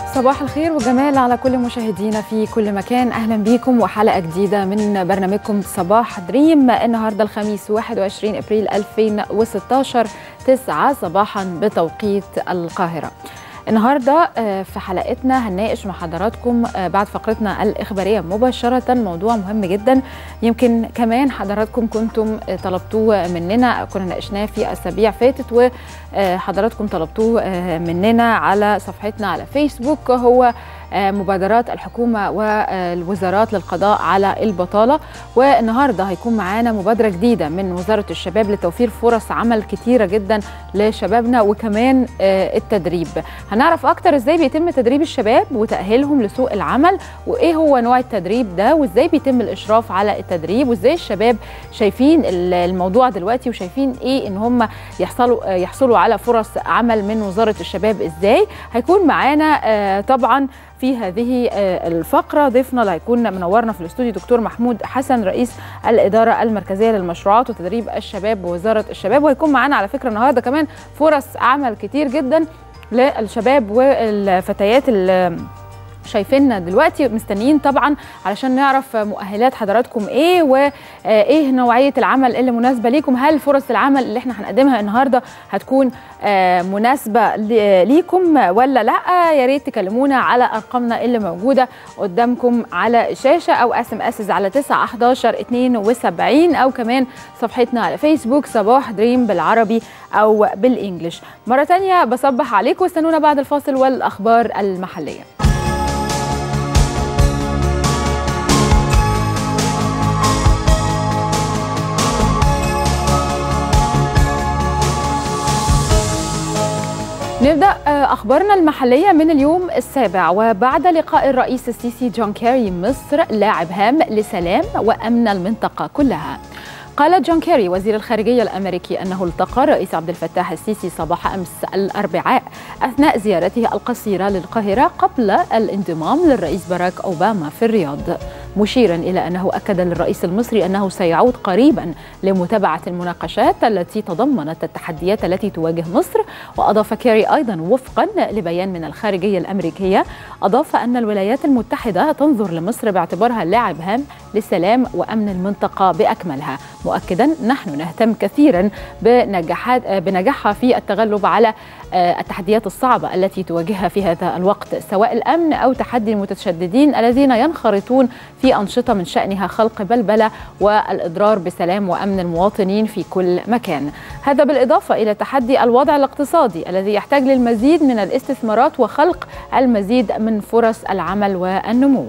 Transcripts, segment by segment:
صباح الخير والجمال على كل مشاهدينا في كل مكان اهلا بيكم وحلقه جديده من برنامجكم صباح دريم النهارده الخميس 21 ابريل 2016 9 صباحا بتوقيت القاهره النهارده في حلقتنا هنناقش مع حضراتكم بعد فقرتنا الاخباريه مباشره موضوع مهم جدا يمكن كمان حضراتكم كنتم طلبتوه مننا كنا ناقشناه في اسابيع فاتت وحضراتكم طلبتوه مننا على صفحتنا على فيسبوك هو مبادرات الحكومة والوزارات للقضاء على البطالة والنهاردة هيكون معانا مبادرة جديدة من وزارة الشباب لتوفير فرص عمل كتيرة جدا لشبابنا وكمان التدريب هنعرف أكتر إزاي بيتم تدريب الشباب وتأهيلهم لسوق العمل وإيه هو نوع التدريب ده وإزاي بيتم الإشراف على التدريب وإزاي الشباب شايفين الموضوع دلوقتي وشايفين إيه إن هم يحصلوا يحصلوا على فرص عمل من وزارة الشباب إزاي هيكون معانا طبعا في هذه الفقرة ضيفنا اللي هيكون منورنا في الاستوديو دكتور محمود حسن رئيس الإدارة المركزية للمشروعات وتدريب الشباب بوزارة الشباب وهيكون معانا على فكرة النهاردة كمان فرص عمل كتير جدا للشباب والفتيات اللي شايفيننا دلوقتي مستنيين طبعا علشان نعرف مؤهلات حضراتكم ايه وايه نوعيه العمل اللي مناسبه ليكم هل فرص العمل اللي احنا هنقدمها النهارده هتكون مناسبه ليكم ولا لا يا ريت تكلمونا على ارقامنا اللي موجوده قدامكم على الشاشه او اس ام اس على 9 11 72 او كمان صفحتنا على فيسبوك صباح دريم بالعربي او بالانجلش مره ثانيه بصبح عليكم واستنونا بعد الفاصل والاخبار المحليه نبدأ أخبارنا المحلية من اليوم السابع وبعد لقاء الرئيس السيسي جون كيري مصر لاعب هام لسلام وأمن المنطقة كلها قال جون كيري وزير الخارجية الأمريكي أنه التقى الرئيس عبد الفتاح السيسي صباح أمس الأربعاء أثناء زيارته القصيرة للقاهرة قبل الانضمام للرئيس باراك أوباما في الرياض مشيرا إلى أنه أكد للرئيس المصري أنه سيعود قريبا لمتابعة المناقشات التي تضمنت التحديات التي تواجه مصر وأضاف كيري أيضا وفقا لبيان من الخارجية الأمريكية أضاف أن الولايات المتحدة تنظر لمصر باعتبارها لاعب هام لسلام وأمن المنطقة بأكملها مؤكدا نحن نهتم كثيرا بنجاحات بنجاحها في التغلب على التحديات الصعبة التي تواجهها في هذا الوقت سواء الأمن أو تحدي المتشددين الذين ينخرطون في أنشطة من شأنها خلق بلبلة والإضرار بسلام وأمن المواطنين في كل مكان هذا بالإضافة إلى تحدي الوضع الاقتصادي الذي يحتاج للمزيد من الاستثمارات وخلق المزيد من فرص العمل والنمو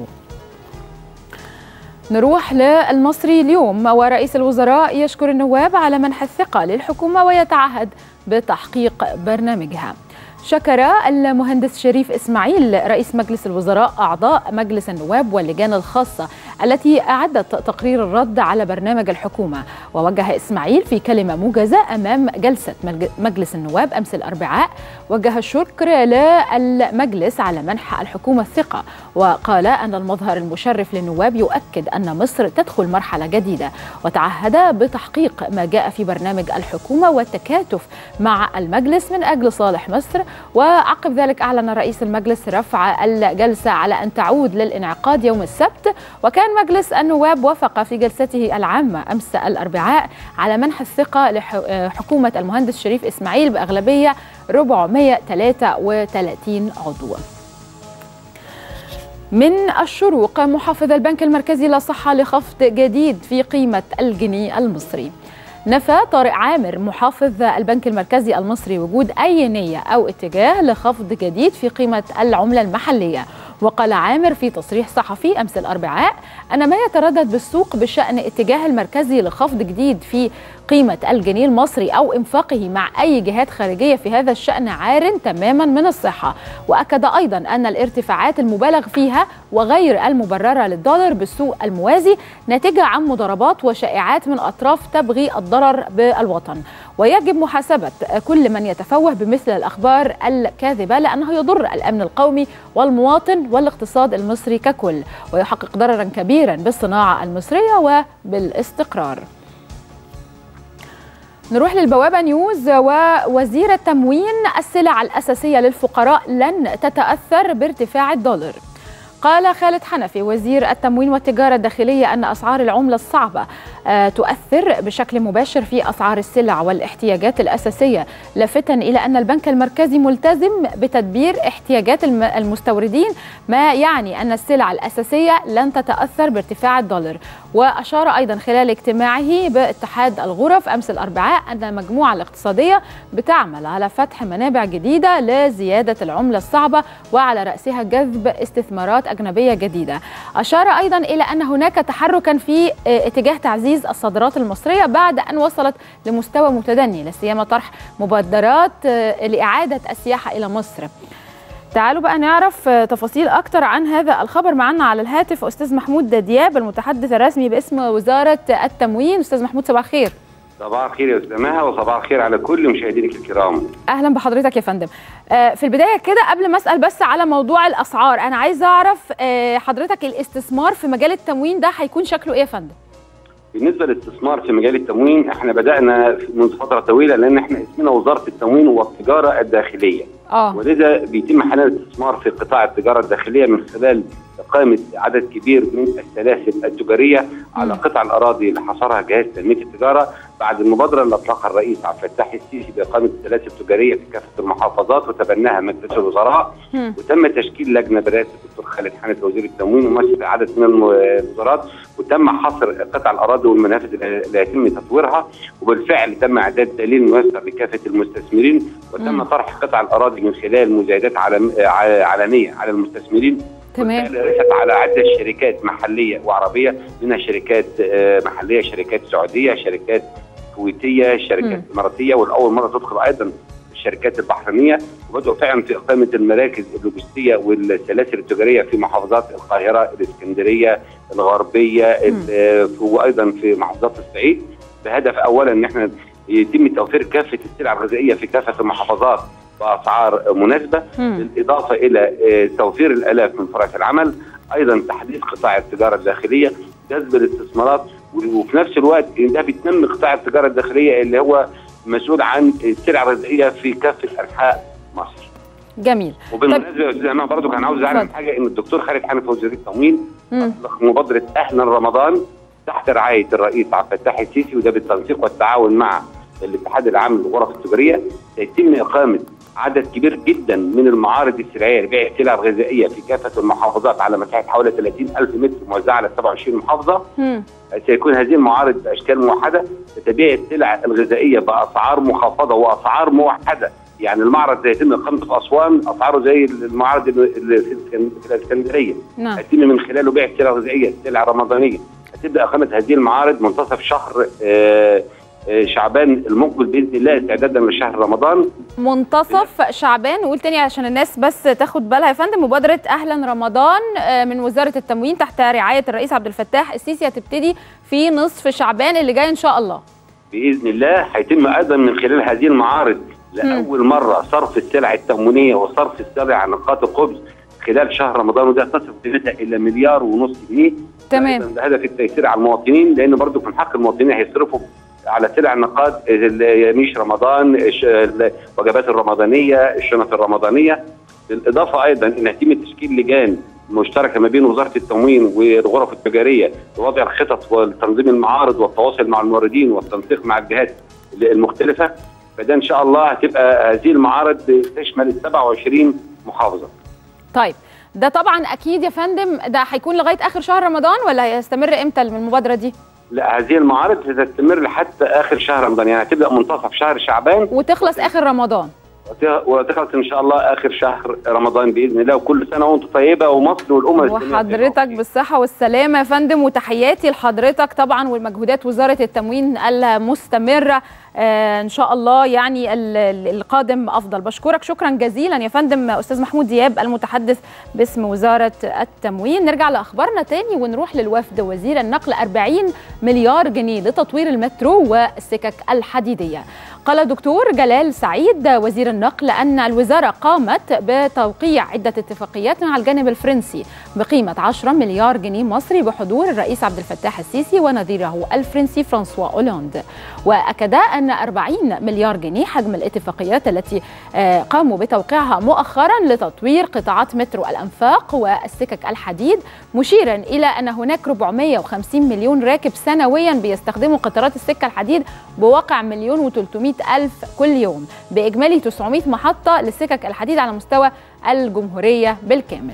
نروح للمصري اليوم ورئيس الوزراء يشكر النواب على منح الثقة للحكومة ويتعهد بتحقيق برنامجها شكر المهندس شريف اسماعيل رئيس مجلس الوزراء اعضاء مجلس النواب واللجان الخاصه التي اعدت تقرير الرد على برنامج الحكومه ووجه اسماعيل في كلمه موجزه امام جلسه مجلس النواب امس الاربعاء وجه الشكر للمجلس على منح الحكومه الثقه وقال ان المظهر المشرف للنواب يؤكد ان مصر تدخل مرحله جديده وتعهد بتحقيق ما جاء في برنامج الحكومه والتكاتف مع المجلس من اجل صالح مصر وعقب ذلك أعلن رئيس المجلس رفع الجلسة على أن تعود للانعقاد يوم السبت وكان مجلس النواب وافق في جلسته العامة أمس الأربعاء على منح الثقة لحكومة المهندس شريف إسماعيل بأغلبية 433 عضو من الشروق محافظ البنك المركزي لا صحة لخفض جديد في قيمة الجنيه المصري نفى طارق عامر محافظ البنك المركزي المصري وجود أي نية أو اتجاه لخفض جديد في قيمة العملة المحلية وقال عامر في تصريح صحفي أمس الأربعاء أن ما يتردد بالسوق بشأن اتجاه المركزي لخفض جديد في قيمة الجنيه المصري أو إنفاقه مع أي جهات خارجية في هذا الشأن عار تماما من الصحة وأكد أيضا أن الارتفاعات المبالغ فيها وغير المبررة للدولار بالسوق الموازي ناتجة عن مضاربات وشائعات من أطراف تبغي الضرر بالوطن ويجب محاسبة كل من يتفوه بمثل الأخبار الكاذبة لأنه يضر الأمن القومي والمواطن والاقتصاد المصري ككل ويحقق ضررا كبيرا بالصناعة المصرية وبالاستقرار نروح للبوابة نيوز ووزير التموين السلع الأساسية للفقراء لن تتأثر بارتفاع الدولار قال خالد حنفي وزير التموين والتجارة الداخلية أن أسعار العملة الصعبة تؤثر بشكل مباشر في أسعار السلع والاحتياجات الأساسية لافتا إلى أن البنك المركزي ملتزم بتدبير احتياجات المستوردين ما يعني أن السلع الأساسية لن تتأثر بارتفاع الدولار وأشار أيضا خلال اجتماعه باتحاد الغرف أمس الأربعاء أن المجموعة الاقتصادية بتعمل على فتح منابع جديدة لزيادة العملة الصعبة وعلى رأسها جذب استثمارات أجنبية جديدة أشار أيضا إلى أن هناك تحركا في اتجاه تعزيز الصادرات المصرية بعد أن وصلت لمستوى متدني لسيما طرح مبادرات لإعادة السياحة إلى مصر تعالوا بقى نعرف تفاصيل أكتر عن هذا الخبر معنا على الهاتف أستاذ محمود دياب المتحدث الرسمي باسم وزارة التموين أستاذ محمود صباح الخير صباح الخير يا استاذ مها وصباح الخير على كل مشاهدينك الكرام اهلا بحضرتك يا فندم في البدايه كده قبل ما اسال بس على موضوع الاسعار انا عايزه اعرف حضرتك الاستثمار في مجال التموين ده هيكون شكله ايه يا فندم بالنسبه للاستثمار في مجال التموين احنا بدانا منذ فتره طويله لان احنا اسمنا وزاره التموين والتجاره الداخليه اه ولذا بيتم حاليا الاستثمار في قطاع التجاره الداخليه من خلال اقامه عدد كبير من السلاسل التجاريه على قطع الاراضي اللي حصرها جهاز تنميه التجاره بعد المبادره اللي اطلقها الرئيس عبد الفتاح السيسي باقامه السلاسل التجاريه في كافه المحافظات وتبناها مجلس الوزراء مم. وتم تشكيل لجنه برئاسه الدكتور خالد حنفي وزير التموين ومشرف عدد من الوزارات وتم حصر قطع الاراضي والمنافذ اللي هيتم تطويرها وبالفعل تم اعداد دليل موسع لكافه المستثمرين وتم مم. طرح قطع الاراضي من خلال مزايدات علم- ع- علنيه على المستثمرين تمام بالفعل رئيست على عدة شركات محلية وعربية منها شركات آه، محلية شركات سعودية شركات كويتية شركات مم. إماراتية والأول مرة تدخل أيضا الشركات البحرينية وبدأوا فعلا في إقامة المراكز اللوجستية والسلاسل التجارية في محافظات القاهرة الإسكندرية الغربية ال- آه، وأيضا في محافظات الصعيد بهدف أولا إن احنا يتم توفير كافة السلع الغذائية في كافة المحافظات بأسعار مناسبة مم. بالإضافة إلى آه، توفير الآلاف من فرص العمل أيضا تحديث قطاع التجارة الداخلية جذب الاستثمارات وفي نفس الوقت إن ده بيتم قطاع التجارة الداخلية اللي هو مسؤول عن السلع الغذائية في كافة أنحاء مصر جميل وبالمناسبة يا أستاذ أمام برضه كان عاوز أعلم اتفضل. حاجة إن الدكتور خالد حنفي وزير التموين مم. أطلق مبادرة أهلا رمضان تحت رعاية الرئيس عبد الفتاح السيسي وده بالتنسيق والتعاون مع الاتحاد العام للغرف التجارية سيتم إقامة عدد كبير جدا من المعارض السلعية لبيع السلع الغذائية في كافة المحافظات على مساحة حوالي 30 ألف متر موزعة على 27 محافظة مم. سيكون هذه المعارض باشكال موحده لتبيع السلع الغذائيه باسعار مخفضه واسعار موحده يعني المعرض سيتم اقامته في اسوان اسعاره زي المعارض اللي في الإسكن- في الاسكندريه نعم هيتم من خلاله بيع السلع الغذائيه السلع الرمضانيه هتبدا اقامه هذه المعارض منتصف شهر آه، آه، شعبان المقبل باذن الله استعدادا لشهر رمضان منتصف شعبان نقول تاني عشان الناس بس تاخد بالها يا فندم مبادرة أهلا رمضان آه، من وزارة التموين تحت رعاية الرئيس عبد الفتاح السيسي هتبتدي في نصف شعبان اللي جاي إن شاء الله باذن الله هيتم ايضا من خلال هذه المعارض لاول مره صرف السلع التموينيه وصرف السلع عن نقاط الخبز خلال شهر رمضان وده تصل قيمتها الى مليار ونص جنيه تمام. أيضاً بهدف التيسير على المواطنين لان برضو من حق المواطنين هيصرفوا على سلع نقاط يميش رمضان الش- الوجبات الرمضانيه الشنط الرمضانيه بالاضافه ايضا ان يتم تشكيل لجان مشتركه ما بين وزاره التموين والغرف التجاريه لوضع الخطط وتنظيم المعارض والتواصل مع الموردين والتنسيق مع الجهات المختلفه فده ان شاء الله هتبقى هذه المعارض تشمل ال 27 محافظه. طيب ده طبعا أكيد يا فندم ده هيكون لغاية آخر شهر رمضان ولا هيستمر إمتى المبادرة دي لا هذه المعارض ستستمر حتى اخر شهر رمضان يعني هتبدا منتصف شهر شعبان وتخلص آخر رمضان وت- وتخلص ان شاء الله اخر شهر رمضان باذن الله وكل سنه وانتم طيبه ومصر والامه الإسلامية وحضرتك بالصحة والسلامة يا فندم وتحياتي لحضرتك طبعا والمجهودات وزارة التموين المستمرة آه ان شاء الله يعني ال- ال- القادم افضل بشكرك شكرا جزيلا يا فندم استاذ محمود دياب المتحدث باسم وزارة التموين نرجع لاخبارنا تاني ونروح للوفد وزير النقل 40 مليار جنيه لتطوير المترو والسكك الحديدية قال دكتور جلال سعيد وزير النقل أن الوزارة قامت بتوقيع عدة اتفاقيات مع الجانب الفرنسي بقيمة 10 مليار جنيه مصري بحضور الرئيس عبد الفتاح السيسي ونظيره الفرنسي فرانسوا أولاند وأكد أن أن 40 مليار جنيه حجم الاتفاقيات التي قاموا بتوقيعها مؤخرا لتطوير قطاعات مترو الأنفاق والسكك الحديد مشيرا إلى أن هناك 450 مليون راكب سنويا بيستخدموا قطارات السكة الحديد بواقع مليون و300 ألف كل يوم بإجمالي 900 محطة للسكك الحديد على مستوى الجمهورية بالكامل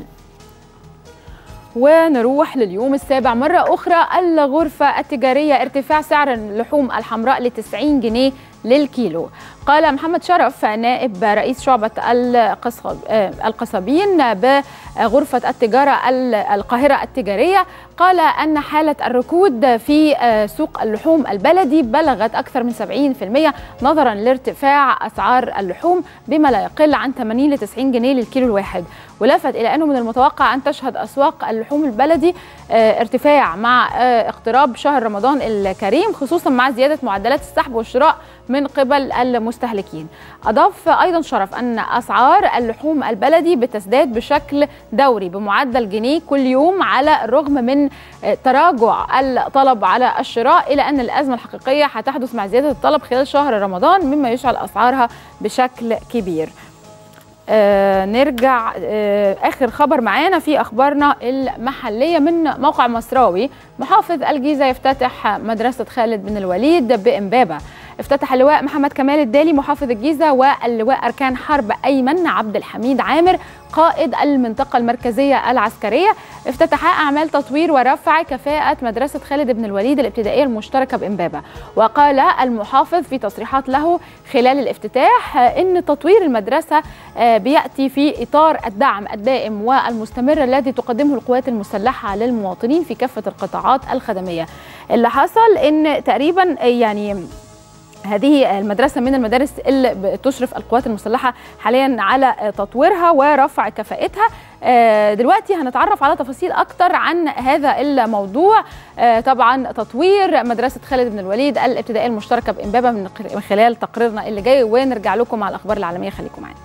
ونروح لليوم السابع مرة أخرى الغرفة التجارية ارتفاع سعر اللحوم الحمراء ل 90 جنيه للكيلو قال محمد شرف نائب رئيس شعبة القصبين بغرفة التجارة القاهرة التجارية قال أن حالة الركود في سوق اللحوم البلدي بلغت أكثر من 70% نظرا لارتفاع أسعار اللحوم بما لا يقل عن 80 ل 90 جنيه للكيلو الواحد ولفت إلى أنه من المتوقع أن تشهد أسواق اللحوم البلدي ارتفاع مع اقتراب شهر رمضان الكريم خصوصا مع زيادة معدلات السحب والشراء من قبل المستهلكين أضاف أيضا شرف أن أسعار اللحوم البلدي بتزداد بشكل دوري بمعدل جنيه كل يوم على الرغم من تراجع الطلب على الشراء إلى أن الأزمة الحقيقية هتحدث مع زيادة الطلب خلال شهر رمضان مما يشعل أسعارها بشكل كبير آه نرجع آه اخر خبر معانا في اخبارنا المحليه من موقع مصراوي محافظ الجيزه يفتتح مدرسه خالد بن الوليد بامبابه افتتح اللواء محمد كمال الدالي محافظ الجيزه واللواء اركان حرب ايمن عبد الحميد عامر قائد المنطقة المركزية العسكرية افتتحا أعمال تطوير ورفع كفاءة مدرسة خالد بن الوليد الابتدائية المشتركة بإمبابة وقال المحافظ في تصريحات له خلال الافتتاح إن تطوير المدرسة بيأتي في إطار الدعم الدائم والمستمر الذي تقدمه القوات المسلحة للمواطنين في كافة القطاعات الخدمية اللي حصل إن تقريبا يعني هذه المدرسة من المدارس اللي تشرف القوات المسلحة حاليا على تطويرها ورفع كفاءتها دلوقتي هنتعرف على تفاصيل أكتر عن هذا الموضوع طبعا تطوير مدرسة خالد بن الوليد الابتدائية المشتركة بإمبابة من خلال تقريرنا اللي جاي ونرجع لكم مع الأخبار العالمية خليكم معانا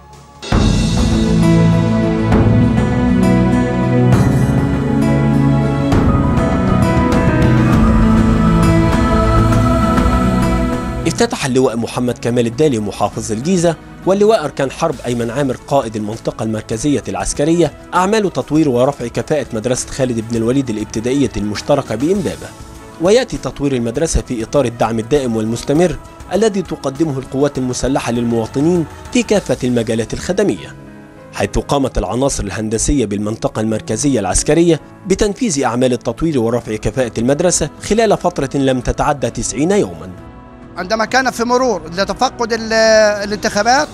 افتتح اللواء محمد كمال الدالي محافظ الجيزة واللواء أركان حرب أيمن عامر قائد المنطقة المركزية العسكرية أعمال تطوير ورفع كفاءة مدرسة خالد بن الوليد الابتدائية المشتركة بإمبابة ويأتي تطوير المدرسة في إطار الدعم الدائم والمستمر الذي تقدمه القوات المسلحة للمواطنين في كافة المجالات الخدمية حيث قامت العناصر الهندسية بالمنطقة المركزية العسكرية بتنفيذ أعمال التطوير ورفع كفاءة المدرسة خلال فترة لم تتعدى 90 يوماً عندما كان في مرور لتفقد الانتخابات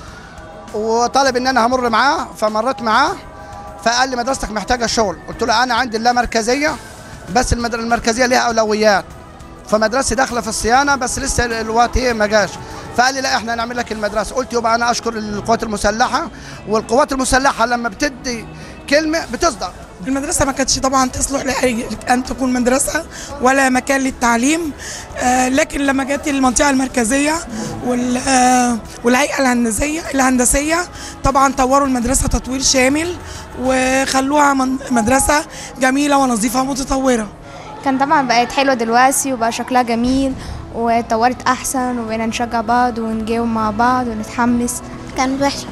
وطلب ان انا همر معاه فمريت معاه فقال لي مدرستك محتاجه شغل قلت له انا عندي لا مركزيه بس المركزيه ليها اولويات فمدرستي داخله في الصيانه بس لسه الوقت ايه ما جاش فقال لي لا احنا هنعمل لك المدرسه قلت يبقى انا اشكر القوات المسلحه والقوات المسلحه لما بتدي كلمه بتصدق المدرسة ما كانتش طبعا تصلح لأي أن تكون مدرسة ولا مكان للتعليم آه لكن لما جت المنطقة المركزية وال آه والهيئة الهندسية الهندسية طبعا طوروا المدرسة تطوير شامل وخلوها مدرسة جميلة ونظيفة ومتطورة كان طبعا بقت حلوة دلوقتي وبقى شكلها جميل واتطورت أحسن وبقينا نشجع بعض ونجاوب مع بعض ونتحمس كانت وحشة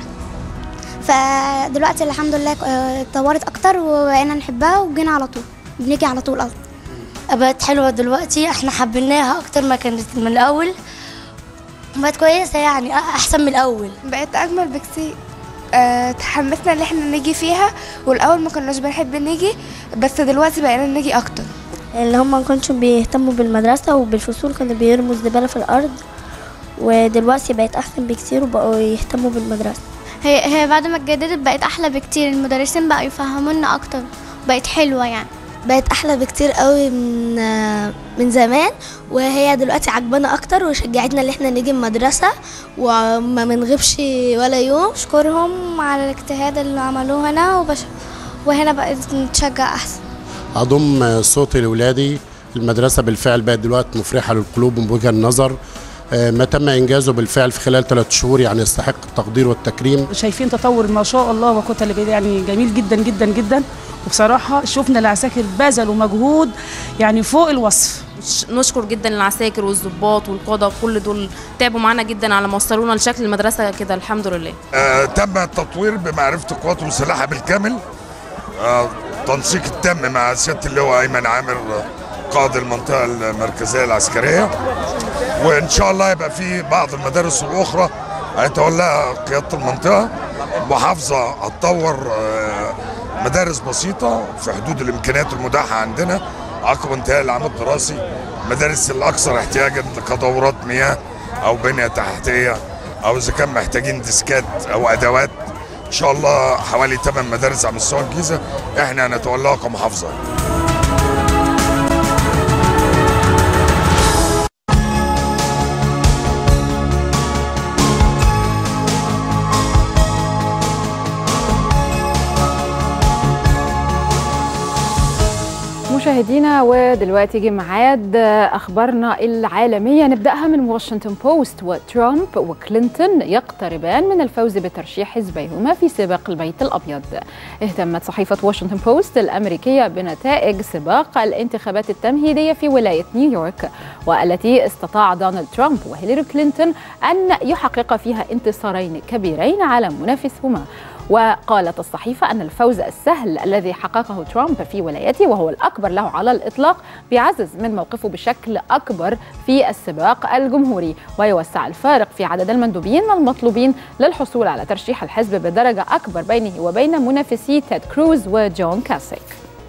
فدلوقتي الحمد لله اتطورت اكتر وبقينا نحبها وجينا على طول بنيجي على طول اصلا بقت حلوه دلوقتي احنا حبيناها اكتر ما كانت من الاول بقت كويسه يعني احسن من الاول بقت اجمل بكتير اه تحمسنا ان احنا نيجي فيها والاول ما كناش بنحب نيجي بس دلوقتي بقينا نيجي اكتر اللي هم ما كانش بيهتموا بالمدرسه وبالفصول كانوا بيرموا الزباله في الارض ودلوقتي بقت احسن بكتير وبقوا يهتموا بالمدرسه هي هي بعد ما اتجددت بقت احلى بكتير المدرسين بقوا يفهمونا اكتر بقت حلوه يعني بقت احلى بكتير قوي من من زمان وهي دلوقتي عجبانا اكتر وشجعتنا ان احنا نيجي المدرسه وما منغيبش ولا يوم اشكرهم على الاجتهاد اللي عملوه هنا وبش... وهنا بقت نتشجع احسن اضم صوتي لاولادي المدرسه بالفعل بقت دلوقتي مفرحه للقلوب وبوجه النظر ما تم انجازه بالفعل في خلال ثلاث شهور يعني يستحق التقدير والتكريم شايفين تطور ما شاء الله وقوه يعني جميل جدا جدا جدا وبصراحه شفنا العساكر بذلوا مجهود يعني فوق الوصف ش- نشكر جدا العساكر والضباط والقاده كل دول تعبوا معانا جدا على ما وصلونا لشكل المدرسه كده الحمد لله آه، تم التطوير بمعرفة القوات المسلحة بالكامل آه، تنسيق التم مع سيادة اللواء أيمن عامر آه، قائد المنطقة المركزية العسكرية وإن شاء الله يبقى في بعض المدارس الأخرى هيتولاها قيادة المنطقة محافظة هتطور آه، مدارس بسيطة في حدود الإمكانيات المتاحة عندنا عقب انتهاء العام الدراسي المدارس الأكثر احتياجا كدورات مياه أو بنية تحتية او اذا كان محتاجين ديسكات او ادوات ان شاء الله حوالي 8 مدارس على مستوى الجيزه احنا هنتولاها كمحافظه مشاهدينا ودلوقتي جه ميعاد اخبارنا العالميه نبداها من واشنطن بوست وترامب وكلينتون يقتربان من الفوز بترشيح حزبيهما في سباق البيت الابيض. اهتمت صحيفه واشنطن بوست الامريكيه بنتائج سباق الانتخابات التمهيديه في ولايه نيويورك والتي استطاع دونالد ترامب وهيلاري كلينتون ان يحقق فيها انتصارين كبيرين على منافسهما. وقالت الصحيفة أن الفوز السهل الذي حققه ترامب في ولايته وهو الأكبر له على الإطلاق بيعزز من موقفه بشكل أكبر في السباق الجمهوري ويوسع الفارق في عدد المندوبين المطلوبين للحصول على ترشيح الحزب بدرجة أكبر بينه وبين منافسي تيد كروز وجون كاسيك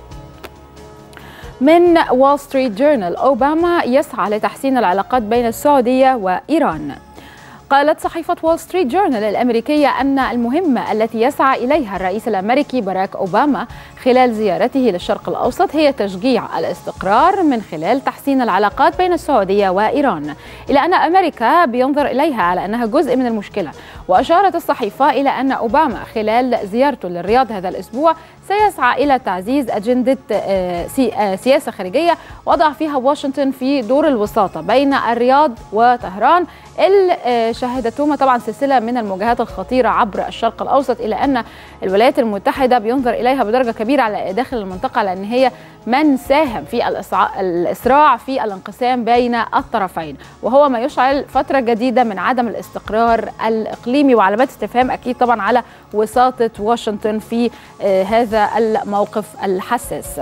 من وول ستريت جورنال أوباما يسعى لتحسين العلاقات بين السعودية وإيران قالت صحيفة وول ستريت جورنال الأمريكية أن المهمة التي يسعى إليها الرئيس الأمريكي باراك أوباما خلال زيارته للشرق الأوسط هي تشجيع الاستقرار من خلال تحسين العلاقات بين السعودية وإيران إلى أن أمريكا بينظر إليها على أنها جزء من المشكلة وأشارت الصحيفة إلى أن أوباما خلال زيارته للرياض هذا الأسبوع سيسعى إلى تعزيز أجندة آه، سي- آه، سياسة خارجية وضع فيها واشنطن في دور الوساطة بين الرياض وطهران اللي آه، شهدتهما طبعا سلسلة من المواجهات الخطيرة عبر الشرق الأوسط إلى أن الولايات المتحدة بينظر إليها بدرجة كبيرة على داخل المنطقة لأن هي من ساهم في الإسعا- الإسراع في الانقسام بين الطرفين وهو ما يشعل فترة جديدة من عدم الاستقرار الإقليمي وعلامات استفهام أكيد طبعا على وساطة واشنطن في آه، هذا الموقف الحساس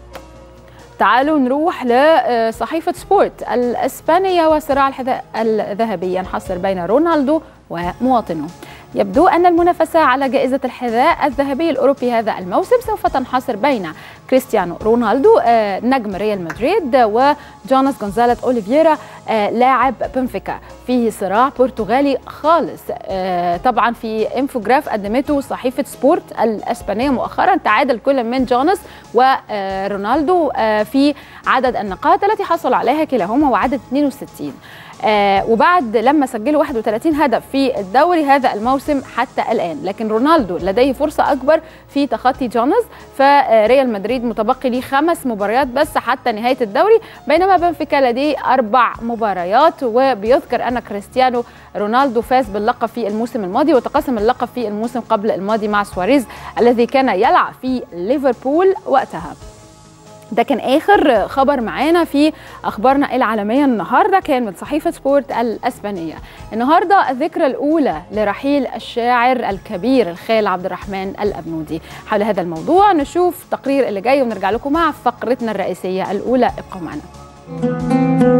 تعالوا نروح لصحيفة سبورت الإسبانية وصراع الحذاء الذهبي ينحصر بين رونالدو ومواطنه يبدو أن المنافسة على جائزة الحذاء الذهبي الأوروبي هذا الموسم سوف تنحصر بين كريستيانو رونالدو آه، نجم ريال مدريد وجوناس جونزاليز أوليفيرا آه، لاعب بنفيكا فيه صراع برتغالي خالص آه، طبعا في انفوجراف قدمته صحيفة سبورت الإسبانية مؤخرا تعادل كل من جوناس ورونالدو آه، في عدد النقاط التي حصل عليها كلاهما وعدد 62 آه وبعد لما سجلوا 31 هدف في الدوري هذا الموسم حتى الآن لكن رونالدو لديه فرصة أكبر في تخطي جونز فريال مدريد متبقي ليه خمس مباريات بس حتى نهاية الدوري بينما بنفيكا لديه أربع مباريات وبيذكر أن كريستيانو رونالدو فاز باللقب في الموسم الماضي وتقاسم اللقب في الموسم قبل الماضي مع سواريز الذي كان يلعب في ليفربول وقتها ده كان اخر خبر معانا في اخبارنا العالميه النهارده كان من صحيفه سبورت الاسبانيه النهارده الذكرى الاولى لرحيل الشاعر الكبير الخال عبد الرحمن الابنودي حول هذا الموضوع نشوف التقرير اللي جاي ونرجع لكم مع فقرتنا الرئيسيه الاولى ابقوا معنا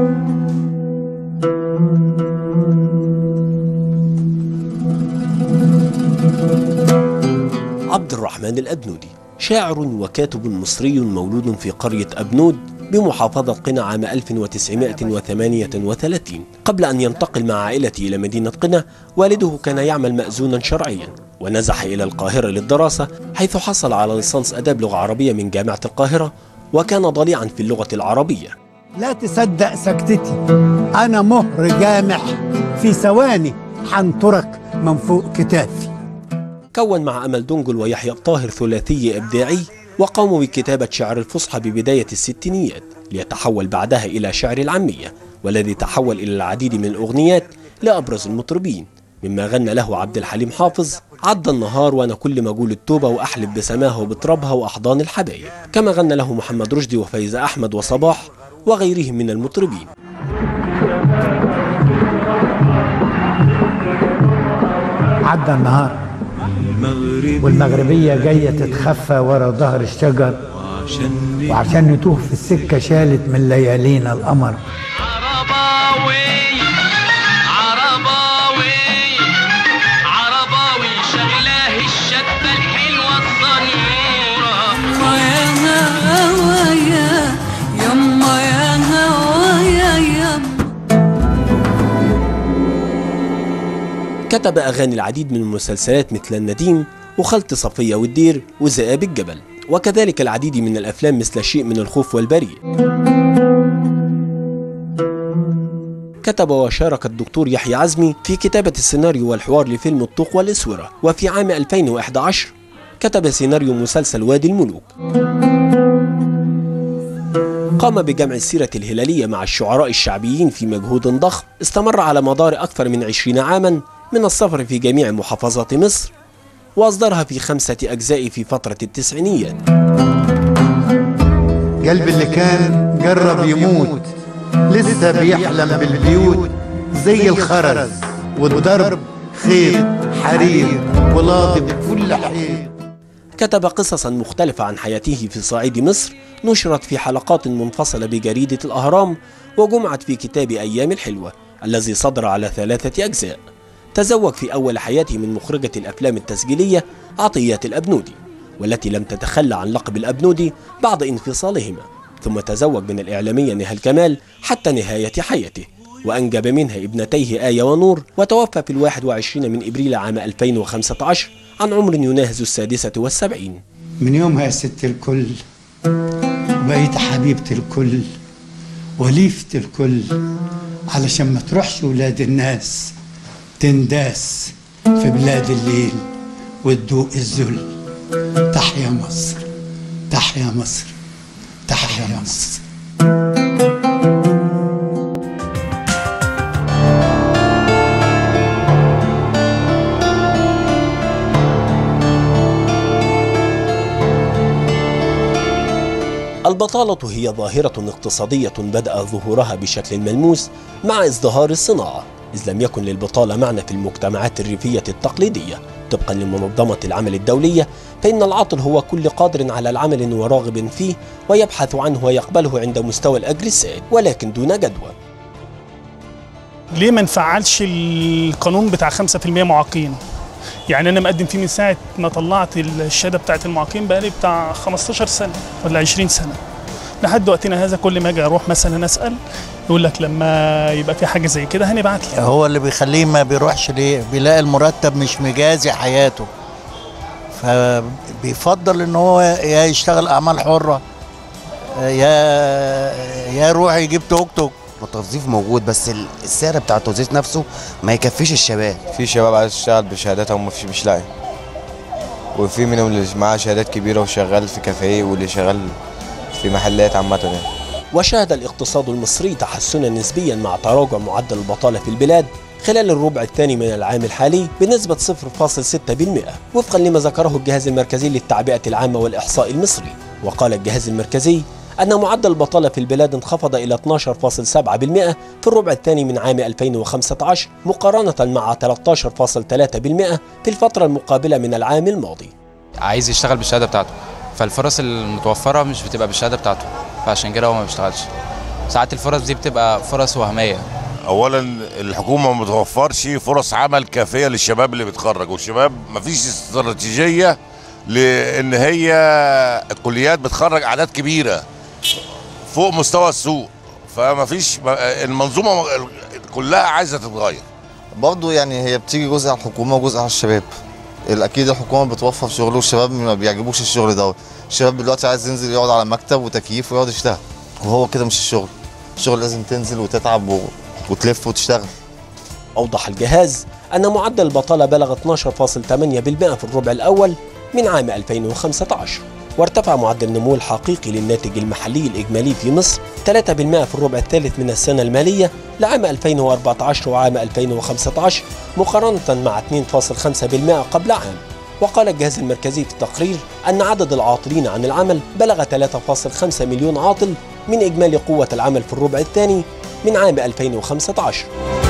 عبد الرحمن الأبنودي شاعر وكاتب مصري مولود في قرية أبنود بمحافظة قنا عام 1938 قبل أن ينتقل مع عائلته إلى مدينة قنا والده كان يعمل مأذونا شرعيا ونزح إلى القاهرة للدراسة حيث حصل على ليسانس آداب لغة عربية من جامعة القاهرة وكان ضليعا في اللغة العربية لا تصدق سكتتي أنا مهر جامح في ثواني حنطرك من فوق كتافي كون مع أمل دنجل ويحيى الطاهر ثلاثي إبداعي وقاموا بكتابة شعر الفصحى ببداية الستينيات ليتحول بعدها إلى شعر العامية والذي تحول إلى العديد من الأغنيات لأبرز المطربين مما غنى له عبد الحليم حافظ عدى النهار وانا كل ما اقول التوبه واحلف بسماها وبترابها واحضان الحبايب كما غنى له محمد رشدي وفايزه احمد وصباح وغيرهم من المطربين عدى النهار والمغربية جاية تتخفى ورا ظهر الشجر وعشان نتوه في السكة شالت من ليالينا القمر عرباوي عرباوي شغلاه الشابة الحلوة الصنورة ويا هوايا يما يا هوايا يما كتب أغاني العديد من المسلسلات مثل النديم وخلط صفية والدير وذئاب الجبل وكذلك العديد من الأفلام مثل شيء من الخوف والبريء كتب وشارك الدكتور يحيى عزمي في كتابة السيناريو والحوار لفيلم الطوق والإسورة وفي عام 2011 كتب سيناريو مسلسل وادي الملوك قام بجمع السيرة الهلالية مع الشعراء الشعبيين في مجهود ضخم استمر على مدار أكثر من عشرين عاما من السفر في جميع محافظات مصر وأصدرها في خمسة أجزاء في فترة التسعينيات قلب اللي كان جرب يموت لسه بيحلم بالبيوت زي الخرز والضرب خيط حرير ولاضي بكل حين كتب قصصا مختلفة عن حياته في صعيد مصر نشرت في حلقات منفصلة بجريدة الأهرام وجمعت في كتاب أيام الحلوة الذي صدر على ثلاثة أجزاء تزوج في أول حياته من مخرجة الأفلام التسجيلية عطيات الأبنودي والتي لم تتخلى عن لقب الأبنودي بعد انفصالهما ثم تزوج من الإعلامية نهال كمال حتى نهاية حياته وأنجب منها ابنتيه آية ونور وتوفى في الواحد وعشرين من إبريل عام 2015 عن عمر يناهز السادسة والسبعين من يومها يا ست الكل بقيت حبيبة الكل وليفة الكل علشان ما تروحش ولاد الناس تنداس في بلاد الليل وتدوق الذل تحيا مصر تحيا مصر تحيا مصر البطالة هي ظاهرة اقتصادية بدأ ظهورها بشكل ملموس مع ازدهار الصناعة إذ لم يكن للبطالة معنى في المجتمعات الريفية التقليدية طبقا لمنظمة العمل الدولية فإن العاطل هو كل قادر على العمل وراغب فيه ويبحث عنه ويقبله عند مستوى الأجر السائد ولكن دون جدوى ليه ما نفعلش القانون بتاع 5% معاقين يعني انا مقدم فيه من ساعه ما طلعت الشهاده بتاعت المعاقين بقالي بتاع 15 سنه ولا 20 سنه لحد وقتنا هذا كل ما اجي اروح مثلا اسال يقول لك لما يبقى في حاجه زي كده هنبعت لي هو اللي بيخليه ما بيروحش ليه بيلاقي المرتب مش مجازي حياته فبيفضل ان هو يا يشتغل اعمال حره يا يا يروح يجيب توك توك التوظيف موجود بس ال- السعر بتاع التوظيف نفسه ما يكفيش الشباب في شباب عايز تشتغل بشهاداتها ومش مش لاقي وفي منهم اللي معاه شهادات كبيره وشغال في كافيه واللي شغال في محلات عامه يعني وشهد الاقتصاد المصري تحسنا نسبيا مع تراجع معدل البطالة في البلاد خلال الربع الثاني من العام الحالي بنسبة 0.6% وفقا لما ذكره الجهاز المركزي للتعبئة العامة والإحصاء المصري وقال الجهاز المركزي أن معدل البطالة في البلاد انخفض إلى 12.7% في الربع الثاني من عام 2015 مقارنة مع 13.3% في الفترة المقابلة من العام الماضي عايز يشتغل بالشهاده بتاعته فالفرص المتوفره مش بتبقى بالشهاده بتاعته فعشان كده هو ما بيشتغلش ساعات الفرص دي بتبقى فرص وهميه اولا الحكومه ما بتوفرش فرص عمل كافيه للشباب اللي بيتخرج والشباب ما فيش استراتيجيه لان هي الكليات بتخرج اعداد كبيره فوق مستوى السوق فما فيش المنظومه كلها عايزه تتغير برضه يعني هي بتيجي جزء على الحكومه وجزء على الشباب اكيد الحكومه بتوفر شغل والشباب ما بيعجبوش الشغل دوت الشباب دلوقتي عايز ينزل يقعد على مكتب وتكييف ويقعد يشتغل وهو كده مش الشغل الشغل لازم تنزل وتتعب و... وتلف وتشتغل أوضح الجهاز أن معدل البطالة بلغ 12.8% في الربع الأول من عام 2015 وارتفع معدل النمو الحقيقي للناتج المحلي الإجمالي في مصر 3% في الربع الثالث من السنة المالية لعام 2014 وعام 2015 مقارنة مع 2.5% قبل عام وقال الجهاز المركزي في التقرير أن عدد العاطلين عن العمل بلغ 3.5 مليون عاطل من إجمالي قوة العمل في الربع الثاني من عام 2015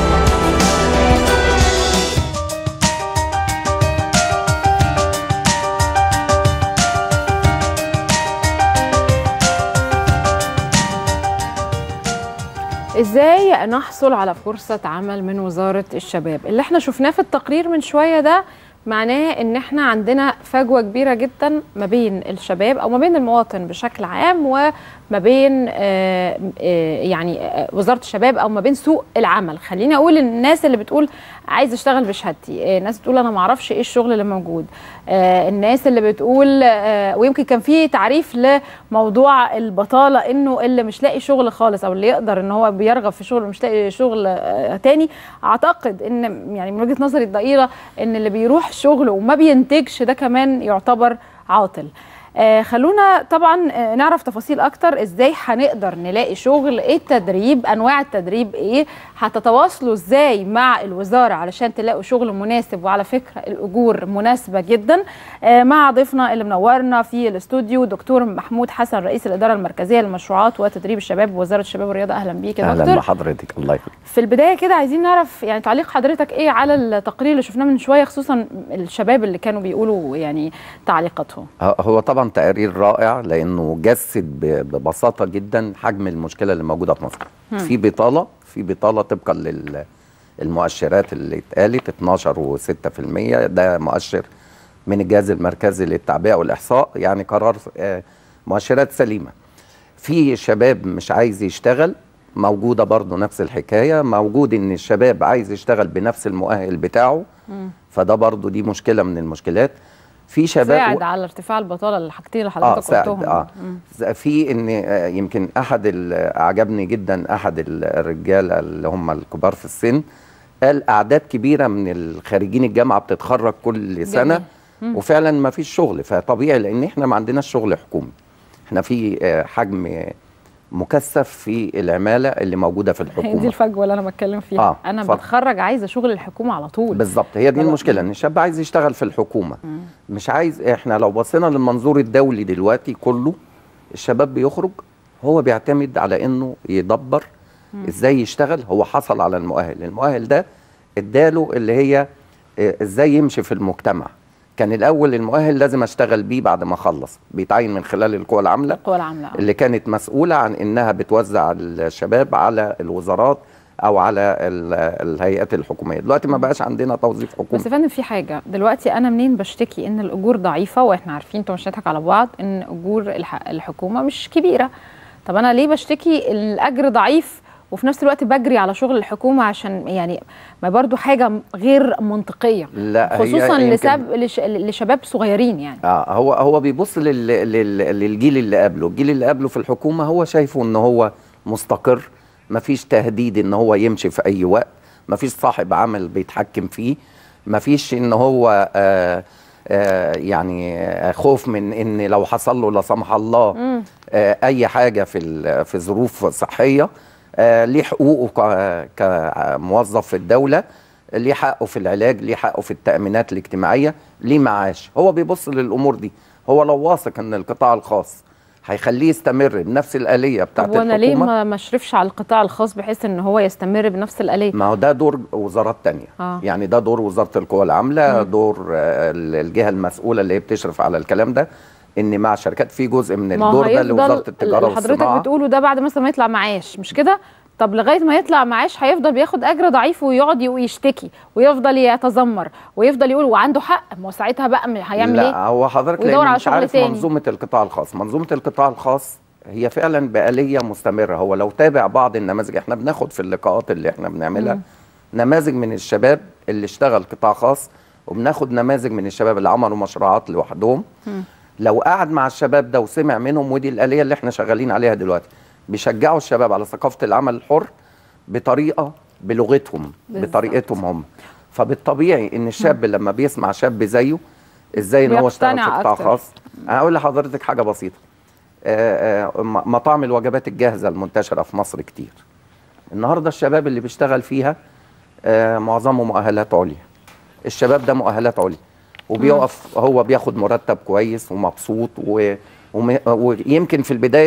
ازاي نحصل على فرصة عمل من وزارة الشباب اللي احنا شفناه في التقرير من شوية ده معناه ان احنا عندنا فجوة كبيرة جدا ما بين الشباب او ما بين المواطن بشكل عام وما بين آه، آه، يعني آه، وزارة الشباب او ما بين سوق العمل خليني اقول الناس اللي بتقول عايز اشتغل بشهادتي آه، الناس بتقول انا ما اعرفش ايه الشغل اللي موجود آه، الناس اللي بتقول آه، ويمكن كان في تعريف لموضوع البطالة انه اللي مش لاقي شغل خالص او اللي يقدر ان هو بيرغب في شغل ومش لاقي شغل آه، تاني اعتقد ان يعني من وجهة نظري الضئيلة ان اللي بيروح شغل وما بينتجش ده كمان يعتبر عاطل آه خلونا طبعا آه نعرف تفاصيل اكتر ازاي هنقدر نلاقي شغل ايه التدريب انواع التدريب ايه هتتواصلوا ازاي مع الوزاره علشان تلاقوا شغل مناسب وعلى فكره الاجور مناسبه جدا آه مع ضيفنا اللي منورنا في الاستوديو دكتور محمود حسن رئيس الاداره المركزيه للمشروعات وتدريب الشباب بوزاره الشباب والرياضه اهلا بيك يا اهلا دكتور بحضرتك الله يخليك في البدايه كده عايزين نعرف يعني تعليق حضرتك ايه على التقرير اللي شفناه من شويه خصوصا الشباب اللي كانوا بيقولوا يعني تعليقاتهم هو طبعا تقرير رائع لانه جسد ب- ببساطه جدا حجم المشكله اللي موجوده في مصر مم. في بطاله في بطاله طبقا للمؤشرات اللي اتقالت 12 و6% ده مؤشر من الجهاز المركزي للتعبئه والاحصاء يعني قرار آه، مؤشرات سليمه في شباب مش عايز يشتغل موجوده برضه نفس الحكايه موجود ان الشباب عايز يشتغل بنفس المؤهل بتاعه فده برضو دي مشكله من المشكلات في شباب ساعد على ارتفاع البطاله الحاجتين اللي اه حضرتك ساعد قلتهم اه مم. في ان آه، يمكن احد ال- عجبني جدا احد ال- الرجاله اللي هم الكبار في السن قال اعداد كبيره من الخارجين الجامعه بتتخرج كل سنه مم. وفعلا ما فيش شغل فطبيعي لان احنا ما عندناش شغل حكومي احنا في آه، حجم مكثف في العماله اللي موجوده في هي دي الحكومه الفجوه اللي انا بتكلم فيها آه، انا اتفضل. بتخرج عايزه شغل الحكومه على طول بالظبط هي دي طبعا. المشكله ان الشاب عايز يشتغل في الحكومه مش عايز احنا لو بصينا للمنظور الدولي دلوقتي كله الشباب بيخرج هو بيعتمد على انه يدبر مم. ازاي يشتغل هو حصل على المؤهل المؤهل ده اداله اللي هي آه، ازاي يمشي في المجتمع كان الاول المؤهل لازم اشتغل بيه بعد ما اخلص بيتعين من خلال القوى العامله القوى العامله آه. اللي كانت مسؤوله عن انها بتوزع الشباب على الوزارات او على ال- الهيئات الحكوميه دلوقتي ما بقاش عندنا توظيف حكومي بس يا فندم في حاجه دلوقتي انا منين بشتكي ان الاجور ضعيفه واحنا عارفين انتوا مش هنضحك على بعض ان اجور الح- الحكومه مش كبيره طب انا ليه بشتكي إن الاجر ضعيف وفي نفس الوقت بجري على شغل الحكومه عشان يعني ما برضو حاجه غير منطقيه لا هي خصوصا يمكن- لسب... لش... لشباب صغيرين يعني اه هو هو بيبص لل... لل... للجيل اللي قبله الجيل اللي قبله في الحكومه هو شايفه ان هو مستقر مفيش تهديد ان هو يمشي في اي وقت مفيش صاحب عمل بيتحكم فيه مفيش ان هو آه آه يعني آه خوف من ان لو حصل له لا سمح الله مم. آه اي حاجه في ال- في ظروف صحيه آه ليه حقوقه ك- كموظف في الدوله ليه حقه في العلاج ليه حقه في التامينات الاجتماعيه ليه معاش هو بيبص للامور دي هو لو واثق ان القطاع الخاص هيخليه يستمر بنفس الاليه بتاعت طب وانا ليه الحكومه ما ما اشرفش على القطاع الخاص بحيث ان هو يستمر بنفس الاليه ما هو ده دور وزارات تانية آه. يعني ده دور وزارة القوى العاملة مم. دور آه، الجهة المسؤولة اللي هي بتشرف على الكلام ده ان مع شركات في جزء من ما هو الدور ده هيفضل لوزارة التجارة اللي حضرتك والصناعة بتقوله ده بعد مثلا ما يطلع معاش مش كده طب لغايه ما يطلع معاش هيفضل بياخد اجر ضعيف ويقعد ي- ويشتكي ويفضل يتذمر ويفضل يقول وعنده حق ما هو ساعتها بقى م- هيعمل لا ايه هو حضرتك ويدور لان على مش شغل عارف تاني. منظومة القطاع الخاص منظومة القطاع الخاص هي فعلا بآلية مستمرة هو لو تابع بعض النماذج احنا بناخد في اللقاءات اللي احنا بنعملها مم. نماذج من الشباب اللي اشتغل قطاع خاص وبناخد نماذج من الشباب اللي عملوا مشروعات لوحدهم لو قعد مع الشباب ده وسمع منهم ودي الآلية اللي احنا شغالين عليها دلوقتي بيشجعوا الشباب على ثقافة العمل الحر بطريقة بلغتهم بالظبط. بطريقتهم هم فبالطبيعي ان الشاب لما بيسمع شاب زيه ازاي ان هو اشتغل في بيقتنع قطاع أكتر. خاص انا هقول لحضرتك حاجه بسيطه آه، آه، م- مطاعم الوجبات الجاهزه المنتشره في مصر كتير النهارده الشباب اللي بيشتغل فيها آه، معظمه مؤهلات عليا الشباب ده مؤهلات عليا وبيقف هو بياخد مرتب كويس ومبسوط و... وم... ويمكن في البدايه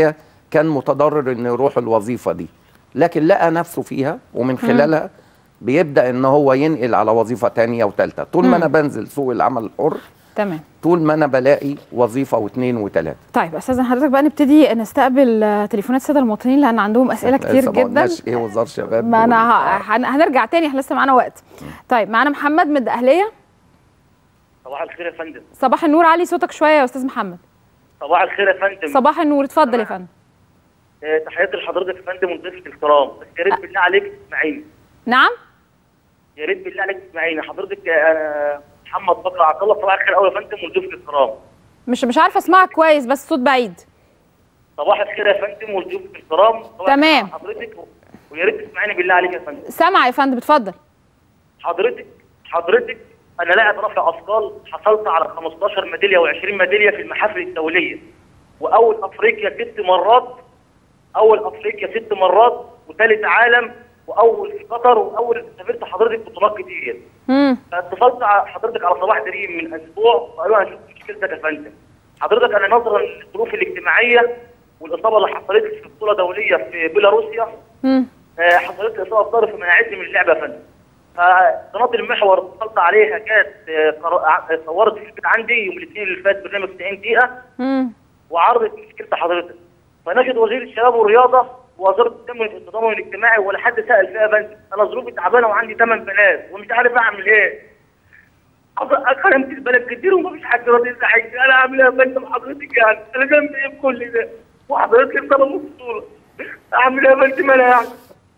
كان متضرر انه يروح الوظيفه دي لكن لقى نفسه فيها ومن خلالها بيبدا ان هو ينقل على وظيفه تانية وثالثه طول مم. ما انا بنزل سوق العمل الحر تمام طول ما انا بلاقي وظيفه واثنين وثلاثه طيب استاذن حضرتك بقى نبتدي نستقبل آه، تليفونات الساده المواطنين لان عندهم اسئله كتير لسه ما جدا قلناش ايه وزاره شباب ما انا ه- هن- هنرجع تاني احنا لسه معانا وقت طيب معانا محمد من الدقهليه صباح الخير يا فندم صباح النور علي صوتك شويه يا استاذ محمد صباح الخير يا فندم صباح النور اتفضل يا فندم آه، تحياتي لحضرتك يا فندم وضيفك الكرام بس يا ريت بالله عليك تسمعيني نعم يا ريت بالله عليك تسمعيني حضرتك آه، انا محمد بكر عبد الله صباح الخير قوي يا فندم وضيفك الكرام مش مش عارفه اسمعك كويس بس الصوت بعيد صباح الخير يا فندم وضيفك الكرام صباح تمام. الخير حضرتك و- ويا ريت تسمعيني بالله عليك يا فندم سامع يا فندم اتفضل حضرتك حضرتك انا لاعب رفع اثقال حصلت على 15 ميداليه و20 ميداليه في المحافل الدوليه واول افريقيا ست مرات اول افريقيا ست مرات وثالث عالم واول في قطر واول سافرت حضرتك بطولات كتير امم فاتصلت على حضرتك على صباح دريم من اسبوع وقالوا لي هنشوف مشكلتك يا فندم حضرتك انا نظرا للظروف الاجتماعيه والاصابه اللي حصلت لي في بطوله دوليه في بيلاروسيا امم آه، حصلت لي اصابه في ظهري فمنعتني من اللعبه يا فندم فقناه المحور اتصلت عليها كانت آه، قر- ع- صورت في البيت عندي يوم الاثنين اللي فات برنامج 90 دقيقه امم وعرضت مشكله حضرتك فنجد وزير الشباب والرياضه ووزاره التضامن التضامن الاجتماعي ولا حد سال فيها يا فندم انا ظروفي تعبانه وعندي ثمان بنات ومش عارف اعمل ايه حضرتك كرمت البلد كتير ومفيش حد راضي يساعدني انا اعمل ايه يا فندم حضرتك يعني انا ذنبي ايه بكل ده وحضرتك طلبوا بطوله اعمل ايه يا فندم انا يعني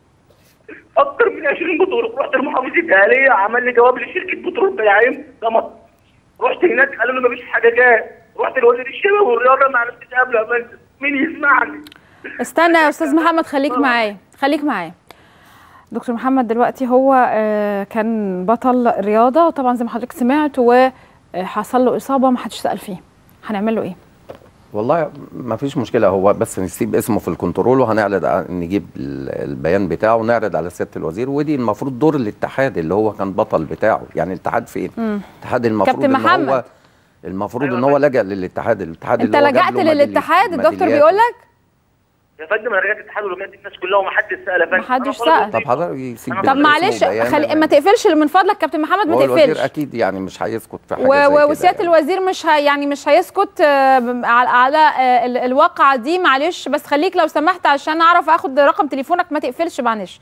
اكتر من 20 بطوله رحت المحافظه الدهليه عمل لي جواب لشركه بترول بياعين ده مصر رحت هناك قالوا لي مفيش حاجه جايه رحت لوزير الشباب والرياضه ما عرفتش اقابله يا فندم مين يسمعني استنى يا استاذ محمد خليك معايا خليك معايا دكتور محمد دلوقتي هو آه، كان بطل رياضه وطبعا زي ما حضرتك سمعت وحصل له اصابه ما حدش سال فيه هنعمل له ايه والله ما فيش مشكله هو بس نسيب اسمه في الكنترول وهنعرض ع- نجيب ال- البيان بتاعه ونعرض على سياده الوزير ودي المفروض دور الاتحاد اللي هو كان بطل بتاعه يعني الاتحاد فين مم. الاتحاد المفروض كابتن ان محمد. هو المفروض ان هو لجأ للاتحاد الاتحاد انت اللي هو جاب لجأت له ميدالية- للاتحاد الدكتور ميداليات. بيقول لك يا فندم انا رجعت الاتحاد ولجأت الناس كلها ومحدش سال يا فندم محدش أنا طالب سأل. طب حضرتك يسيب طب اسمه معلش وبيان. خلي ما تقفلش من فضلك كابتن محمد ما هو الوزير تقفلش اكيد يعني مش هيسكت في حاجه و- زي و- كده وسياده الوزير مش هي يعني مش هيسكت آه، ب- على على آه، ال- الواقعه دي معلش بس خليك لو سمحت عشان اعرف اخد رقم تليفونك ما تقفلش معلش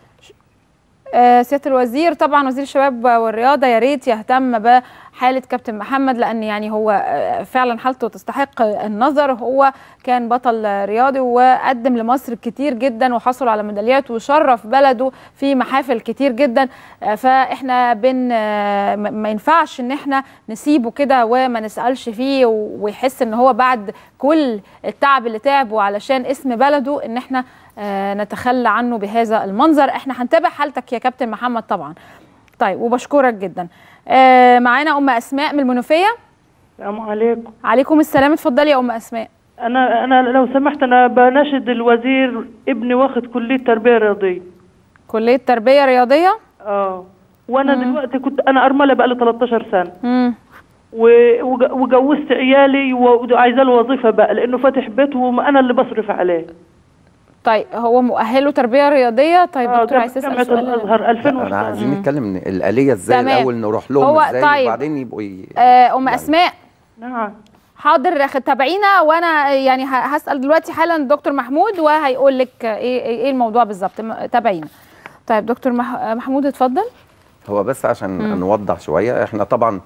آه، سياده الوزير طبعا وزير الشباب والرياضه يا ريت يهتم بحاله كابتن محمد لان يعني هو آه، فعلا حالته تستحق النظر هو كان بطل رياضي وقدم لمصر كتير جدا وحصل على ميداليات وشرف بلده في محافل كتير جدا آه، فاحنا بن آه، ما ما ينفعش ان احنا نسيبه كده وما نسالش فيه و- ويحس ان هو بعد كل التعب اللي تعبه علشان اسم بلده ان احنا آه، نتخلى عنه بهذا المنظر احنا هنتابع حالتك يا كابتن محمد طبعا طيب وبشكرك جدا آه، معانا ام اسماء من المنوفيه السلام عليكم عليكم السلام اتفضلي يا ام اسماء انا انا لو سمحت انا بناشد الوزير ابني واخد كليه تربيه رياضيه كليه تربيه رياضيه اه وانا دلوقتي كنت انا ارمله بقالي 13 سنه امم و- وج- وجوزت عيالي و- وعايزه له وظيفه بقى لانه فاتح بيت وانا اللي بصرف عليه طيب هو مؤهله تربيه رياضيه طيب آه، دكتور عايز جامعة تسال سؤال الازهر انا عايزين نتكلم الاليه ازاي تمام. الاول نروح لهم هو ازاي طيب. وبعدين يبقوا ي... آه، ام اسماء نعم حاضر أخ- تابعينا وانا يعني ه- هسال دلوقتي حالا الدكتور محمود وهيقول لك ايه ايه الموضوع بالظبط م- تابعينا طيب دكتور مح- محمود اتفضل هو بس عشان مم. نوضح شويه احنا طبعا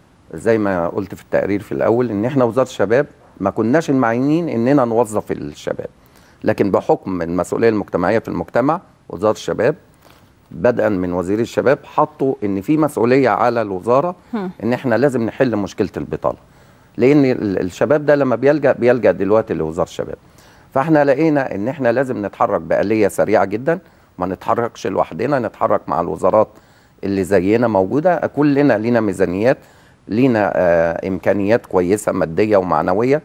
زي ما قلت في التقرير في الاول ان احنا وزاره الشباب ما كناش المعنيين اننا نوظف الشباب لكن بحكم المسؤوليه المجتمعيه في المجتمع وزاره الشباب بدءا من وزير الشباب حطوا ان في مسؤوليه على الوزاره هم. ان احنا لازم نحل مشكله البطاله لان ال- الشباب ده لما بيلجا بيلجا دلوقتي لوزاره الشباب فاحنا لقينا ان احنا لازم نتحرك باليه سريعه جدا ما نتحركش لوحدنا نتحرك مع الوزارات اللي زينا موجوده كلنا لينا ميزانيات لينا آه امكانيات كويسه ماديه ومعنويه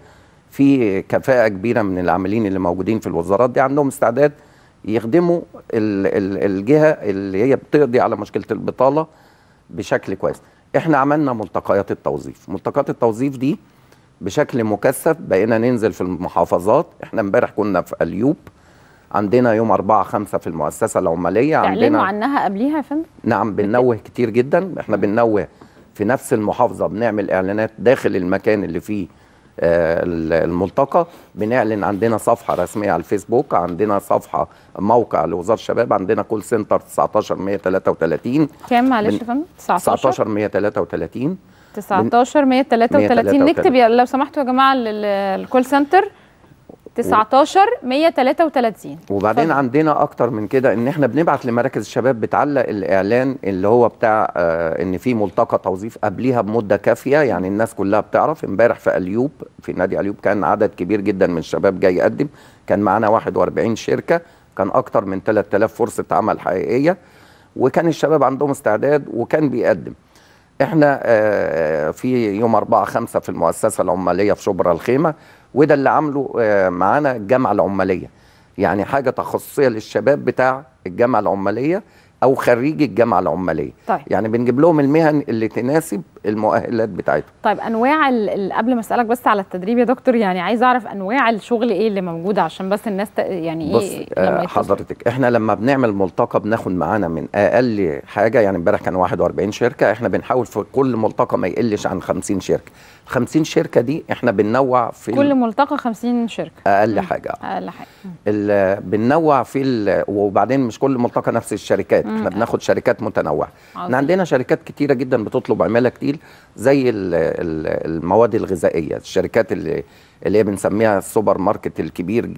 في كفاءه كبيره من العاملين اللي موجودين في الوزارات دي عندهم استعداد يخدموا ال- ال- الجهه اللي هي بتقضي على مشكله البطاله بشكل كويس احنا عملنا ملتقيات التوظيف ملتقيات التوظيف دي بشكل مكثف بقينا ننزل في المحافظات احنا امبارح كنا في اليوب عندنا يوم 4 5 في المؤسسه العماليه تعلموا عندنا عنها قبليها يا فندم نعم بننوه كتير جدا احنا بننوه في نفس المحافظه بنعمل اعلانات داخل المكان اللي فيه آه، ال- الملتقى بنعلن عندنا صفحه رسميه على الفيسبوك عندنا صفحه موقع لوزاره الشباب عندنا كول سنتر 19133 كام معلش بن- يا فندم 19 19133 19 133 133. نكتب يا- لو سمحتوا يا جماعه ال- ال- الكول سنتر 19 133 وبعدين اتفضل. عندنا اكتر من كده ان احنا بنبعت لمراكز الشباب بتعلق الاعلان اللي هو بتاع آه ان في ملتقى توظيف قبليها بمده كافيه يعني الناس كلها بتعرف امبارح في اليوب في نادي اليوب كان عدد كبير جدا من الشباب جاي يقدم كان معانا 41 شركه كان اكتر من 3000 فرصه عمل حقيقيه وكان الشباب عندهم استعداد وكان بيقدم احنا آه، في يوم 4 5 في المؤسسه العماليه في شبرا الخيمه وده اللي عامله آه، معانا الجامعه العماليه يعني حاجه تخصصيه للشباب بتاع الجامعه العماليه او خريجي الجامعه العماليه طيب. يعني بنجيب لهم المهن اللي تناسب المؤهلات بتاعتهم طيب انواع ال- ال- قبل ما اسالك بس على التدريب يا دكتور يعني عايزه اعرف انواع الشغل ايه اللي موجوده عشان بس الناس ت- يعني بص ايه آه، لما يتصلوا؟ حضرتك احنا لما بنعمل ملتقى بناخد معانا من اقل حاجه يعني امبارح كان 41 شركه احنا بنحاول في كل ملتقى ما يقلش عن 50 شركه 50 شركه دي احنا بننوع في كل ملتقى 50 شركه اقل حاجه اقل حاجه مم. ال- بننوع في ال- وبعدين مش كل ملتقى نفس الشركات مم. احنا بناخد شركات متنوعه عظيم. احنا عندنا شركات كتيره جدا بتطلب عماله كتير زي ال- ال- المواد الغذائيه الشركات اللي اللي هي بنسميها السوبر ماركت الكبير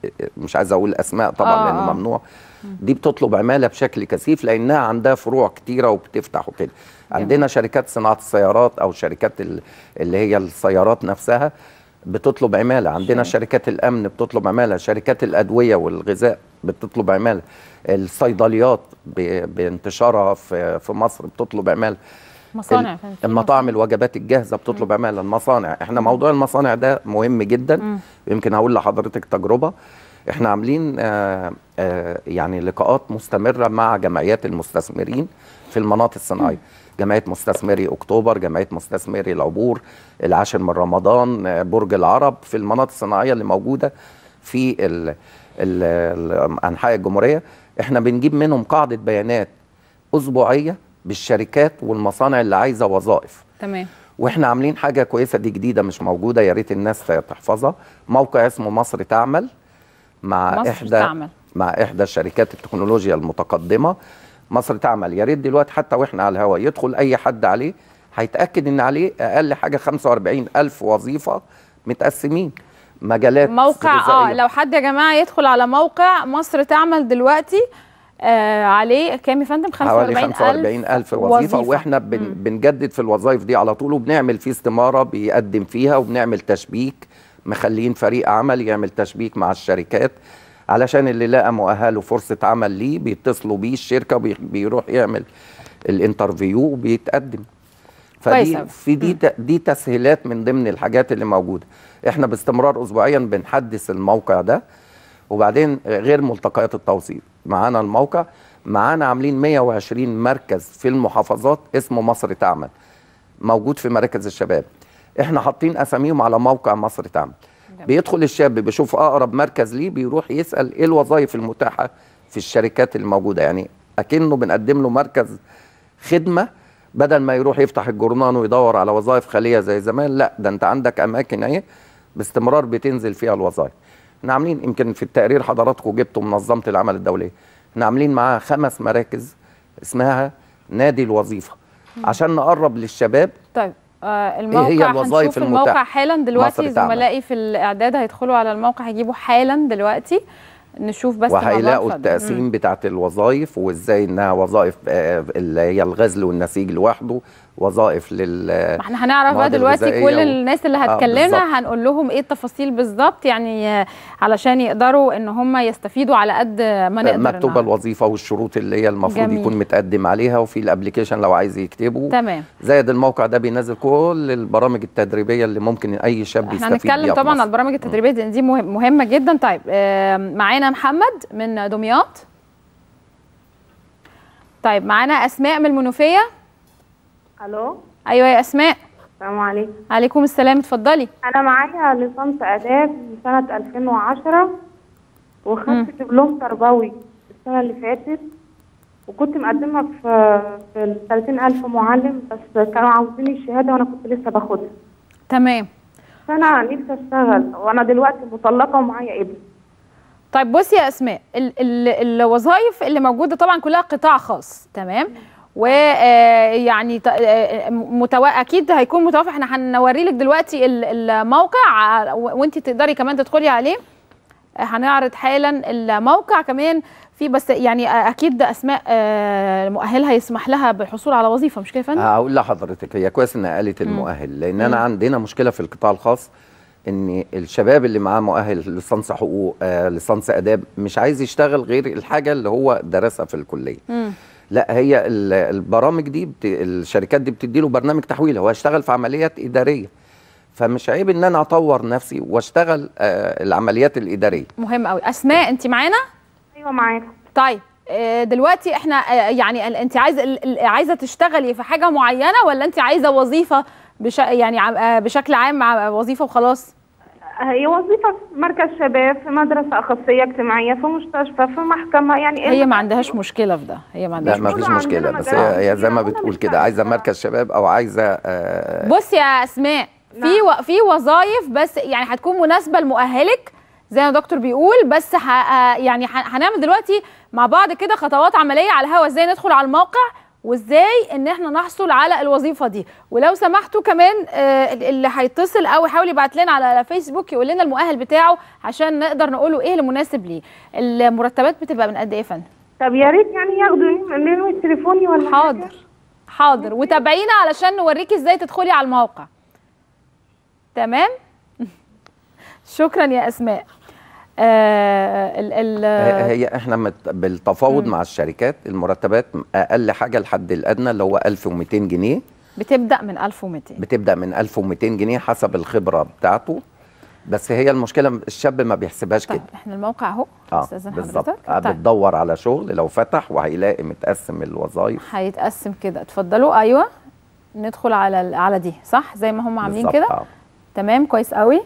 مش عايز اقول اسماء طبعا آه، لانه آه. ممنوع دي بتطلب عماله بشكل كثيف لانها عندها فروع كتيره وبتفتح وكده عندنا شركات صناعه السيارات او شركات ال- اللي هي السيارات نفسها بتطلب عماله عندنا شركات الامن بتطلب عماله شركات الادويه والغذاء بتطلب عماله الصيدليات ب- بانتشارها في في مصر بتطلب عماله مصانع ال- فهمت. المطاعم الوجبات الجاهزه بتطلب عماله المصانع احنا موضوع المصانع ده مهم جدا مم. يمكن هقول لحضرتك تجربه احنا عاملين آه آه يعني لقاءات مستمره مع جمعيات المستثمرين في المناطق الصناعيه جمعيه مستثمري اكتوبر جمعيه مستثمري العبور العاشر من رمضان آه، برج العرب في المناطق الصناعيه اللي موجوده في ال ال ال انحاء الجمهوريه احنا بنجيب منهم قاعده بيانات اسبوعيه بالشركات والمصانع اللي عايزه وظائف تمام واحنا عاملين حاجه كويسه دي جديده مش موجوده يا ريت الناس تحفظها موقع اسمه مصر تعمل مع مصر احدى تعمل. مع احدى شركات التكنولوجيا المتقدمه مصر تعمل يا ريت دلوقتي حتى واحنا على الهواء يدخل اي حد عليه هيتاكد ان عليه اقل حاجه 45 الف وظيفه متقسمين مجالات موقع اه غذائية. لو حد يا جماعه يدخل على موقع مصر تعمل دلوقتي آه عليه كام يا فندم حوالي 45 45 ألف وظيفة, وإحنا بن بنجدد في الوظائف دي على طول وبنعمل فيه استمارة بيقدم فيها وبنعمل تشبيك مخلين فريق عمل يعمل تشبيك مع الشركات علشان اللي لقى مؤهل وفرصة عمل ليه بيتصلوا بيه الشركة بي- بيروح يعمل الانترفيو وبيتقدم كويس فدي أوي. في دي ت- دي تسهيلات من ضمن الحاجات اللي موجوده احنا باستمرار اسبوعيا بنحدث الموقع ده وبعدين غير ملتقيات التوظيف معانا الموقع معانا عاملين 120 مركز في المحافظات اسمه مصر تعمل موجود في مراكز الشباب احنا حاطين اساميهم على موقع مصر تعمل بيدخل الشاب بيشوف اقرب مركز ليه بيروح يسال ايه الوظائف المتاحه في الشركات الموجوده يعني اكنه بنقدم له مركز خدمه بدل ما يروح يفتح الجورنان ويدور على وظائف خاليه زي زمان لا ده انت عندك اماكن اهي باستمرار بتنزل فيها الوظائف احنا عاملين يمكن في التقرير حضراتكم جبتوا منظمه العمل الدوليه احنا عاملين معاها خمس مراكز اسمها نادي الوظيفه عشان نقرب للشباب طيب آه الموقع هي الوظائف هنشوف الموقع المتاحة؟ حالا دلوقتي مصر تعمل. زملائي في الاعداد هيدخلوا على الموقع هيجيبوا حالا دلوقتي نشوف بس مع بعض. وهيلاقوا اتفضل. التقسيم بتاعت الوظائف وازاي انها وظائف آه، اللي هي الغزل والنسيج لوحده وظائف لل ما احنا هنعرف بقى المواد دلوقتي الغذائية كل و- الناس اللي آه، بالظبط. هتكلمنا هنقول لهم ايه التفاصيل بالظبط يعني آه، علشان يقدروا ان هم يستفيدوا على قد ما نقدر مكتوبه النهاردة. الوظيفه والشروط اللي هي المفروض جميل. يكون متقدم عليها وفي الابلكيشن لو عايز يكتبه تمام زائد الموقع ده بينزل كل البرامج التدريبيه اللي ممكن اي شاب احنا يستفيد هنتكلم بيها في طبعا مصر. على البرامج التدريبيه دي دي مهم- مهمه جدا طيب آه، معانا محمد من دمياط طيب معانا اسماء من المنوفيه الو ايوه يا اسماء السلام عليكم عليكم السلام اتفضلي انا معايا ليسانس اداب من سنه 2010 وخدت دبلوم تربوي السنه اللي فاتت وكنت مقدمه في في ال 30000 معلم بس كانوا عاوزين الشهاده وانا كنت لسه باخدها تمام فانا نفسي اشتغل وانا دلوقتي مطلقه ومعايا ابن طيب بصي يا اسماء ال ال الوظائف اللي موجوده طبعا كلها قطاع خاص تمام ويعني متوا... اكيد هيكون متوافق احنا هنوري لك دلوقتي ال- الموقع و- وانت تقدري كمان تدخلي عليه هنعرض حالا الموقع كمان في بس يعني اكيد اسماء آه، مؤهلها يسمح لها بالحصول على وظيفه مش كده يا فندم؟ هقول لحضرتك هي كويس انها قالت المؤهل لان انا مم. عندنا مشكله في القطاع الخاص ان الشباب اللي معاه مؤهل ليسانس حقوق آه ليسانس اداب مش عايز يشتغل غير الحاجه اللي هو درسها في الكليه مم. لا هي ال- البرامج دي بت... الشركات دي بتدي له برنامج تحويل هو هيشتغل في عمليات اداريه فمش عيب ان انا اطور نفسي واشتغل آه العمليات الاداريه مهم قوي اسماء انت معانا؟ ايوه معاكم طيب آه، دلوقتي احنا آه، يعني ال- انت عايزه ال- ال- عايزه تشتغلي في حاجه معينه ولا انت عايزه وظيفه بش يعني عم- آه، بشكل عام مع وظيفه وخلاص؟ هي وظيفه في مركز شباب في مدرسه اخصائيه اجتماعيه في مستشفى في محكمه يعني هي ما عندهاش مشكله في ده هي ما عندهاش لا ما فيش مشكله مشكله بس هي, هي زي ما بتقول كده عايزه مركز شباب او عايزه آه بص يا اسماء في و... في وظايف بس يعني هتكون مناسبه لمؤهلك زي ما دكتور بيقول بس ه... آه، يعني ه... هنعمل دلوقتي مع بعض كده خطوات عمليه على الهوا ازاي ندخل على الموقع وازاي ان احنا نحصل على الوظيفه دي ولو سمحتوا كمان آه، اللي هيتصل او يحاول يبعت لنا على فيسبوك يقول لنا المؤهل بتاعه عشان نقدر نقول له ايه المناسب ليه المرتبات بتبقى من قد ايه يا فندم طب يا ريت يعني ياخدوا مني تليفوني ولا حاضر حاضر وتابعينا علشان نوريكي ازاي تدخلي على الموقع تمام شكرا يا اسماء آه ال ال هي احنا مت بالتفاوض مع الشركات المرتبات اقل حاجه الحد الادنى اللي هو 1200 جنيه بتبدا من 1200 بتبدا من 1200 جنيه حسب الخبره بتاعته بس هي المشكله الشاب ما بيحسبهاش كده احنا الموقع اهو اه استاذن بالظبط حضرتك آه، طيب. بتدور على شغل لو فتح وهيلاقي متقسم الوظائف هيتقسم كده اتفضلوا ايوه ندخل على ال- على دي صح زي ما هم عاملين بالظبط، كده آه. تمام كويس قوي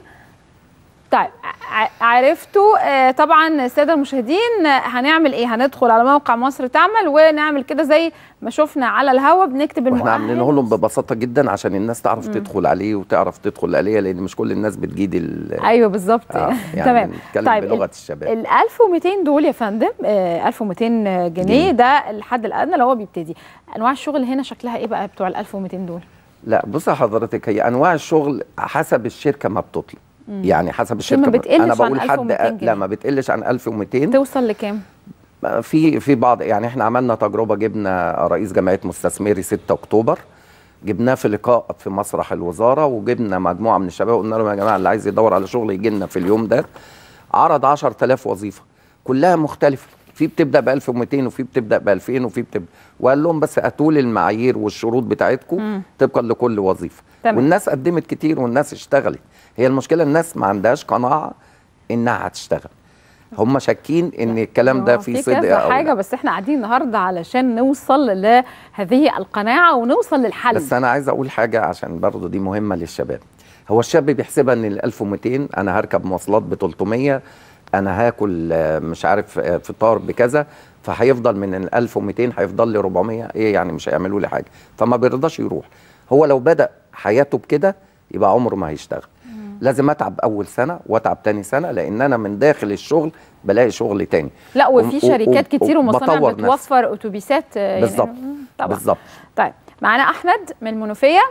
طيب ع- عرفتوا آه، طبعا الساده المشاهدين آه، هنعمل ايه هندخل على موقع مصر تعمل ونعمل كده زي ما شفنا على الهوا بنكتب واحنا المؤهل عاملينه لهم ببساطه جدا عشان الناس تعرف مم. تدخل عليه وتعرف تدخل عليه لان مش كل الناس بتجيد ال ايوه بالظبط آه، يعني تمام بنتكلم بلغة ال- الشباب. ال 1200 دول يا فندم آه، 1200 جنيه جنيه. ده الحد الادنى اللي هو بيبتدي انواع الشغل هنا شكلها ايه بقى بتوع ال 1200 دول لا بص حضرتك هي انواع الشغل حسب الشركه ما بتطلب مم. يعني حسب ما الشركه بتقلش انا عن بقول حد 1200 جنيه. لا ما بتقلش عن 1200 توصل لكام في في بعض يعني احنا عملنا تجربه جبنا رئيس جمعيه مستثمري 6 اكتوبر جبناه في لقاء في مسرح الوزاره وجبنا مجموعه من الشباب قلنا لهم يا جماعه اللي عايز يدور على شغل يجي لنا في اليوم ده عرض 10000 وظيفه كلها مختلفه في بتبدا ب 1200 وفي بتبدا ب 2000 وفي بتبدا وقال لهم بس هاتوا لي المعايير والشروط بتاعتكم مم. طبقا لكل وظيفه تمام. والناس قدمت كتير والناس اشتغلت هي المشكله الناس ما عندهاش قناعه انها هتشتغل هم شاكين ان الكلام ده هو فيه في صدق كذا أو حاجه لا. بس احنا قاعدين النهارده علشان نوصل لهذه القناعه ونوصل للحل بس انا عايز اقول حاجه عشان برضه دي مهمه للشباب هو الشاب بيحسبها ان ال 1200 انا هركب مواصلات ب 300 انا هاكل آه، مش عارف آه، فطار بكذا فهيفضل من ال 1200 هيفضل لي 400 ايه يعني مش هيعملوا لي حاجه فما بيرضاش يروح هو لو بدا حياته بكده يبقى عمره ما هيشتغل لازم اتعب اول سنه واتعب تاني سنه لان انا من داخل الشغل بلاقي شغل تاني لا وفي و- شركات و- كتير ومصانع وبطور نفسي. بتوفر اتوبيسات آه، يعني- بالظبط مم، طبعا بالظبط طيب معانا احمد من المنوفيه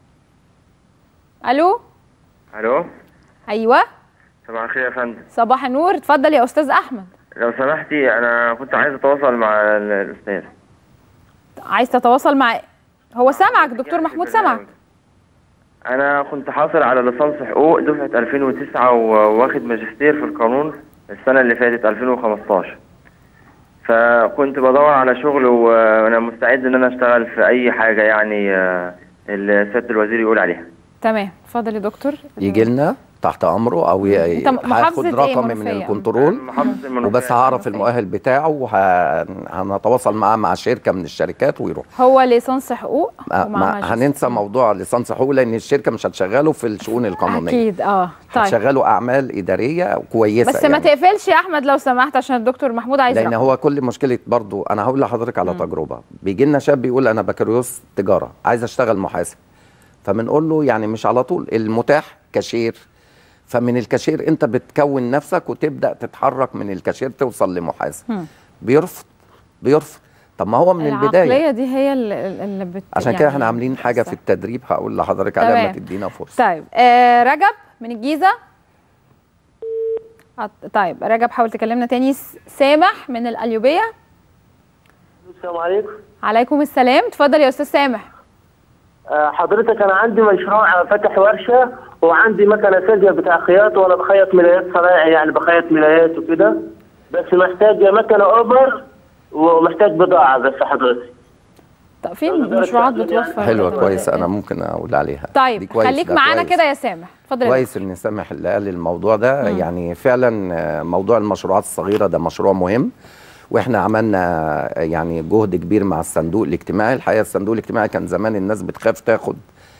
الو الو ايوه صباح الخير يا فندم صباح النور اتفضل يا استاذ احمد لو سمحتي انا كنت عايز اتواصل مع ال- الاستاذ عايز تتواصل مع هو سامعك دكتور محمود سامعك انا كنت حاصل على ليسانس حقوق دفعه 2009 وواخد ماجستير في القانون السنه اللي فاتت 2015 فكنت بدور على شغل وانا مستعد ان انا اشتغل في اي حاجه يعني آه، اللي سياده الوزير يقول عليها تمام اتفضل يا دكتور يجي لنا تحت امره او ي- أنت محافظة هاخد إيه رقم من منوفية؟ الكنترول محافظة المنوفية. وبس هعرف المؤهل بتاعه وهنتواصل معاه مع شركه من الشركات ويروح هو ليسانس حقوق ما ومع ما ماجستير. هننسى موضوع ليسانس حقوق لان الشركه مش هتشغله في الشؤون القانونيه اكيد اه طيب هتشغله اعمال اداريه كويسه بس ما يعني. تقفلش يا احمد لو سمحت عشان الدكتور محمود عايز لان رقم. هو كل مشكله برضو انا هقول لحضرتك على تجربه بيجي لنا شاب بيقول انا بكالوريوس تجاره عايز اشتغل محاسب فبنقول له يعني مش على طول المتاح كاشير فمن الكاشير انت بتكون نفسك وتبدا تتحرك من الكاشير توصل لمحاسب هم. بيرفض بيرفض طب ما هو من البدايه العقليه دي هي اللي, اللي بت عشان يعني كده احنا عاملين حاجه في التدريب هقول لحضرتك عليها ما تمام. تدينا فرصه طيب آه رجب من الجيزه عط- طيب رجب حاول تكلمنا تاني س- سامح من القليوبيه السلام عليكم عليكم السلام اتفضل يا استاذ سامح آه، حضرتك انا عندي مشروع فاتح ورشه وعندي مكنه ساجه بتاع خياط وانا بخيط ملايات صنايعي يعني بخيط ملايات وكده بس محتاج مكنه اوبر ومحتاج بضاعه بس حضرتك طب في مشروعات بتوفر حلوه كويس انا ممكن اقول عليها دي طيب كويس، خليك ده معانا كويس. كده يا سامح اتفضل يا كويس ان سامح اللي قال الموضوع ده مم. يعني فعلا آه، موضوع المشروعات الصغيره ده مشروع مهم واحنا عملنا آه، يعني جهد كبير مع الصندوق الاجتماعي الحقيقه الصندوق الاجتماعي كان زمان الناس بتخاف تاخد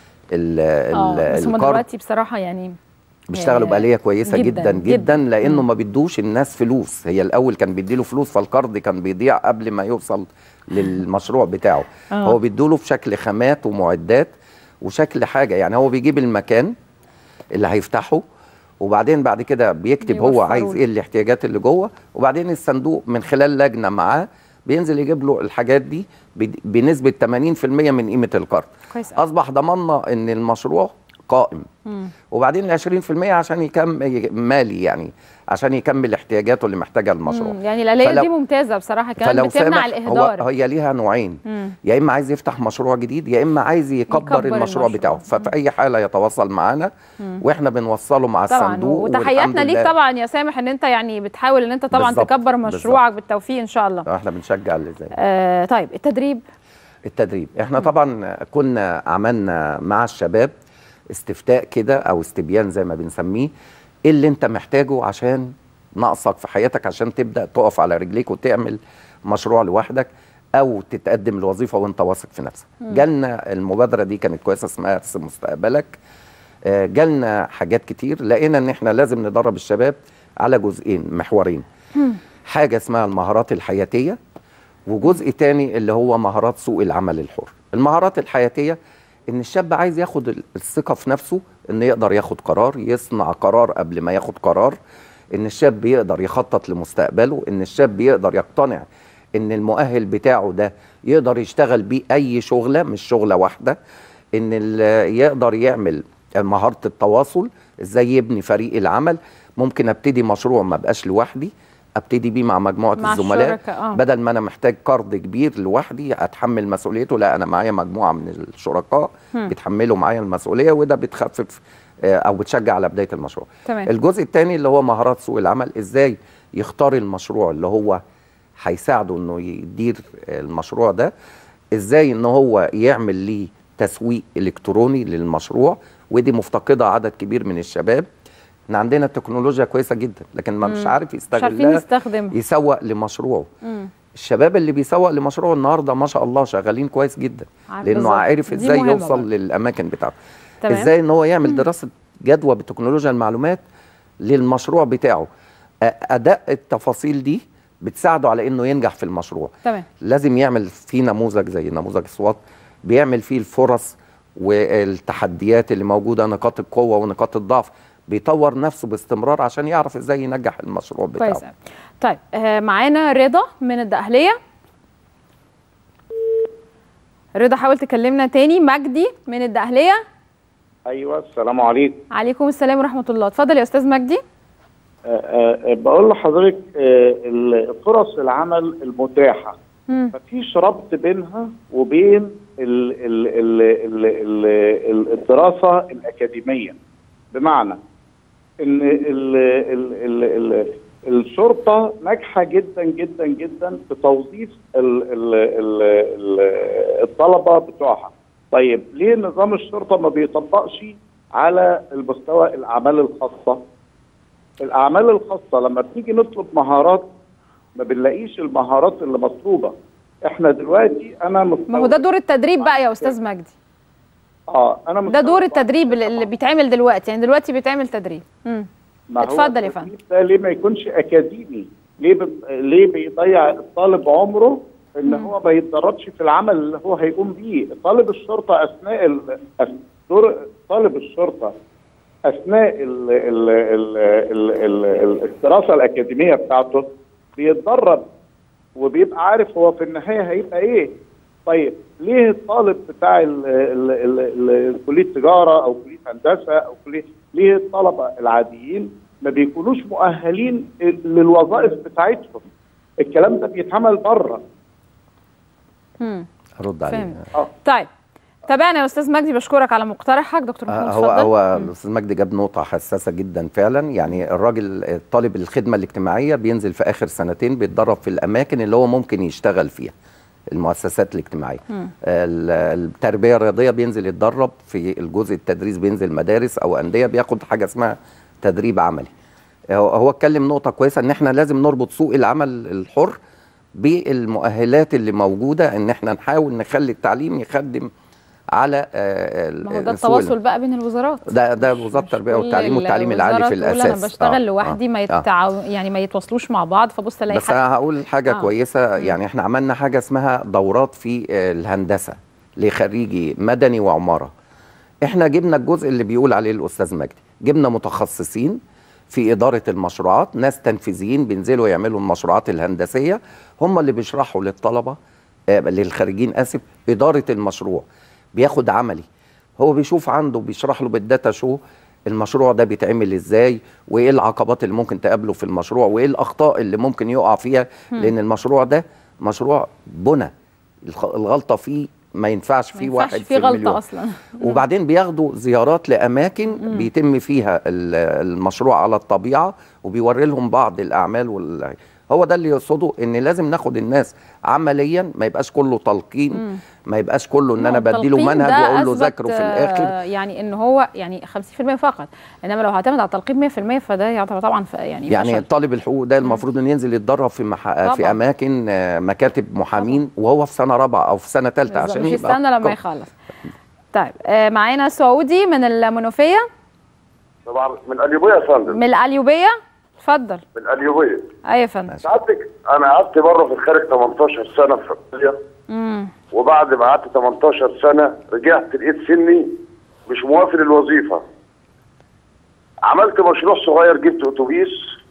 ال اه بس هم الكارد دلوقتي بصراحه يعني بيشتغلوا آه، بآلية كويسة جداً، جدا جدا, جداً. جداً لأنه ما بيدوش الناس فلوس هي الأول كان بيديله فلوس فالقرض كان بيضيع قبل ما يوصل للمشروع بتاعه آه. هو بيدوله في شكل خامات ومعدات وشكل حاجة يعني هو بيجيب المكان اللي هيفتحه وبعدين بعد كده بيكتب هو بيوفروا عايز له. ايه الاحتياجات اللي جوه وبعدين الصندوق من خلال لجنة معاه بينزل يجيب له الحاجات دي بد- بنسبة 80% من قيمة القرض كويس أصبح ضمننا إن المشروع قائم مم. وبعدين ال 20% عشان يكمل مالي يعني عشان يكمل احتياجاته اللي محتاجها المشروع مم. يعني الآلية فلو- دي ممتازة بصراحة كمان فلو بتمنع سامح الإهدار هو هي ليها نوعين مم. يا اما عايز يفتح مشروع جديد يا اما عايز يكبر, يكبر المشروع, المشروع. بتاعه ففي اي حاله يتواصل معانا مم. واحنا بنوصله مع طبعا الصندوق والحمد وتحياتنا ليك لله طبعا يا سامح ان انت يعني بتحاول ان انت طبعا بالظبط، تكبر بالظبط. مشروعك بالتوفيق ان شاء الله احنا بنشجع اللي زي آه طيب التدريب التدريب احنا طبعا كنا عملنا مع الشباب استفتاء كده او استبيان زي ما بنسميه ايه اللي انت محتاجه عشان ناقصك في حياتك عشان تبدا تقف على رجليك وتعمل مشروع لوحدك او تتقدم لوظيفه وانت واثق في نفسك مم. جالنا المبادره دي كانت كويسه اسمها ارسم مستقبلك آه، جالنا حاجات كتير لقينا ان احنا لازم ندرب الشباب على جزئين محورين حاجه اسمها المهارات الحياتيه وجزء تاني اللي هو مهارات سوق العمل الحر المهارات الحياتيه ان الشاب عايز ياخد ال- الثقه في نفسه ان يقدر ياخد قرار يصنع قرار قبل ما ياخد قرار ان الشاب يقدر يخطط لمستقبله ان الشاب يقدر يقتنع ان المؤهل بتاعه ده يقدر يشتغل بيه اي شغله مش شغله واحده ان ال- يقدر يعمل مهاره التواصل ازاي يبني فريق العمل ممكن ابتدي مشروع ما بقاش لوحدي ابتدي بيه مع مجموعه مع الزملاء الشركاء، آه. بدل ما انا محتاج قرض كبير لوحدي اتحمل مسؤوليته لا انا معايا مجموعه من الشركاء هم. بيتحملوا معايا المسؤوليه وده بتخفف آه، او بتشجع على بدايه المشروع تمام. الجزء الثاني اللي هو مهارات سوق العمل ازاي يختار المشروع اللي هو هيساعده انه يدير المشروع ده ازاي ان هو يعمل ليه تسويق الكتروني للمشروع ودي مفتقده عدد كبير من الشباب احنا عندنا التكنولوجيا كويسه جدا لكن ما مش مم. عارف مش عارفين يستغلها يستخدمها يسوق لمشروعه مم. الشباب اللي بيسوق لمشروعه النهارده ما شاء الله شغالين كويس جدا عارف لانه بالظبط. عارف دي ازاي مهمة يوصل برضه. للاماكن بتاعته تمام. ازاي ان هو يعمل دراسه جدوى بتكنولوجيا المعلومات للمشروع بتاعه أ- اداء التفاصيل دي بتساعده على انه ينجح في المشروع تمام لازم يعمل فيه نموذج زي نموذج سوات بيعمل فيه الفرص والتحديات اللي موجوده نقاط القوه ونقاط الضعف بيطور نفسه باستمرار عشان يعرف ازاي ينجح المشروع بتاعه كويس أوي. طيب آه معانا رضا من الدقهلية رضا حاول تكلمنا تاني مجدي من الدقهلية ايوه السلام عليكم عليكم السلام ورحمة الله اتفضل يا أستاذ مجدي أه أه بقول لحضرتك أه ال- فرص العمل المتاحه مم. مفيش ربط بينها وبين ال ال ال ال ال ال الدراسه الاكاديميه بمعنى ان ال ال ال ال الشرطه ناجحه جدا جدا جدا في توظيف ال ال ال ال الطلبه بتوعها طيب ليه نظام الشرطه ما بيطبقش على المستوى الاعمال الخاصه الاعمال الخاصه لما بنيجي نطلب مهارات ما بنلاقيش المهارات اللي مطلوبه احنا دلوقتي انا ما هو ده دور التدريب بقى يا استاذ مجدي اه انا ده دور التدريب اللي اللي بيتعمل دلوقتي يعني دلوقتي بيتعمل تدريب امم ما هو اتفضل يا فندم التدريب ده ليه ما يكونش اكاديمي ليه ب... ليه بيضيع الطالب عمره ان هو ما يتدربش في العمل اللي هو هيقوم بيه طالب الشرطه اثناء ال... أث- دور طالب الشرطه اثناء ال... ال... ال... ال... ال... ال... الدراسه الاكاديميه بتاعته بيتدرب وبيبقى عارف هو في النهايه هيبقى ايه طيب ليه الطالب بتاع ال- ال- ال- ال- كليه تجاره او كليه هندسه او كليه ليه الطلبه العاديين ما بيكونوش مؤهلين للوظائف بتاعتهم الكلام ده بيتعمل بره امم ارد عليه فهمت. طيب تابعنا يا استاذ مجدي بشكرك على مقترحك دكتور محمود آه، هو اتفضل هو مم. الاستاذ مجدي جاب نقطه حساسه جدا فعلا يعني الراجل طالب الخدمه الاجتماعيه بينزل في اخر سنتين بيتدرب في الاماكن اللي هو ممكن يشتغل فيها المؤسسات الاجتماعيه مم. ال- التربيه الرياضيه بينزل يتدرب في الجزء التدريس بينزل مدارس او انديه بياخد حاجه اسمها تدريب عملي هو هو اتكلم نقطه كويسه ان احنا لازم نربط سوق العمل الحر بالمؤهلات اللي موجوده ان احنا نحاول نخلي التعليم يخدم على آه، ال- ما هو ده سوق التواصل بقى بين الوزارات ده ده وزاره التربيه كل والتعليم والتعليم العالي في الوزارات تقول الاساس انا بشتغل آه، لوحدي ما آه، آه. يتعاو... يعني ما يتواصلوش مع بعض فبص الاقي بس انا هقول حاجه آه. آه. كويسه يعني احنا عملنا حاجه اسمها دورات في آه، الهندسه لخريجي مدني وعماره احنا جبنا الجزء اللي بيقول عليه الاستاذ مجدي جبنا متخصصين في اداره المشروعات ناس تنفيذيين بينزلوا يعملوا المشروعات الهندسيه هم اللي بيشرحوا للطلبه آه، للخريجين اسف اداره المشروع بياخد عملي هو بيشوف عنده بيشرح له بالداتا شو المشروع ده بيتعمل ازاي وايه العقبات اللي ممكن تقابله في المشروع وايه الاخطاء اللي ممكن يقع فيها مم. لان المشروع ده مشروع بنى الخ- الغلطه فيه ما ينفعش فيه ما ينفعش واحد في في المليون غلطه اصلا وبعدين بياخدوا زيارات لاماكن مم. بيتم فيها ال- المشروع على الطبيعه وبيوري لهم بعض الاعمال وال... هو ده اللي يقصده ان لازم ناخد الناس عمليا ما يبقاش كله تلقين مم. ما يبقاش كله ان انا ما هو بديله التلقين منهج ده واقول له أثبت، ذاكره في الاخر آه، يعني ان هو يعني 50% فقط انما لو هعتمد على التلقين 100% فده يعتبر طبعا ف- يعني يعني فشل. طالب الحقوق ده المفروض انه ينزل يتدرب في مح... في طبعاً. اماكن آه، مكاتب محامين وهو في سنه رابعه او في سنه ثالثه بالظبط، عشان مش يبقى يستنى لما قوي. يخلص طيب آه، معانا سعودي من المنوفيه طبعا من اليوبيه يا فندم من القليوبيه اتفضل من اليوبيه ايوه يا فندم سعادتك انا قعدت بره في الخارج 18 سنه في ايطاليا امم وبعد ما قعدت 18 سنه رجعت لقيت سني مش موافق للوظيفه عملت مشروع صغير جبت اتوبيس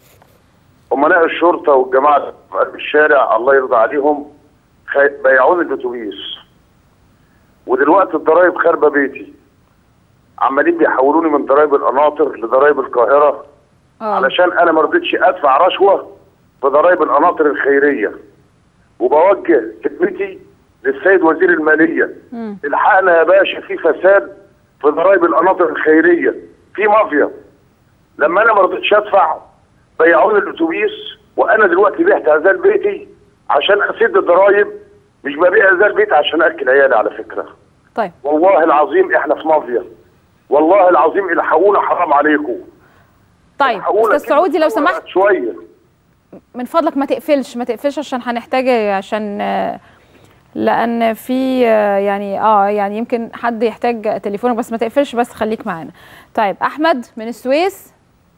امناء الشرطه والجماعه اللي في قلب الشارع الله يرضى عليهم خي- بيعوني الاتوبيس ودلوقتي الضرايب خاربه بيتي عمالين بيحولوني من ضرايب القناطر لضرايب القاهره علشان انا ما رضيتش ادفع رشوه في ضرايب القناطر الخيريه وبوجه كلمتي للسيد وزير الماليه الحقنا يا باشا في فساد في ضرايب القناطر الخيريه في مافيا لما انا ما رضيتش ادفع بيعوني الاتوبيس وانا دلوقتي بعت هذا بيتي عشان اسد الضرايب مش ببيع هذا البيت عشان اكل عيالي على فكره طيب والله العظيم احنا في مافيا والله العظيم الحقونا حرام عليكم طيب الحقونا استاذ سعودي لو سمحت شويه من فضلك ما تقفلش ما تقفلش عشان هنحتاج عشان آه، لان في آه، يعني اه يعني يمكن حد يحتاج تليفونك بس ما تقفلش بس خليك معانا طيب احمد من السويس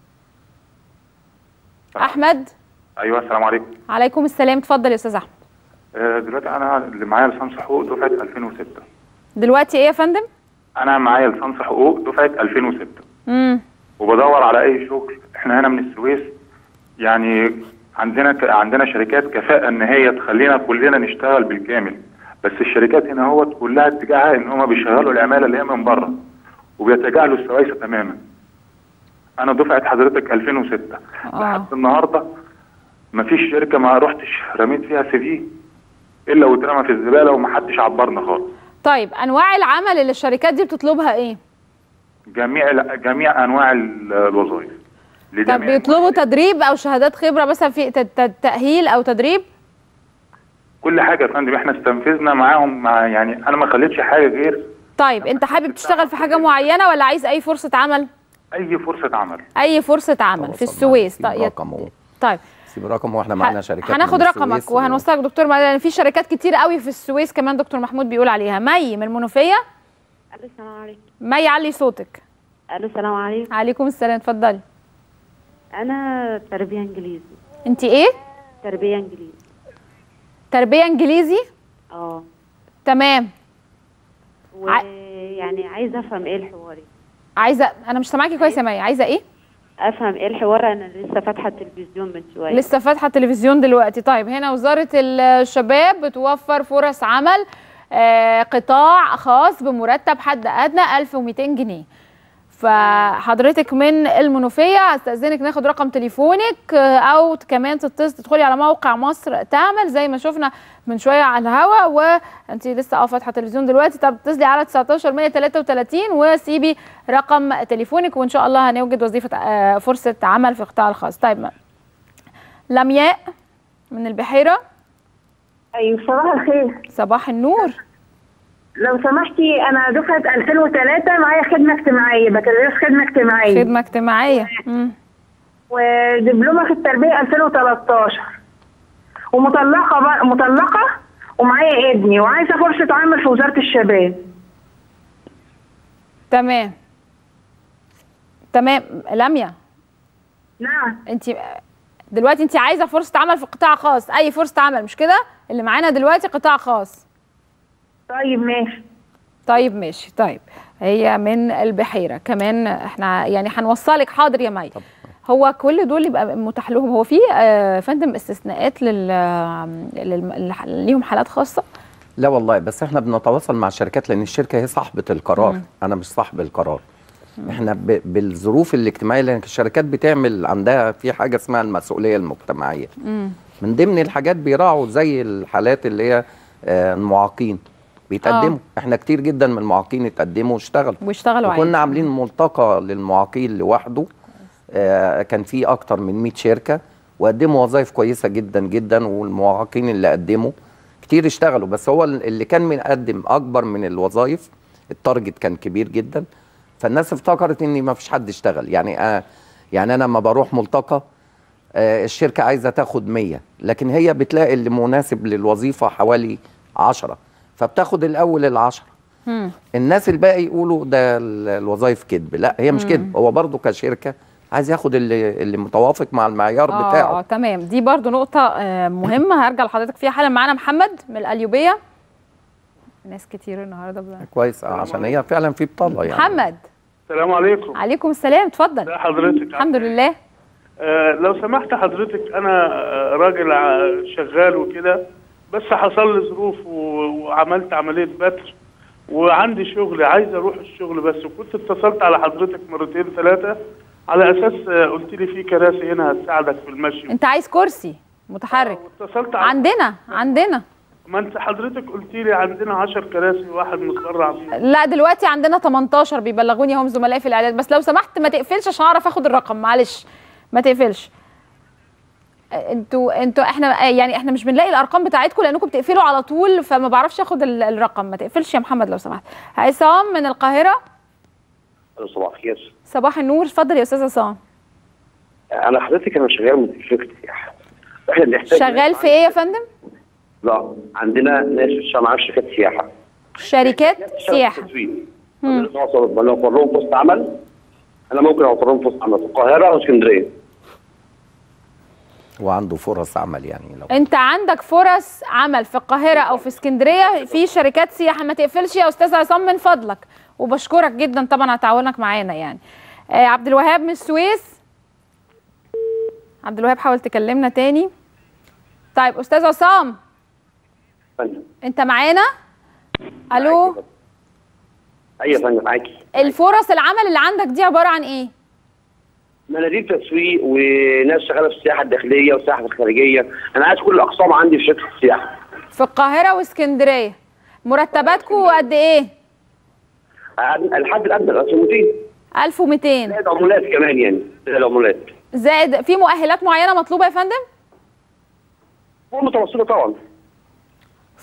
احمد ايوه السلام عليكم عليكم السلام اتفضل يا استاذ احمد آه، دلوقتي انا اللي معايا لسانس حقوق دفعه 2006 دلوقتي ايه يا فندم انا معايا لسانس حقوق دفعه 2006 امم وبدور على اي شغل احنا هنا من السويس يعني عندنا ك... عندنا شركات كفاءه ان هي تخلينا كلنا نشتغل بالكامل بس الشركات هنا هو كلها اتجاهها ان هم بيشغلوا العماله اللي هي من بره وبيتجاهلوا السويسه تماما انا دفعه حضرتك 2006 لحد النهارده مفيش شركه ما رحتش رميت فيها سي في الا واترمى في الزباله ومحدش عبرنا خالص طيب انواع العمل اللي الشركات دي بتطلبها ايه جميع جميع انواع ال- الوظائف طب لجميع بيطلبوا تدريب او شهادات خبره مثلا في ت- ت- تاهيل او تدريب كل حاجه يا فندم احنا استنفذنا معاهم مع يعني انا ما خليتش حاجه غير طيب انت حابب تشتغل في حاجه معينه ولا عايز اي فرصه عمل اي فرصه عمل اي فرصه عمل في السويس طيب رقمه طيب سيب رقمه واحنا معانا شركات هناخد من رقمك السويس وهنوصلك دكتور مع- لان في شركات كتير قوي في السويس كمان دكتور محمود بيقول عليها مي من المنوفيه الو السلام عليكم مي علي صوتك الو السلام عليكم عليكم السلام اتفضلي انا تربيه انجليزي انت ايه تربيه انجليزي تربيه انجليزي اه تمام ويعني عايزه افهم ايه الحوار عايزه انا مش سامعاكي كويس يا مي عايزه ايه افهم ايه الحوار انا لسه فاتحه التلفزيون من شويه لسه فاتحه التلفزيون دلوقتي طيب هنا وزاره الشباب بتوفر فرص عمل آه، قطاع خاص بمرتب حد ادنى 1200 جنيه فحضرتك من المنوفيه هستاذنك ناخد رقم تليفونك آه، او كمان تتصل تدخلي على موقع مصر تعمل زي ما شفنا من شويه على الهوا وانت لسه اه فاتحه التلفزيون دلوقتي طب اتصلي على 19 133 وسيبي رقم تليفونك وان شاء الله هنوجد وظيفه آه، فرصه عمل في القطاع الخاص طيب ما- لمياء من البحيره ايوه صباح الخير صباح النور لو سمحتي انا دفعه 2003 معايا خدمه اجتماعيه بكالوريوس خدمه اجتماعيه خدمه اجتماعيه مم. ودبلومه في التربيه 2013 ومطلقه بقى مطلقه ومعايا ابني وعايزه فرصه عمل في وزاره الشباب تمام تمام لميا نعم انت دلوقتي انت عايزه فرصه عمل في قطاع خاص اي فرصه عمل مش كده اللي معانا دلوقتي قطاع خاص طيب ماشي طيب ماشي طيب هي من البحيره كمان احنا يعني هنوصلك حاضر يا مي هو كل دول يبقى متاح لهم هو في آه، فندم استثناءات لل لل- ليهم حالات خاصه لا والله بس احنا بنتواصل مع الشركات لان الشركه هي صاحبه القرار مم. انا مش صاحب القرار احنا ب... بالظروف الاجتماعيه لان الشركات بتعمل عندها في حاجه اسمها المسؤوليه المجتمعيه مم. من ضمن الحاجات بيراعوا زي الحالات اللي هي آه، المعاقين بيتقدموا آه. احنا كتير جدا من المعاقين اتقدموا واشتغلوا واشتغلوا عادي. وكنا عاملين ملتقى للمعاقين لوحده آه، كان في اكتر من 100 شركه وقدموا وظائف كويسه جدا جدا والمعاقين اللي قدموا كتير اشتغلوا بس هو اللي كان مقدم اكبر من الوظائف التارجت كان كبير جدا فالناس افتكرت ان ما فيش حد اشتغل يعني آه يعني انا لما بروح ملتقى آه الشركه عايزه تاخد 100 لكن هي بتلاقي اللي مناسب للوظيفه حوالي 10 فبتاخد الاول العشرة مم. الناس الباقي يقولوا ده ال- الوظائف كذب لا هي مش مم. كذب هو برضه كشركه عايز ياخد اللي اللي متوافق مع المعيار اه بتاعه اه تمام دي برضو نقطة آه مهمة هرجع لحضرتك فيها حالا معانا محمد من القليوبية ناس كتير النهارده بقى. كويس آه، عشان هي فعلا في بطاله يعني محمد السلام عليكم عليكم السلام اتفضل ازي حضرتك الحمد لله آه لو سمحت حضرتك انا آه، راجل ع- شغال وكده بس حصل لي ظروف و- وعملت عمليه بتر وعندي شغل عايز اروح الشغل بس وكنت اتصلت على حضرتك مرتين ثلاثه على اساس آه، قلت لي في كراسي هنا هتساعدك في المشي انت عايز كرسي متحرك اتصلت على- عندنا عندنا ما انت حضرتك قلت لي عندنا 10 كراسي واحد متبرع بيه لا دلوقتي عندنا 18 بيبلغوني هم زملائي في الاعداد بس لو سمحت ما تقفلش عشان اعرف اخد الرقم معلش ما تقفلش آه، انتوا انتوا احنا آه، يعني احنا مش بنلاقي الارقام بتاعتكم لانكم بتقفلوا على طول فما بعرفش اخد ال- الرقم ما تقفلش يا محمد لو سمحت عصام من القاهره صباح الخير صباح النور اتفضل يا استاذ عصام انا حضرتك انا شغال من شركه سياحه احنا بنحتاج شغال في ايه يا فندم لا عندنا ناس بتشتغل معانا في شركات سياحه شركات سياحه تسويق مم. نوصل نوفر لهم فرصه عمل انا ممكن اوفر لهم فرصه عمل في القاهره او اسكندريه وعنده فرص عمل يعني لو انت عندك فرص عمل في القاهره او في اسكندريه في شركات سياحه ما تقفلش يا استاذ عصام من فضلك وبشكرك جدا طبعا على تعاونك معانا يعني آه عبد الوهاب من السويس عبد الوهاب حاول تكلمنا تاني طيب استاذ عصام انت معانا الو ايوه يا فندم معاكي الفرص العمل اللي عندك دي عباره عن ايه مناديب تسويق وناس شغاله في السياحه الداخليه والسياحه الخارجيه انا عايز كل الاقسام عندي في شركه السياحه في القاهره واسكندريه مرتباتكم قد ايه الحد الادنى 1200 1200 زائد عمولات كمان يعني زائد عمولات زائد في مؤهلات معينه مطلوبه يا فندم فوق المتوسطه طبعا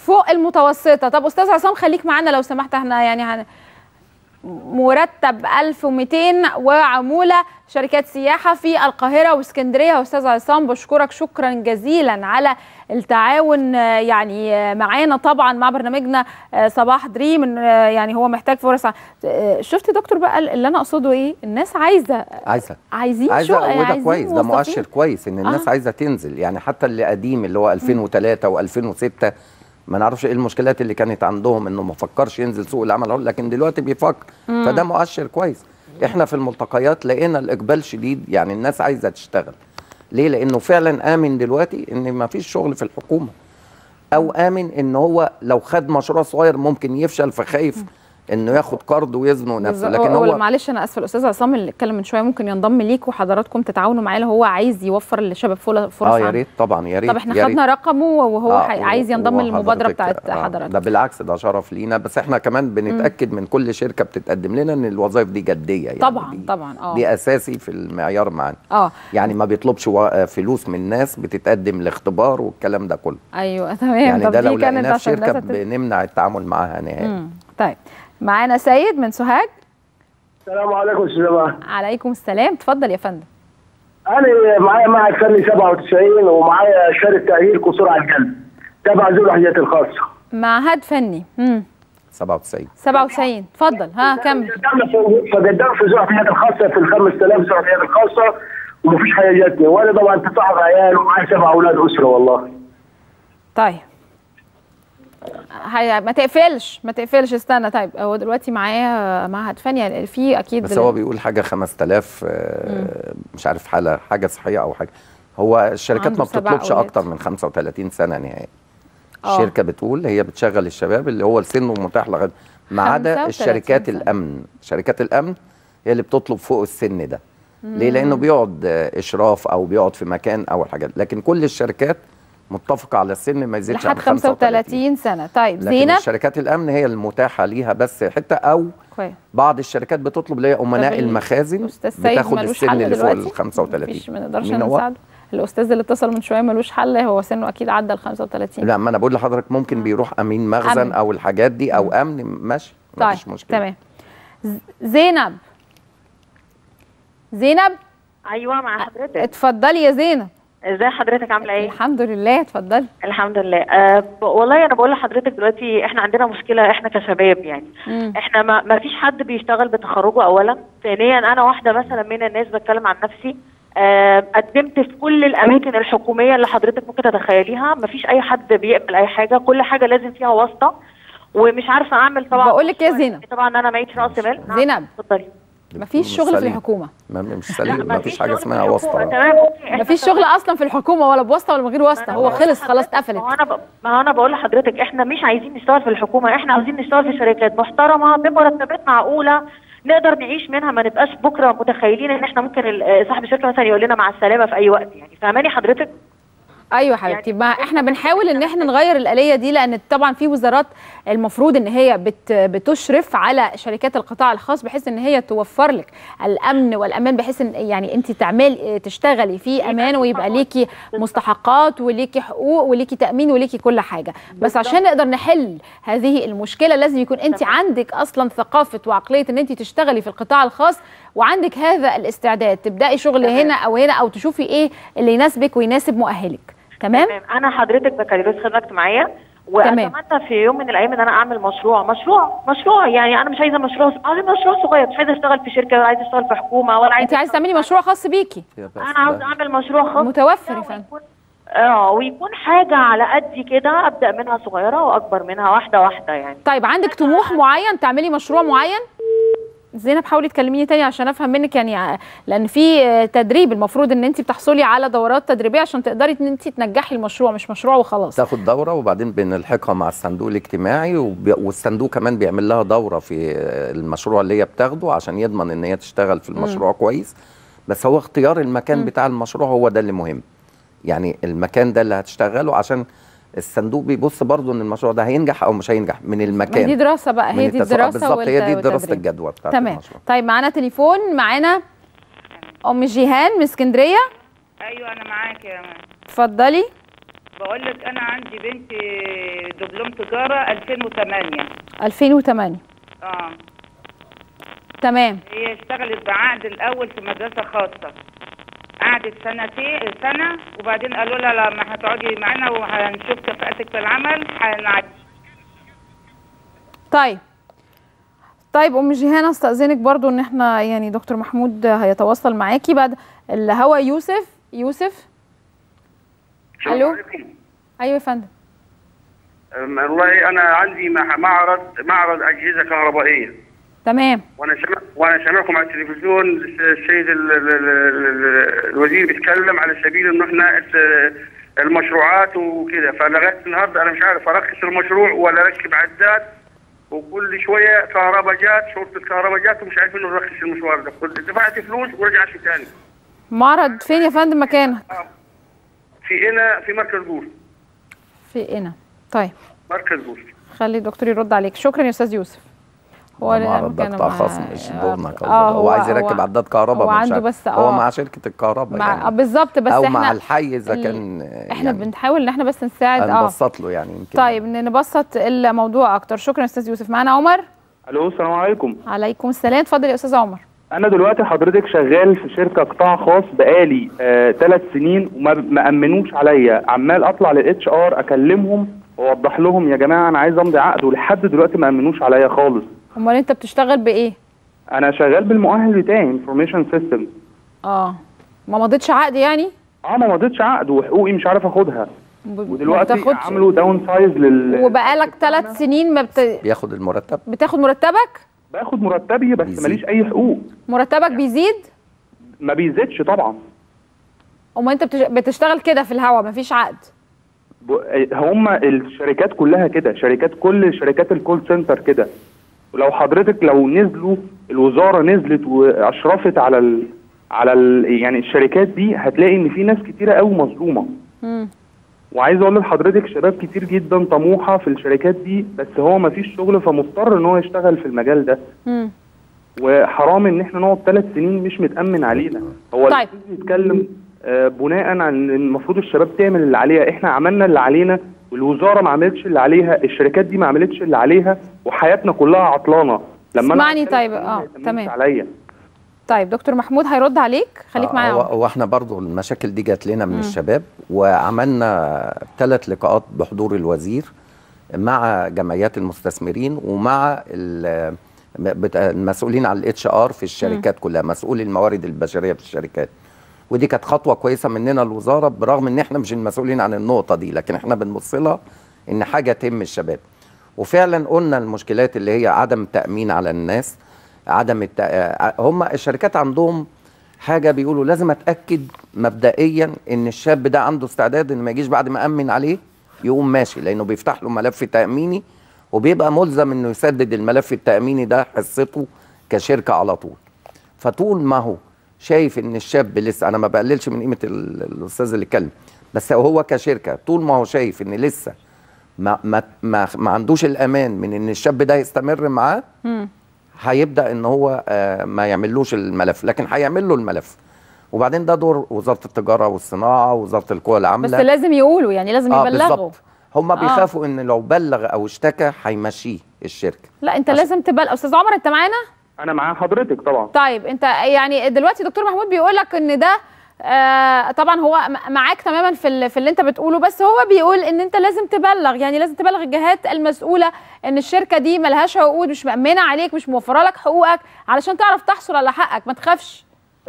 فوق المتوسطه طب استاذ عصام خليك معانا لو سمحت احنا يعني هن... مرتب 1200 وعموله شركات سياحه في القاهره واسكندريه استاذ عصام بشكرك شكرا جزيلا على التعاون آه، يعني آه، معانا طبعا مع برنامجنا آه، صباح دريم إن، آه، يعني هو محتاج فرص آه، شفت يا دكتور بقى اللي انا اقصده ايه الناس عايزه عايزه عايزين عايزه شغل وده عايزين كويس ده موظفين. مؤشر كويس ان الناس آه. عايزه تنزل يعني حتى اللي قديم اللي هو 2003 و2006 ما نعرفش ايه المشكلات اللي كانت عندهم انه ما فكرش ينزل سوق العمل لكن دلوقتي بيفكر مم. فده مؤشر كويس احنا في الملتقيات لقينا الاقبال شديد يعني الناس عايزه تشتغل ليه لانه فعلا امن دلوقتي ان ما فيش شغل في الحكومه او امن ان هو لو خد مشروع صغير ممكن يفشل فخايف انه ياخد قرض ويزنق نفسه بالظبط. لكن هو هو معلش انا اسفه الاستاذ عصام اللي اتكلم من شويه ممكن ينضم ليك وحضراتكم تتعاونوا معاه لو هو عايز يوفر للشباب فل- فرص اه يا عمل. ريت طبعا يا ريت طب احنا يا ريت. خدنا رقمه وهو آه، حي- عايز ينضم وحضرتك- للمبادره بتاعت آه، حضرتك ده بالعكس ده شرف لينا بس احنا كمان بنتاكد من كل شركه بتتقدم لنا ان الوظائف دي جديه يعني طبعا طبعا اه دي اساسي في المعيار معانا اه يعني ما بيطلبش و- فلوس من ناس بتتقدم لاختبار والكلام ده كله ايوه تمام يعني طب ده دي لو كانت لقيناه في عشان شركه الناس هت- بنمنع التعامل معاها نهائي مم. طيب معانا سيد من سوهاج السلام عليكم استاذ جماعه عليكم السلام اتفضل يا فندم انا معايا معهد فني 97 ومعايا شهاده تاهيل قصور على القلب تبع ذوي الاحتياجات الخاصه معهد فني امم 97 97 اتفضل ها كمل فقدمت في ذوي الاحتياجات الخاصه في ال 5000 ذوي الاحتياجات الخاصه ومفيش حاجه جاتني وانا طبعا تصاحب عيال ومعايا سبع اولاد اسره والله طيب هي ما تقفلش ما تقفلش استنى طيب هو دلوقتي معايا معهد فني في اكيد بس هو بيقول حاجه 5000 آه، مش عارف حاله حاجه صحيه او حاجه هو الشركات عنده ما سبع بتطلبش أولاد. اكتر من 35 سنه نهائي آه. الشركه بتقول هي بتشغل الشباب اللي هو سنه متاح لغايه ما عدا 35 الشركات سنة. الامن شركات الامن هي اللي بتطلب فوق السن ده ليه مم. لانه بيقعد آه، اشراف او بيقعد في مكان او الحاجات لكن كل الشركات متفقه على السن ما يزيدش عن لحد 35 سنه طيب لكن زينب الشركات الامن هي المتاحه ليها بس حته او كويس بعض الشركات بتطلب اللي هي امناء طب ال- المخازن أستاذ سيد بتاخد ملوش السن حل اللي فوق دلوقتي؟ ال 35 مفيش ما نقدرش مين هو؟ نساعده الاستاذ اللي اتصل من شويه ملوش حل هو سنه اكيد عدى ال 35 لا ما انا بقول لحضرتك ممكن بيروح امين مخزن أمن. او الحاجات دي او امن ماشي طيب مفيش مشكله تمام ز- زينب زينب ايوه مع حضرتك اتفضلي يا زينب ازاي حضرتك عامله ايه الحمد لله اتفضلي الحمد لله أه ب- والله انا بقول لحضرتك دلوقتي احنا عندنا مشكله احنا كشباب يعني مم. احنا ما, ما فيش حد بيشتغل بتخرجه اولا ثانيا انا واحده مثلا من الناس بتكلم عن نفسي أه قدمت في كل الاماكن الحكوميه اللي حضرتك ممكن تتخيليها ما فيش اي حد بيقبل اي حاجه كل حاجه لازم فيها واسطه ومش عارفه اعمل طبعا بقول لك يا زينب طبعا انا معيش راس مال نعم، زينب اتفضلي مفيش شغل في سليم. الحكومه ما مش سليم ما فيش حاجه اسمها واسطه تمام مفيش شغل اصلا في الحكومه ولا بواسطه ولا من غير واسطه هو خلص خلاص اتقفلت ما هو انا ب... ما هو انا بقول لحضرتك احنا مش عايزين نشتغل في الحكومه احنا عايزين نشتغل في شركات محترمه بمرتبات معقوله نقدر نعيش منها ما نبقاش بكره متخيلين ان احنا ممكن ال- آه، صاحب الشركه مثلا يقول لنا مع السلامه في اي وقت يعني فاهماني حضرتك ايوه حبيبتي ما احنا بنحاول ان احنا نغير الاليه دي لان طبعا في وزارات المفروض ان هي بت بتشرف على شركات القطاع الخاص بحيث ان هي توفر لك الامن والامان بحيث ان يعني انت تعملي تشتغلي في امان ويبقى ليكي مستحقات وليكي حقوق وليكي تامين وليكي كل حاجه بس عشان نقدر نحل هذه المشكله لازم يكون انت عندك اصلا ثقافه وعقليه ان انت تشتغلي في القطاع الخاص وعندك هذا الاستعداد تبداي شغل هنا او هنا او تشوفي ايه اللي يناسبك ويناسب مؤهلك تمام انا حضرتك بكالوريوس خدمه اجتماعيه تمام. واتمنى في يوم من الايام ان انا اعمل مشروع مشروع مشروع يعني انا مش عايزه مشروع عايزه مشروع صغير مش عايزه اشتغل في شركه ولا عايزه اشتغل في حكومه ولا عايزه انت عايزه تعملي مشروع خاص بيكي انا عاوزه اعمل مشروع خاص متوفر يا فندم اه ويكون حاجه على قدي كده ابدا منها صغيره واكبر منها واحده واحده يعني طيب عندك طموح معين تعملي مشروع معين زينب حاولي تكلميني تاني عشان افهم منك يعني ع- لان في آه، تدريب المفروض ان انت بتحصلي على دورات تدريبيه عشان تقدري ان انت تنجحي المشروع مش مشروع وخلاص تاخد دوره وبعدين بنلحقها مع الصندوق الاجتماعي وبي- والصندوق كمان بيعمل لها دوره في المشروع اللي هي بتاخده عشان يضمن ان هي تشتغل في المشروع كويس بس هو اختيار المكان مم. بتاع المشروع هو ده اللي مهم يعني المكان ده اللي هتشتغله عشان الصندوق بيبص برضه ان المشروع ده هينجح او مش هينجح من ما المكان دي دراسه بقى من هي دي التسوق. الدراسه بالظبط هي دي والت- دراسه والتدريب. الجدوى بتاعت تمام المشروع طيب معانا تليفون معانا ام جيهان من اسكندريه ايوه انا معاك يا مان اتفضلي بقول لك انا عندي بنت دبلوم تجاره 2008 2008 اه تمام هي اشتغلت بعقد الاول في مدرسه خاصه قعدت سنتين سنه وبعدين قالوا لها لما هتقعدي معانا وهنشوف كفاءتك في العمل هنعدي طيب طيب ام جيهان استاذنك برضو ان احنا يعني دكتور محمود هيتواصل معاكي بعد الهوا يوسف يوسف الو ايوه يا فندم أم، والله انا عندي مع- معرض معرض اجهزه كهربائيه تمام وانا سمع وانا سامعكم على التلفزيون السيد ال- ال- ال- ال- الوزير بيتكلم على سبيل انه احنا الت- المشروعات وكده فلغايه النهارده انا مش عارف ارخص المشروع ولا اركب عداد وكل شويه كهرباء جات شرطه الكهرباء جات ومش عارفين نرخص المشوار ده كنت دفعت فلوس ورجعت تاني معرض فين يا فندم مكانك في هنا في مركز بوش في هنا طيب مركز بوش خلي الدكتور يرد عليك شكرا يا استاذ يوسف هو المعرض ده كان بتاع مع- خصم مش دورنا اه كهرباء هو عايز هو- يركب عداد كهرباء هو مش عنده عارف. بس هو اه مع شركه الكهرباء مع يعني آه بالظبط بس او احنا مع الحي اذا ال- كان احنا يعني بنحاول ان احنا بس نساعد اه هنبسط له يعني يمكن طيب ن- نبسط الموضوع اكتر شكرا يا استاذ يوسف معانا عمر الو السلام عليكم عليكم السلام اتفضل يا استاذ عمر انا دلوقتي حضرتك شغال في شركه قطاع خاص بقالي ثلاث سنين وما ما امنوش عليا عمال اطلع للاتش ار اكلمهم واوضح لهم يا جماعه انا عايز امضي عقد ولحد دلوقتي ما امنوش عليا خالص امال انت بتشتغل بايه انا شغال بالمؤهل بتاعي انفورميشن سيستم اه ما مضيتش عقد يعني اه ما مضيتش عقد وحقوقي مش عارف اخدها ب- ودلوقتي ما بتاخدش عملوا داون سايز لل وبقالك ثلاث سنين ما بت... بياخد المرتب بتاخد مرتبك باخد مرتبي بس بيزيد. ماليش اي حقوق مرتبك بيزيد ما بيزيدش طبعا امال انت بتش- بتشتغل كده في الهوا مفيش عقد ب- هم الشركات كلها كده شركات كل شركات الكول سنتر كده ولو حضرتك لو نزلوا الوزاره نزلت واشرفت على ال على ال يعني الشركات دي هتلاقي ان في ناس كتيره قوي مظلومه مم. وعايز اقول لحضرتك شباب كتير جدا طموحه في الشركات دي بس هو ما فيش شغل فمضطر ان هو يشتغل في المجال ده مم. وحرام ان احنا نقعد ثلاث سنين مش متامن علينا هو طيب. الأستاذ بيتكلم آه، بناء عن إن المفروض الشباب تعمل اللي عليها احنا عملنا اللي علينا والوزاره ما عملتش اللي عليها الشركات دي ما عملتش اللي عليها وحياتنا كلها عطلانه لما أنا اسمعني طيب اه تمام عليا طيب دكتور محمود هيرد عليك خليك معايا يا هو عمر. هو احنا برضو المشاكل دي جات لنا من مم. الشباب وعملنا ثلاث لقاءات بحضور الوزير مع جمعيات المستثمرين ومع ال- بت- المسؤولين على الاتش ار في الشركات كلها مسؤول الموارد البشريه في الشركات ودي كانت خطوه كويسه مننا الوزاره برغم ان احنا مش المسؤولين عن النقطه دي لكن احنا بنبص لها ان حاجه تهم الشباب وفعلا قلنا المشكلات اللي هي عدم تامين على الناس عدم الت... هم الشركات عندهم حاجه بيقولوا لازم اتاكد مبدئيا ان الشاب ده عنده استعداد ان ما يجيش بعد ما امن عليه يقوم ماشي لانه بيفتح له ملف تاميني وبيبقى ملزم انه يسدد الملف التاميني ده حصته كشركه على طول فطول ما هو شايف ان الشاب لسه انا ما بقللش من قيمه ال- الاستاذ اللي اتكلم بس هو كشركه طول ما هو شايف ان لسه ما ما ما, ما عندوش الامان من ان الشاب ده يستمر معاه مم. هيبدا ان هو آه، ما يعملوش الملف لكن هيعمل له الملف وبعدين ده دور وزاره التجاره والصناعه وزاره القوى العامله بس لازم يقولوا يعني لازم آه، يبلغوا بالظبط. هم آه. بيخافوا ان لو بلغ او اشتكى هيمشيه الشركه لا انت لازم تبلغ استاذ عمر انت معانا انا مع حضرتك طبعا طيب انت يعني دلوقتي دكتور محمود بيقول لك ان ده آه طبعا هو م- معاك تماما في ال- في اللي انت بتقوله بس هو بيقول ان انت لازم تبلغ يعني لازم تبلغ الجهات المسؤوله ان الشركه دي ملهاش عقود مش مأمنه عليك مش موفره لك حقوقك علشان تعرف تحصل على حقك ما تخافش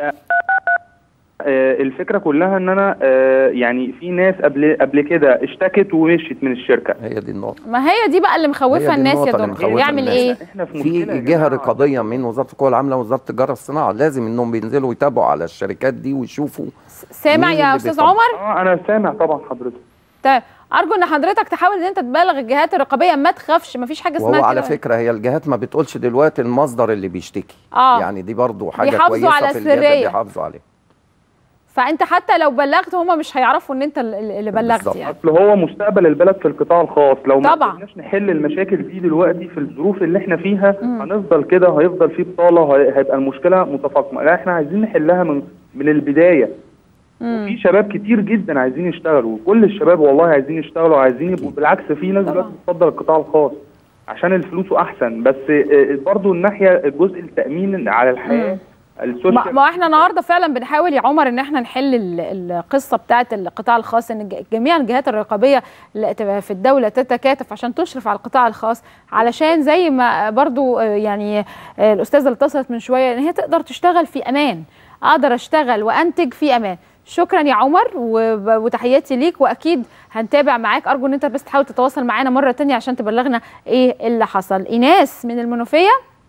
آه، الفكره كلها ان انا آه، يعني في ناس قبل قبل كده اشتكت ومشيت من الشركه هي دي النقطه ما هي دي بقى اللي مخوفه هي دي الناس يا النقطة اللي دكتور مخوفة يعمل الناس. ايه في جهه رقابيه من وزاره القوى العامله ووزاره التجاره والصناعه لازم انهم بينزلوا يتابعوا على الشركات دي ويشوفوا سامع مين يا اللي استاذ بيطبق. عمر اه انا سامع طبعا حضرتك طيب ارجو ان حضرتك تحاول ان انت تبلغ الجهات الرقابيه ما تخافش ما فيش حاجه اسمها وهو على كده. فكره هي الجهات ما بتقولش دلوقتي المصدر اللي بيشتكي آه. يعني دي برضو حاجه بيحافظوا كويسه على في الجهات السرية. بيحافظوا عليها فانت حتى لو بلغت هم مش هيعرفوا ان انت اللي اللي بلغت يعني اصل هو مستقبل البلد في القطاع الخاص لو ما طبعا. قدرناش نحل المشاكل دي دلوقتي في الظروف اللي احنا فيها هنفضل كده هيفضل في بطاله هي- هيبقى المشكله متفاقمه لا احنا عايزين نحلها من من البدايه مم. وفي شباب كتير جدا عايزين يشتغلوا وكل الشباب والله عايزين يشتغلوا وعايزين يبقوا بالعكس في ناس دلوقتي بتفضل القطاع الخاص عشان الفلوس احسن بس آه، برضو الناحيه الجزء التامين على الحياه ما السوشيال ما احنا النهارده فعلا بنحاول يا عمر ان احنا نحل ال- القصه بتاعه القطاع الخاص ان ج- جميع الجهات الرقابيه اللي تبقى في الدوله تتكاتف عشان تشرف على القطاع الخاص علشان زي ما برضو آه، يعني آه، الاستاذه اللي اتصلت من شويه ان هي تقدر تشتغل في امان اقدر اشتغل وانتج في امان شكرا يا عمر وب- وتحياتي ليك واكيد هنتابع معاك ارجو ان انت بس تحاول تتواصل معانا مره تانية عشان تبلغنا ايه اللي حصل ايناس من المنوفيه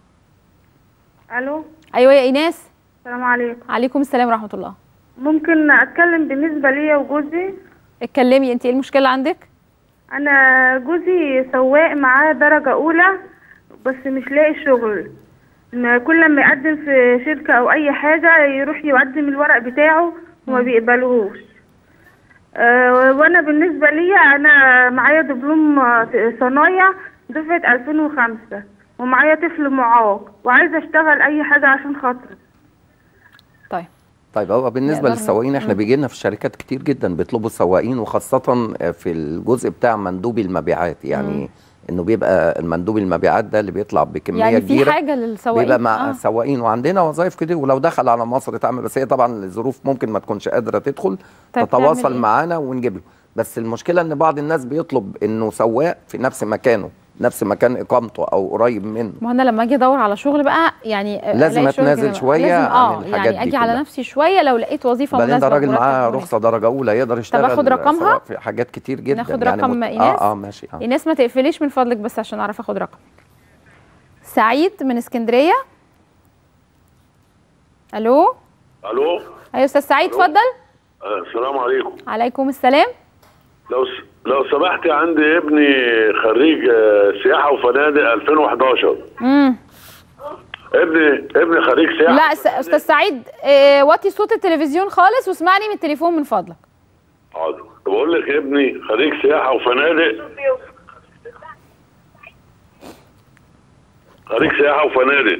الو ايوه يا ايناس السلام عليكم عليكم السلام ورحمه الله ممكن اتكلم بالنسبه ليا وجوزي اتكلمي انت ايه المشكله عندك انا جوزي سواق معاه درجه اولى بس مش لاقي شغل ما كل ما يقدم في شركه او اي حاجه يروح يقدم الورق بتاعه وما بيقبلوهوش أه وانا بالنسبه ليا انا معايا دبلوم آه، صنايع دفعه 2005 ومعايا طفل معاق وعايزه اشتغل اي حاجه عشان خاطره طيب طيب هو بالنسبه نقدر- للسواقين احنا مم. بيجي لنا في الشركات كتير جدا بيطلبوا سواقين وخاصه في الجزء بتاع مندوبي المبيعات يعني مم. انه بيبقى المندوب المبيعات ده اللي بيطلع بكميه يعني في كبيره حاجه للسواقين بيبقى مع آه. آه. سواقين وعندنا وظائف كتير ولو دخل على مصر تعمل بس هي طبعا الظروف ممكن ما تكونش قادره تدخل طيب تتواصل تعمل إيه؟ معانا ونجيب له بس المشكله ان بعض الناس بيطلب انه سواق في نفس مكانه نفس مكان اقامته او قريب منه ما هو انا لما اجي ادور على شغل بقى يعني آه، لازم ألاقي شغل أتنازل كده. شوية لازم عن اه الحاجات يعني دي اجي على كلها. نفسي شويه لو لقيت وظيفه بعدين ده مناسبه راجل ومرتب معاه مناسب. رخصه درجه اولى يقدر يشتغل آخد رقمها؟ سواء في حاجات كتير جدا ناخد يعني رقم مت- ايناس اه اه ماشي اه ايناس ما تقفليش من فضلك بس عشان اعرف اخد رقم سعيد من اسكندريه الو الو ايوه استاذ سعيد اتفضل آه، السلام عليكم عليكم السلام لو س... لو سمحتي عندي ابني خريج آه، سياحه وفنادق 2011 امم ابني ابني خريج سياحه لا س- استاذ سعيد آه، وطي صوت التلفزيون خالص واسمعني من التليفون من فضلك حاضر بقول لك ابني خريج سياحه وفنادق خريج سياحه وفنادق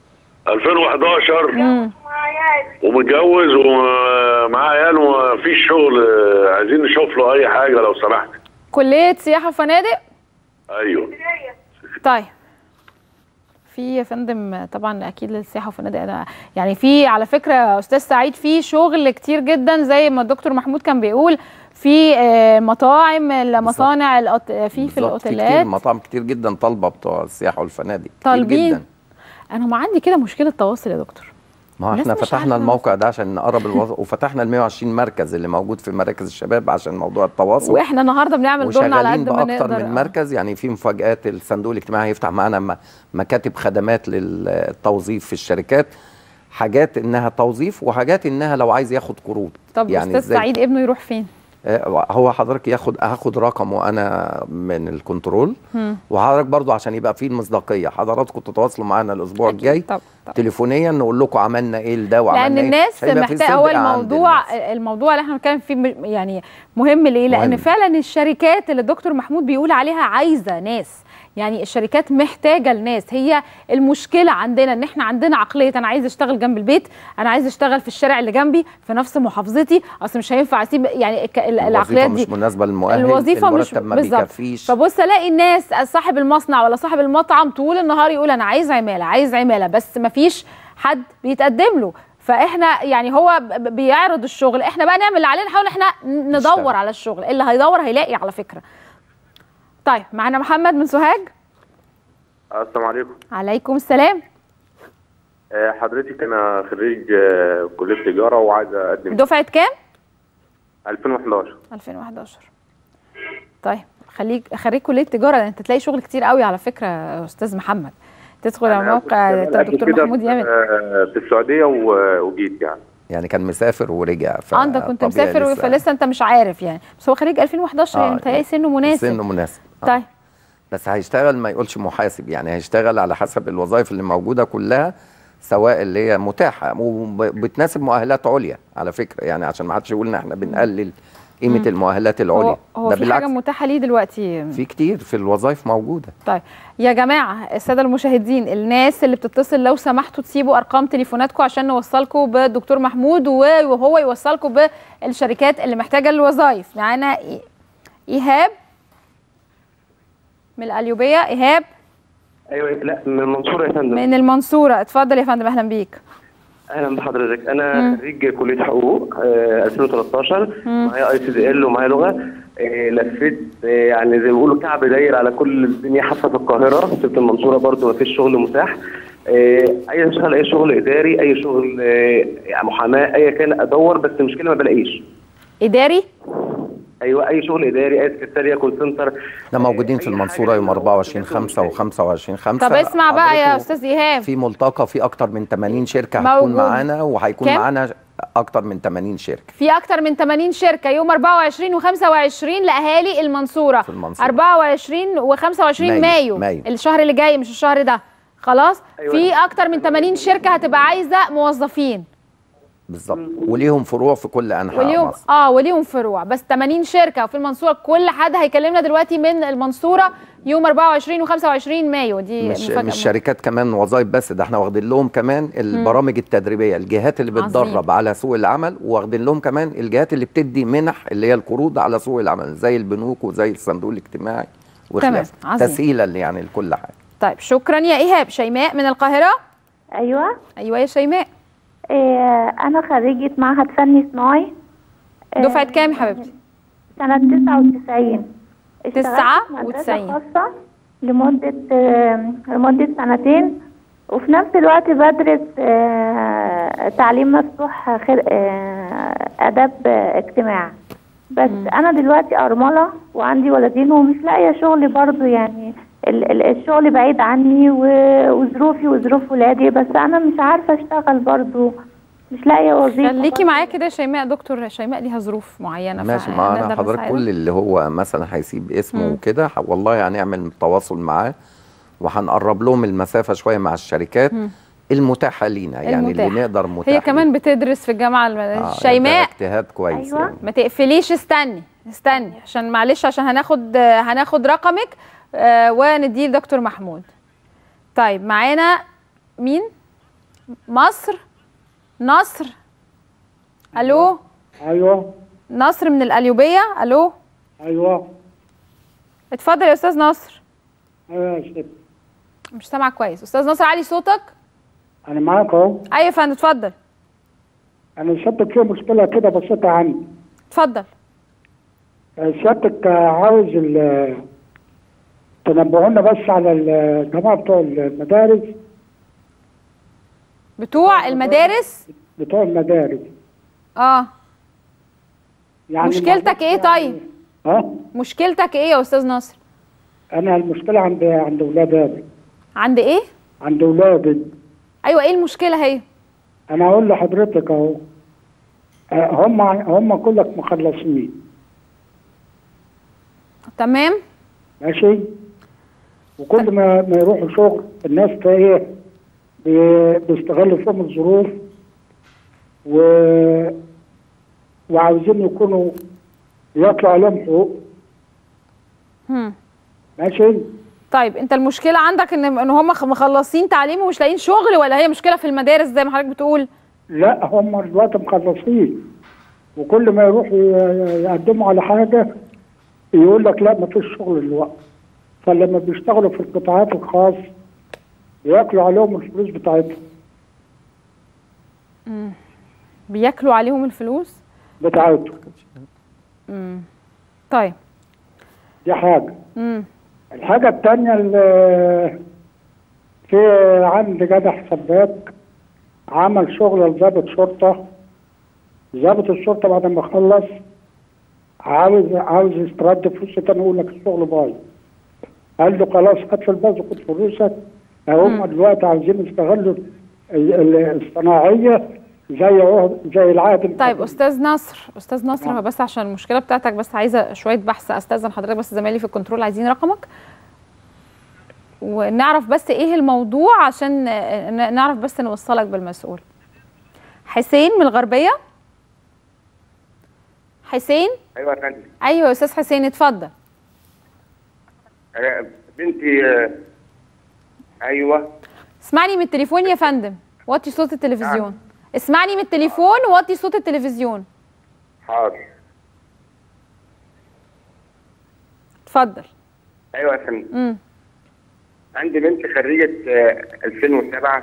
2011 ومتجوز ومعاه عيال ومفيش شغل آه، عايزين نشوف له اي حاجه لو سمحت كليه سياحه وفنادق ايوه طيب في يا فندم طبعا اكيد للسياحه وفنادق أنا يعني في على فكره يا استاذ سعيد في شغل كتير جدا زي ما الدكتور محمود كان بيقول في آه، مطاعم المصانع الأوت- في في بالظبط، كتير الاوتيلات مطاعم كتير جدا طالبه بتوع السياحه والفنادق كتير طالبين جدا انا ما عندي كده مشكله تواصل يا دكتور ما هو الناس احنا مش فتحنا عارفة الموقع ده عشان نقرب الوظائف وفتحنا ال 120 مركز اللي موجود في مراكز الشباب عشان موضوع التواصل واحنا النهارده بنعمل دورنا على وشغالين قد ما باكتر نقدر من آه. مركز يعني في مفاجات الصندوق الاجتماعي هيفتح معانا م- مكاتب خدمات للتوظيف في الشركات حاجات انها توظيف وحاجات انها لو عايز ياخد قروض طب يعني استاذ إزاي؟ سعيد ابنه يروح فين آه، هو حضرتك ياخد هاخد رقمه انا من الكنترول مم. وحضرتك برضو عشان يبقى فيه المصداقيه حضراتكم تتواصلوا معانا الاسبوع الجاي طب طب. تليفونيا نقول لكم عملنا ايه لده وعملنا لان ايه الناس عشان يبقى في محتاجه هو صدق عند الموضوع الموضوع اللي احنا بنتكلم فيه م- يعني مهم ليه لان مهم. فعلا الشركات اللي الدكتور محمود بيقول عليها عايزه ناس يعني الشركات محتاجه الناس هي المشكله عندنا ان احنا عندنا عقليه انا عايز اشتغل جنب البيت انا عايز اشتغل في الشارع اللي جنبي في نفس محافظتي اصل مش هينفع اسيب يعني الك- ال- العقليات الوظيفه دي مش مناسبه للمؤهل الوظيفه مش المرتب ما بالظبط بيكفيش فبص الاقي الناس صاحب المصنع ولا صاحب المطعم طول النهار يقول انا عايز عماله عايز عماله بس ما فيش حد بيتقدم له فاحنا يعني هو ب- ب- بيعرض الشغل احنا بقى نعمل اللي علينا نحاول احنا ندور نشتغل. على الشغل اللي هيدور هيلاقي على فكره طيب معانا محمد من سوهاج السلام عليكم عليكم السلام آه، حضرتك انا خريج آه، كليه تجاره وعايز اقدم دفعه كام 2011 2011 طيب خليك خريج كليه تجاره ده انت تلاقي شغل كتير قوي على فكره يا استاذ محمد تدخل على موقع كنت قبل الدكتور كده محمود في- يامن آه، في السعوديه و- وجيت يعني يعني كان مسافر ورجع اه انت كنت فطبيعي مسافر لسه- فلسه انت مش عارف يعني بس هو خريج 2011 يعني متهيألي سنه مناسب سنه مناسب آه. طيب بس هيشتغل ما يقولش محاسب يعني هيشتغل على حسب الوظائف اللي موجوده كلها سواء اللي هي متاحه وبتناسب مؤهلات عليا على فكره يعني عشان ما حدش يقول ان احنا بنقلل قيمه مم. المؤهلات العليا هو, هو ده في حاجه بالعكس متاحه ليه دلوقتي في كتير في الوظائف موجوده طيب يا جماعه الساده المشاهدين الناس اللي بتتصل لو سمحتوا تسيبوا ارقام تليفوناتكم عشان نوصلكم بالدكتور محمود و- وهو يوصلكم بالشركات اللي محتاجه الوظائف معانا إي- ايهاب من القليوبيه ايهاب ايوه لا من المنصوره يا فندم من المنصوره اتفضل يا فندم اهلا بيك اهلا بحضرتك انا مم. خريج كليه حقوق آه 2013 مم. معايا اي سي دي ال ومعايا لغه آه لفيت آه يعني زي ما بيقولوا كعب داير على كل الدنيا حتى في القاهره سبت المنصوره برضو ما فيش شغل متاح آه عايز اشتغل اي شغل اداري اي شغل آه يعني محاماه اي كان ادور بس المشكله ما بلاقيش اداري ايوه اي شغل اداري اي سكرتاريه كول سنتر احنا موجودين في المنصوره يوم 24 5 و25 5 طب اسمع بقى يا استاذ ايهاب في ملتقى في اكتر من 80 شركه هتكون موجود. معانا وهيكون كام؟ معانا اكتر من 80 شركه في اكتر من 80 شركه يوم 24 و25 لاهالي المنصوره في المنصورة. 24 و25 مايو. مايو, مايو. الشهر اللي جاي مش الشهر ده خلاص أيوة. في اكتر من 80 شركه هتبقى عايزه موظفين بالظبط وليهم فروع في كل انحاء وليهم مصر اه وليهم فروع بس 80 شركه في المنصوره كل حد هيكلمنا دلوقتي من المنصوره يوم 24 و25 مايو دي مش مفاجأة مش شركات كمان وظائف بس ده احنا واخدين لهم كمان البرامج التدريبيه الجهات اللي بتدرب عظيم. على سوق العمل واخدين لهم كمان الجهات اللي بتدي منح اللي هي القروض على سوق العمل زي البنوك وزي الصندوق الاجتماعي وخلافه عظيم. تسهيلا يعني لكل حاجه طيب شكرا يا ايهاب شيماء من القاهره ايوه ايوه يا شيماء إيه انا خريجة معهد فني صناعي إيه، دفعه كام يا حبيبتي سنة 99 تسعة اشتغلت في مدرسة وتسعين. خاصة لمدة آه، لمدة سنتين وفي نفس الوقت بدرس آه، تعليم مفتوح خير آه، آداب آه، اجتماع بس أنا دلوقتي أرملة وعندي ولدين ومش لاقية شغل برضو يعني ال- ال- الشغل بعيد عني و- وظروفي وظروف ولادي بس أنا مش عارفة أشتغل برضو مش لاقية وظيفة خليكي معايا كده يا شيماء دكتور شيماء ليها ظروف معينه ماشي فنقدر معانا حضرتك نساعدها. كل اللي هو مثلا هيسيب اسمه مم. وكده ح- والله هنعمل تواصل معاه وهنقرب لهم المسافه شويه مع الشركات مم. المتاحه لينا يعني المتاح. اللي نقدر متاح هي كمان بتدرس في الجامعه الم... آه، شيماء ده اجتهاد كويس أيوة. يعني. ما تقفليش استني استني عشان معلش عشان هناخد هناخد رقمك آه ونديه لدكتور محمود طيب معانا مين مصر نصر الو ايوه نصر من القليوبيه الو ايوه اتفضل يا استاذ نصر ايوه يا ست مش سامع كويس استاذ نصر علي صوتك انا معاك اهو ايوه يا فندم اتفضل انا سيادتك في مشكله كده بسيطه عندي اتفضل سيادتك عاوز ال- تنبهونا بس على الجماعه بتوع المدارس بتوع المدارس بتوع المدارس اه يعني مشكلتك ايه طيب ها مشكلتك ايه يا استاذ نصر انا المشكله عند عند اولادي عند ايه عند اولادي ايوه ايه المشكله هي انا اقول لحضرتك اهو آه، هم هم كلك مخلصين تمام ماشي وكل ما ما يروحوا شغل الناس تا ايه بي- بيستغلوا فيهم الظروف و وعاوزين يكونوا يطلع عليهم حقوق هم. ماشي طيب انت المشكله عندك ان ان هم مخلصين تعليم ومش لاقيين شغل ولا هي مشكله في المدارس زي ما حضرتك بتقول لا هم دلوقتي مخلصين وكل ما يروحوا ي- يقدموا على حاجه يقول لك لا ما فيش شغل دلوقتي فلما بيشتغلوا في القطاعات الخاص ياكلوا عليهم الفلوس بتاعتهم مم. بياكلوا عليهم الفلوس بتاعتهم مم. طيب دي حاجه مم. الحاجة التانية اللي في عند جدع سباك عمل شغل لضابط شرطة ضابط الشرطة بعد ما خلص عاوز عاوز يسترد فلوسه تاني يقول لك الشغل بايظ قال له خلاص هات في الباز وخد فلوسك هم دلوقتي عاوزين يستغلوا ال- ال- الصناعية زي عهد زي العهد طيب استاذ نصر استاذ نصر هو بس عشان المشكله بتاعتك بس عايزه شويه بحث استاذن حضرتك بس زمايلي في الكنترول عايزين رقمك ونعرف بس ايه الموضوع عشان ن- نعرف بس نوصلك بالمسؤول حسين من الغربيه حسين ايوه يا فندم ايوه يا استاذ حسين اتفضل أنا بنتي آه، ايوه اسمعني من التليفون يا فندم وطي صوت التلفزيون اسمعني من التليفون ووطي صوت التلفزيون حاضر اتفضل ايوه يا فندم امم عندي بنت خريجه آه، 2007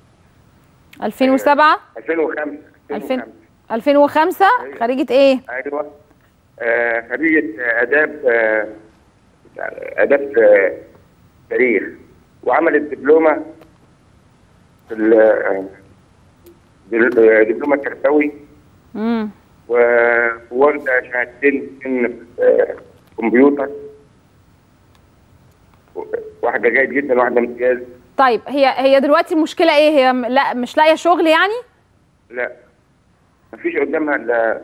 2007 2005 2000 2005 خريجة ايه ايوه آه، خريجه آه، اداب آه، اداب آه، تاريخ وعملت دبلومه في ال- آه، دل- آه، دبلومه تربوي امم و- وواخده شهادتين في آه، كمبيوتر واحده جيد جدا واحده امتياز طيب هي هي دلوقتي المشكلة ايه هي م- لا مش لاقية شغل يعني لا مفيش قدامها الا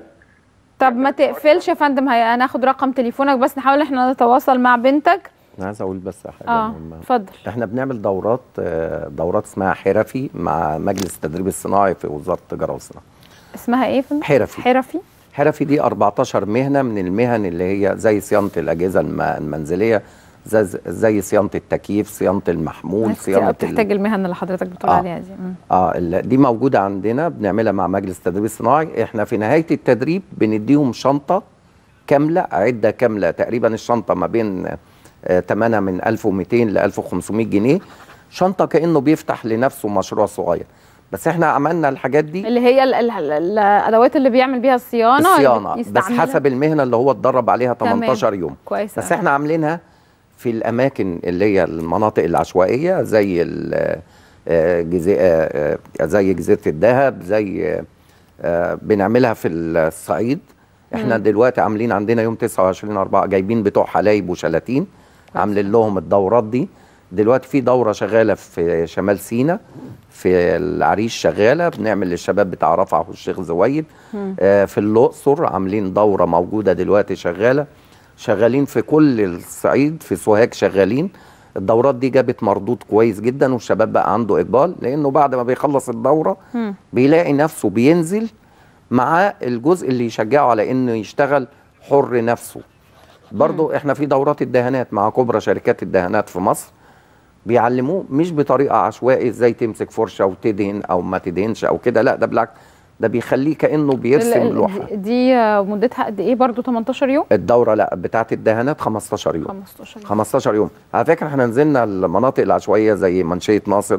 طب ما تقفلش يا فندم هي هناخد رقم تليفونك بس نحاول احنا نتواصل مع بنتك انا عايز اقول بس حاجه اه مهمة. اتفضل احنا بنعمل دورات آه، دورات اسمها حرفي مع مجلس التدريب الصناعي في وزاره التجاره والصناعه اسمها ايه يا فندم حرفي. حرفي حرفي دي 14 مهنه من المهن اللي هي زي صيانه الاجهزه الم- المنزليه زي, زي صيانه التكييف صيانه المحمول ناس كتير قوي صيانه بتحتاج المهن اللي حضرتك بتقول آه. عليها دي مم. اه ال- دي موجوده عندنا بنعملها مع مجلس التدريب الصناعي احنا في نهايه التدريب بنديهم شنطه كامله عده كامله تقريبا الشنطه ما بين آه، ثمنها من 1200 ل 1500 جنيه شنطه كانه بيفتح لنفسه مشروع صغير بس احنا عملنا الحاجات دي اللي هي ال- ال- ال- الادوات اللي بيعمل بيها الصيانه اللي الصيانه بس يستعملها. حسب المهنه اللي هو اتدرب عليها تمام. 18 يوم كويس بس أوي. احنا عاملينها في الاماكن اللي هي المناطق العشوائيه زي ال- آه، جزي- آه، آه، زي جزيره الذهب زي آه، آه، بنعملها في الصعيد احنا مم. دلوقتي عاملين عندنا يوم 29 4 جايبين بتوع حلايب وشلاتين عاملين لهم الدورات دي دلوقتي في دوره شغاله في شمال سينا في العريش شغاله بنعمل للشباب بتاع رفح والشيخ زويد مم. آه، في الاقصر عاملين دوره موجوده دلوقتي شغاله شغالين في كل الصعيد في سوهاج شغالين الدورات دي جابت مردود كويس جدا والشباب بقى عنده اقبال لانه بعد ما بيخلص الدوره مم. بيلاقي نفسه بينزل مع الجزء اللي يشجعه على انه يشتغل حر نفسه برضو احنا في دورات الدهانات مع كبرى شركات الدهانات في مصر بيعلموه مش بطريقه عشوائي ازاي تمسك فرشه وتدهن او ما تدهنش او كده لا ده بالعكس ده بيخليه كانه بيرسم ال- ال- لوحه دي- دي آه، مدتها قد ايه برضو 18 يوم الدوره لا بتاعت الدهانات 15 يوم 15 يوم 15 يوم على فكره احنا نزلنا المناطق العشوائيه زي منشيه ناصر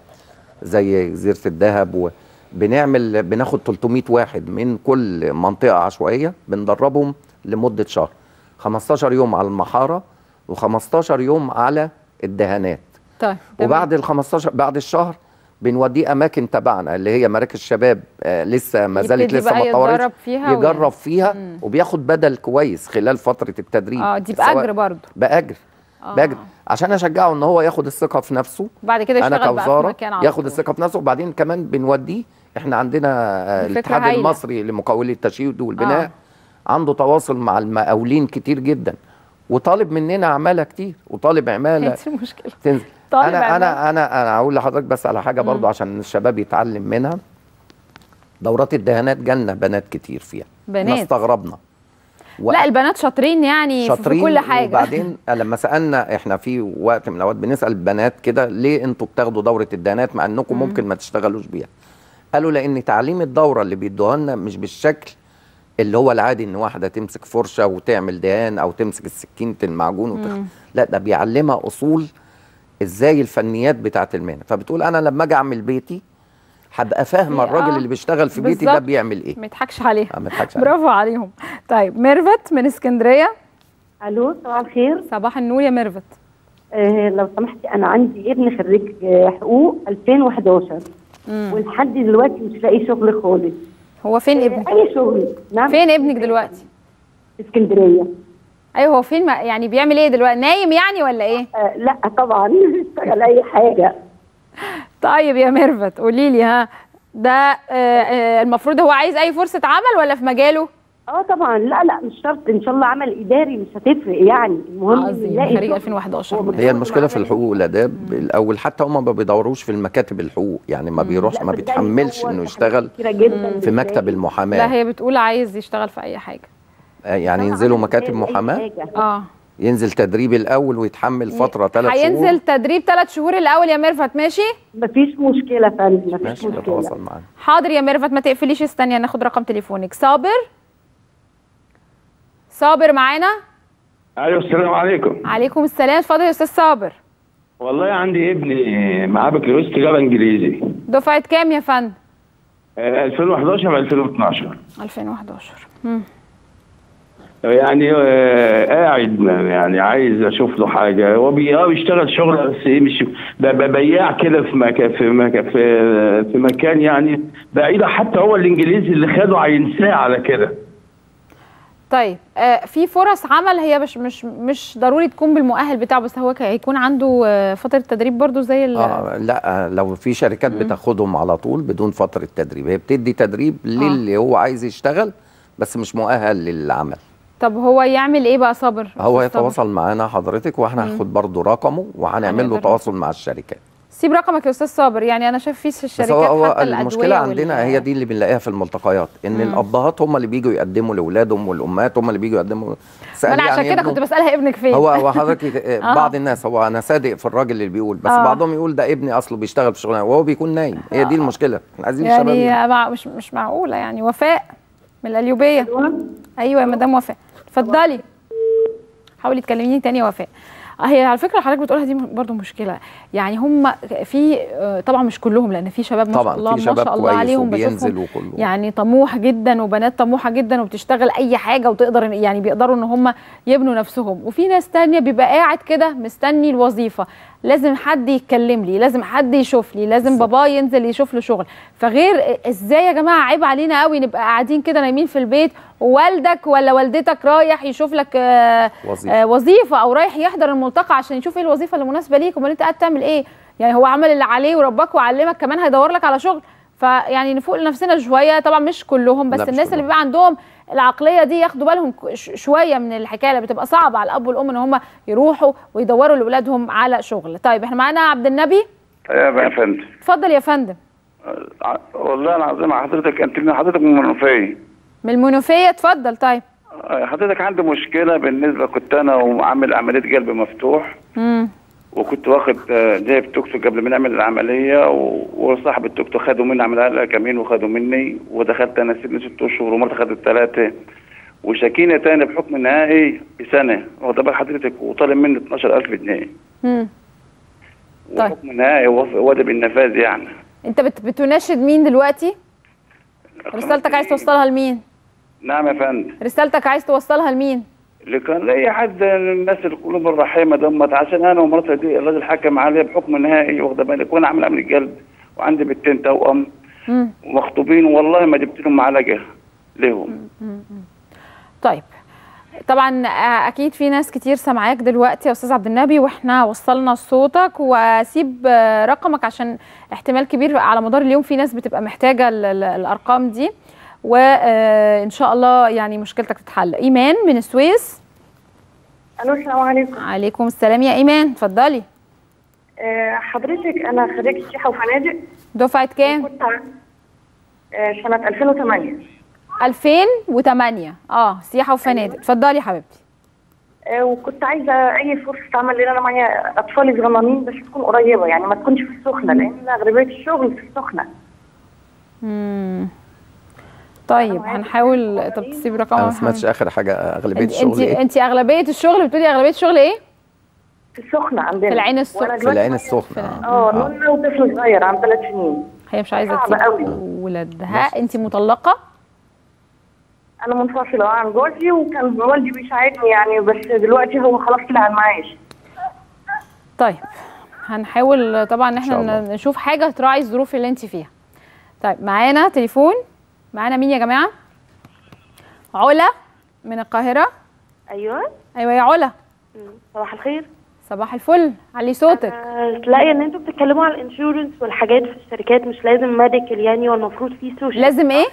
وزي جزيره الذهب وبنعمل بناخد 300 واحد من كل منطقه عشوائيه بندربهم لمده شهر 15 يوم على المحاره و15 يوم على الدهانات طيب تمام. وبعد ال 15 بعد الشهر بنوديه اماكن تبعنا اللي هي مراكز شباب آه لسه ما زالت يبتدي لسه بقى ما اتطورتش يتدرب فيها يجرب وي- فيها مم. وبياخد بدل كويس خلال فتره التدريب اه دي سواء- باجر برضو باجر آه. باجر عشان اشجعه ان هو ياخد الثقه في نفسه بعد كده انا يشتغل بقى في كوزاره مكان على ياخد طول. الثقه في نفسه وبعدين كمان بنوديه احنا عندنا آه، دي فكرة الاتحاد هايلة. المصري لمقاولي التشييد والبناء آه. عنده تواصل مع المقاولين كتير جدا وطالب مننا عماله كتير وطالب عماله هي دي المشكله تنزل طالب انا عمالة. انا انا انا هقول لحضرتك بس على حاجه برضو مم. عشان الشباب يتعلم منها دورات الدهانات جالنا بنات كتير فيها بنات. احنا استغربنا و- لا البنات شاطرين يعني في- شاطرين في كل حاجه وبعدين لما سالنا احنا في وقت من الاوقات بنسال البنات كده ليه انتوا بتاخدوا دوره الدهانات مع انكم مم. ممكن ما تشتغلوش بيها قالوا لان تعليم الدوره اللي بيدوها لنا مش بالشكل اللي هو العادي ان واحده تمسك فرشه وتعمل دهان او تمسك السكينه المعجون وتخ... مم. لا ده بيعلمها اصول ازاي الفنيات بتاعت المهنه فبتقول انا لما اجي اعمل بيتي هبقى فاهمه في- الراجل آه، اللي بيشتغل في بيتي ده بالظبط. بيعمل ايه ما يضحكش عليها آه، ما يضحكش عليها. برافو عليهم طيب ميرفت من اسكندريه الو صباح الخير صباح النور يا ميرفت آه لو سمحتي انا عندي ابن خريج آه، حقوق 2011 مم. ولحد دلوقتي مش لاقي شغل خالص هو فين ابنك اي شغل نعم فين ابنك دلوقتي اسكندريه ايوه هو فين ما يعني بيعمل ايه دلوقتي نايم يعني ولا ايه آه لا طبعا اشتغل اي حاجه طيب يا ميرفت قولي لي ها ده آه، آه، المفروض هو عايز اي فرصه عمل ولا في مجاله اه طبعا لا لا مش شرط ان شاء الله عمل اداري مش هتفرق يعني المهم إن عظيم يلاقي خريج شغل. 2011 هي المشكله في الحقوق والاداب الاول حتى هم ما بيدوروش في المكاتب الحقوق يعني ما بيروحش ما بيتحملش انه يشتغل كتيرة جدا في مكتب المحاماه لا هي بتقول عايز يشتغل في اي حاجه آه، يعني ينزلوا مكاتب محاماه اه ينزل تدريب الاول ويتحمل فتره ثلاث شهور هينزل تدريب ثلاث شهور الاول يا ميرفت ماشي مفيش مشكله يا فندم مفيش ماشي مشكله يتواصل معانا حاضر يا ميرفت ما تقفليش استني ناخد رقم تليفونك صابر صابر معانا ايوه السلام عليكم عليكم السلام اتفضل يا استاذ صابر والله عندي ابني معاه بكالوريوس تجاره انجليزي دفعه كام يا فندم آه، 2011 و 2012 2011 مم. يعني آه، قاعد ما- يعني عايز اشوف له حاجه هو بي- اه بيشتغل شغل بس ايه مش ب- ب- بياع كده في مكان في مكان في, في مكان يعني بعيد حتى هو الانجليزي اللي خده هينساه على كده طيب آه في فرص عمل هي مش مش مش ضروري تكون بالمؤهل بتاعه بس هو ك- هيكون عنده آه فتره تدريب برضو زي ال- اه لا لو في شركات بتاخدهم على طول بدون فتره تدريب هي بتدي تدريب للي هو عايز يشتغل بس مش مؤهل للعمل طب هو يعمل ايه بقى صابر هو أستاذ صابر؟ يتواصل معانا حضرتك واحنا مم. هناخد برضه رقمه وهنعمل له هنقدر تواصل مع الشركات سيب رقمك يا استاذ صابر يعني انا شايف في بس الشركات هو, هو حتى الأدوية المشكله وال- عندنا هي دي اللي بنلاقيها في الملتقيات ان مم. الابهات هم اللي بيجوا يقدموا لاولادهم والامهات هم اللي بيجوا يقدموا ما سأل انا عشان يعني كده ابنه- كنت بسالها ابنك فين هو هو حضرتك آه. بعض الناس هو انا صادق في الراجل اللي بيقول بس آه. بعضهم يقول ده ابني اصله بيشتغل في شغلانه وهو بيكون نايم هي دي المشكله احنا عايزين شباب يعني مع مش مش معقوله يعني وفاء من القليوبيه ايوه يا مدام وفاء اتفضلي حاولي تكلميني تاني يا وفاء آه، هي على فكره حضرتك بتقولها دي برضو مشكله يعني هم في آه، طبعا مش كلهم لان في شباب ما شاء طبعا الله في ما شباب شاء الله كويس عليهم وبينزل بشوفهم وكله يعني طموح جدا وبنات طموحه جدا وبتشتغل اي حاجه وتقدر يعني بيقدروا ان هم يبنوا نفسهم وفي ناس تانية بيبقى قاعد كده مستني الوظيفه لازم حد يتكلم لي لازم حد يشوف لي لازم باباه ينزل يشوف له شغل فغير ازاي يا جماعه عيب علينا قوي نبقى قاعدين كده نايمين في البيت ووالدك ولا والدتك رايح يشوف لك آه وظيفة. آه وظيفه او رايح يحضر الملتقى عشان يشوف ايه الوظيفه اللي مناسبه ليك امال انت قاعد تعمل ايه يعني هو عمل اللي عليه وربك وعلمك كمان هيدور لك على شغل فيعني نفوق لنفسنا شويه طبعا مش كلهم بس لا، مش الناس اللي بيبقى عندهم العقليه دي ياخدوا بالهم ك- ش- شويه من الحكايه اللي بتبقى صعبه على الاب والام ان هم يروحوا ويدوروا لاولادهم على شغل طيب احنا معانا عبد النبي ايوه يا فندم اتفضل يا فندم ع- والله العظيم حضرتك انت من حضرتك من المنوفيه من المنوفيه اتفضل طيب حضرتك عندي مشكله بالنسبه كنت انا وعامل عمليه قلب مفتوح امم وكنت واخد آه، جايب توك توك قبل ما نعمل العمليه و- وصاحب التوك توك خدوا مني عملها لها كمين وخدوا مني ودخلت انا سجن ست اشهر ومرت خدت ثلاثه وشاكينا تاني بحكم نهائي بسنه واخد بال حضرتك وطالب مني 12000 جنيه امم طيب حكم نهائي وف- وجب النفاذ يعني انت بت بتناشد مين دلوقتي رسالتك عايز توصلها لمين نعم يا فندم رسالتك عايز توصلها لمين اللي كان لاي حد من الناس القلوب الرحيمه دمت عشان انا ومراتي دي الراجل حكم عليا بحكم نهائي واخده بالك وانا عامل عمليه قلب وعندي بنتين توأم مم. ومخطوبين والله ما جبت لهم معلقه لهم طيب طبعا آه، اكيد في ناس كتير سامعاك دلوقتي يا استاذ عبد النبي واحنا وصلنا صوتك واسيب آه، رقمك عشان احتمال كبير على مدار اليوم في ناس بتبقى محتاجه ال- ال- الارقام دي وان شاء الله يعني مشكلتك تتحل ايمان من السويس الو السلام عليكم عليكم السلام يا ايمان اتفضلي آه، حضرتك انا خريجة سياحة وفنادق دفعه كام كنت آه، سنة 2008 2008 اه سياحه وفنادق اتفضلي يا حبيبتي آه، وكنت عايزة أي فرصة عمل لأن أنا معايا أطفالي صغننين بس تكون قريبة يعني ما تكونش في السخنة لأن أغلبية الشغل في السخنة امم طيب هنحاول طب تسيب رقم انا ما سمعتش اخر حاجه اغلبيه انت الشغل انت, ايه انت اغلبيه الشغل بتقولي اغلبيه الشغل ايه في السخنة عندنا في العين السخنة. وأنا في دلوقتي العين السخنه اه نونة وطفل صغير عن ثلاث سنين هي مش عايزه صعبة تسيب قوي. ولادها انت مطلقه أنا منفصلة عن جوزي وكان والدي بيساعدني يعني بس دلوقتي هو خلاص طلع على المعاش طيب هنحاول طبعا ان إن شاء احنا الله. نشوف حاجه تراعي الظروف اللي انت فيها طيب معانا تليفون معانا مين يا جماعه علا من القاهره ايوه ايوه يا علا صباح الخير صباح الفل علي صوتك آه، تلاقي ان انتوا بتتكلموا على الانشورنس والحاجات في الشركات مش لازم ميديكال يعني والمفروض فيه سوشيال لازم ايه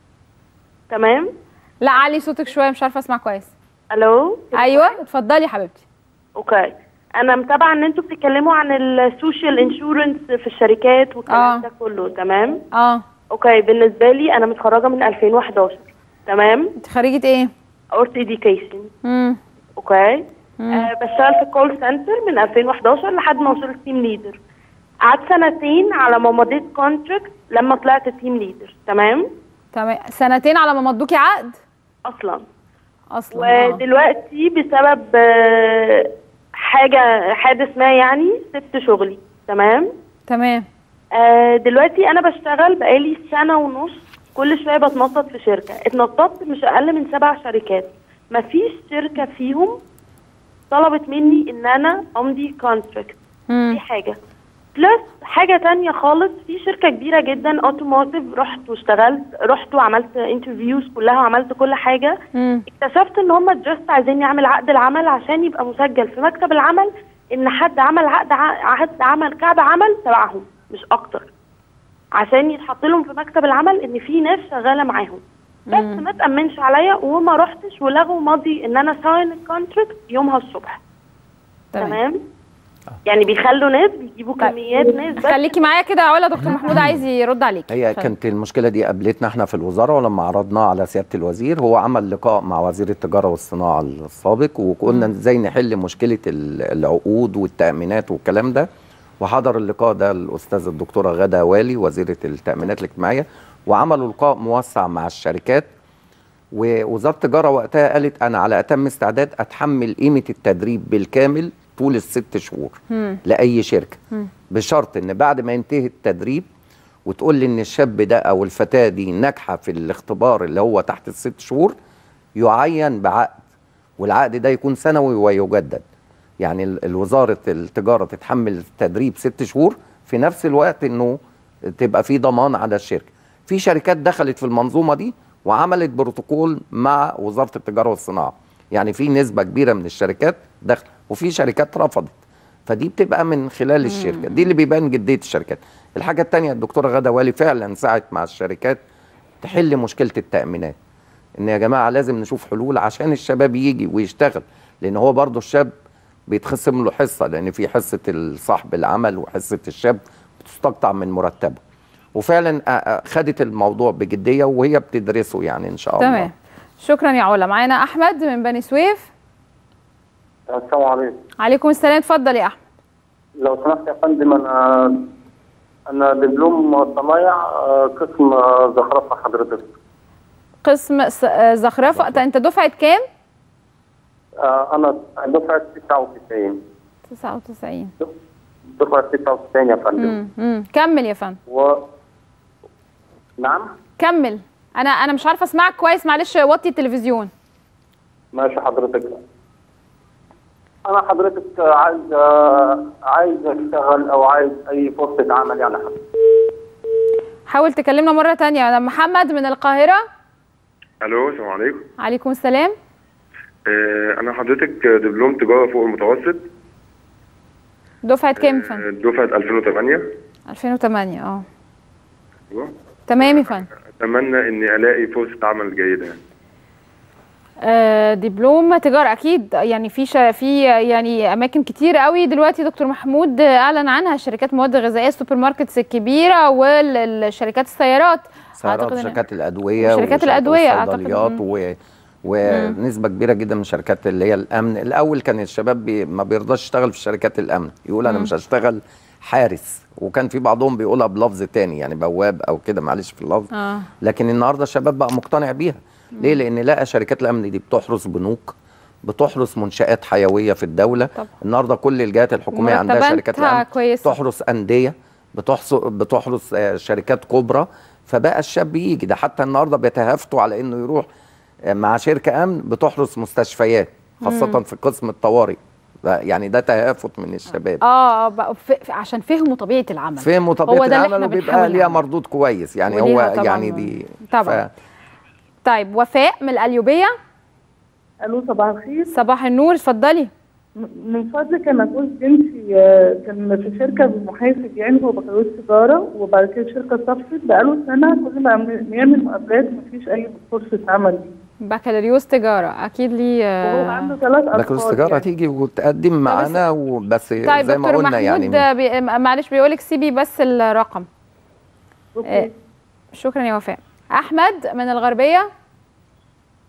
تمام لا علي صوتك شويه مش عارفه اسمع كويس الو ايوه اتفضلي يا حبيبتي اوكي انا متابعه ان انتوا بتتكلموا عن السوشيال انشورنس في الشركات والكلام آه. ده كله تمام اه اوكي بالنسبه لي انا متخرجه من 2011 تمام انت خريجه ايه اورت اديوكيشن مم. اوكي آه بشتغل في كول سنتر من 2011 لحد ما وصلت تيم ليدر قعدت سنتين على ما مضيت كونتراكت لما طلعت تيم ليدر تمام تمام سنتين على ما مضوكي عقد اصلا اصلا آه. ودلوقتي بسبب آه، حاجه حادث ما يعني سبت شغلي تمام تمام آه، دلوقتي انا بشتغل بقالي سنه ونص كل شويه بتنطط في شركه اتنططت مش اقل من سبع شركات مفيش شركه فيهم طلبت مني ان انا امضي كونتراكت دي حاجه بلس حاجه تانية خالص في شركه كبيره جدا اوتوموتيف رحت واشتغلت رحت وعملت انترفيوز كلها وعملت كل حاجه اكتشفت ان هم جاست عايزين اعمل عقد العمل عشان يبقى مسجل في مكتب العمل ان حد عمل عقد ع- عقد عمل كعب عمل تبعهم مش اكتر عشان يتحط لهم في مكتب العمل ان في ناس شغاله معاهم بس ما تامنش عليا وما رحتش ولغوا ماضي ان انا ساين الكونتراكت يومها الصبح تمام. تمام يعني بيخلوا ناس بيجيبوا كميات ناس بس خليكي معايا كده يا علا دكتور محمود عايز يرد عليك هي كانت المشكله دي قابلتنا احنا في الوزاره ولما عرضناها على سياده الوزير هو عمل لقاء مع وزير التجاره والصناعه السابق وقلنا ازاي نحل مشكله ال- العقود والتامينات والكلام ده وحضر اللقاء ده الاستاذ الدكتوره غاده والي وزيره التامينات الاجتماعيه وعملوا لقاء موسع مع الشركات ووزاره التجاره وقتها قالت انا على اتم استعداد اتحمل قيمه التدريب بالكامل طول الست شهور مم. لاي شركه مم. بشرط ان بعد ما ينتهي التدريب وتقول لي ان الشاب ده او الفتاه دي ناجحه في الاختبار اللي هو تحت الست شهور يعين بعقد والعقد ده يكون سنوي ويجدد يعني ال- الوزاره التجاره تتحمل التدريب ست شهور في نفس الوقت انه تبقى في ضمان على الشركه في شركات دخلت في المنظومه دي وعملت بروتوكول مع وزاره التجاره والصناعه يعني في نسبه كبيره من الشركات دخل وفي شركات رفضت فدي بتبقى من خلال الشركه دي اللي بيبان جديه الشركات الحاجه الثانيه الدكتوره غاده والي فعلا سعت مع الشركات تحل مشكله التامينات ان يا جماعه لازم نشوف حلول عشان الشباب يجي ويشتغل لان هو برضه الشاب بيتخصم له حصه لان في حصه صاحب العمل وحصه الشاب بتستقطع من مرتبه وفعلا آه، آه، خدت الموضوع بجديه وهي بتدرسه يعني ان شاء الله تمام شكرا يا علا معانا احمد من بني سويف السلام عليكم عليكم السلام اتفضل يا احمد لو سمحت يا فندم انا انا دبلوم صنايع آه، قسم آه، زخرفه حضرتك قسم س- آه، زخرفه أنت- انت دفعه كام آه، انا دفعه 99 99 دفعه 99 يا فندم امم امم كمل يا فندم و نعم كمل انا انا مش عارفه اسمعك كويس معلش وطي التلفزيون ماشي حضرتك انا حضرتك عايز آه، عايز اشتغل او عايز اي فرصه عمل يعني حضرتك. حاول تكلمنا مره تانية انا محمد من القاهره الو السلام عليكم عليكم السلام آه، انا حضرتك دبلوم تجاره فوق المتوسط دفعه كام يا فندم آه، دفعه 2008 2008 اه أيوة. تمام يا فندم اتمنى اني الاقي فرصه عمل جيده يعني آه، دبلوم تجاره اكيد يعني في شا في يعني اماكن كتير قوي دلوقتي دكتور محمود اعلن عنها شركات مواد غذائيه السوبر ماركتس الكبيره والشركات السيارات سيارات إن- شركات الادويه وشركات وشركات الأدوية أعتقد. الصيدليات مم. و... ونسبه كبيره جدا من شركات اللي هي الامن الاول كان الشباب بي... ما بيرضاش يشتغل في شركات الامن يقول انا مم. مش هشتغل حارس وكان في بعضهم بيقولها بلفظ تاني يعني بواب او كده معلش في اللفظ اه لكن النهارده الشباب بقى مقتنع بيها ليه لان لقى شركات الامن دي بتحرس بنوك بتحرس منشآت حيويه في الدوله طبعا. النهارده كل الجهات الحكوميه عندها مرتباتها شركات الامن كويسة. تحرس انديه بتحرس بتحرس آه، شركات كبرى فبقى الشاب يجي ده حتى النهارده بيتهافتوا على انه يروح آه، مع شركه امن بتحرس مستشفيات خاصه مم. في قسم الطوارئ ده- يعني ده تهافت من الشباب اه بقوا ف- ف- عشان فهموا طبيعه العمل فهموا هو طبيعه ده اللي العمل احنا وبيبقى بنحاول ليها نعمله. مردود كويس يعني وليها هو طبعاً يعني دي طبعا طيب وفاء من القليوبيه الو صباح الخير صباح النور اتفضلي من فضلك انا جوز بنتي آه، كان في شركه محاسب يعني هو بكالوريوس تجاره وبعد كده الشركه صفت بقاله سنه كل ما يعمل- يعمل مقابلات مفيش اي فرصه عمل بكالوريوس تجاره اكيد ليه وهو عنده ثلاث بكالوريوس اطفال تجاره يعني. تيجي وتقدم معانا وبس طيب زي ما دكتور قلنا محمود يعني بي... معلش بيقولك سيبي بس الرقم أوكي. آه، شكرا يا وفاء احمد من الغربيه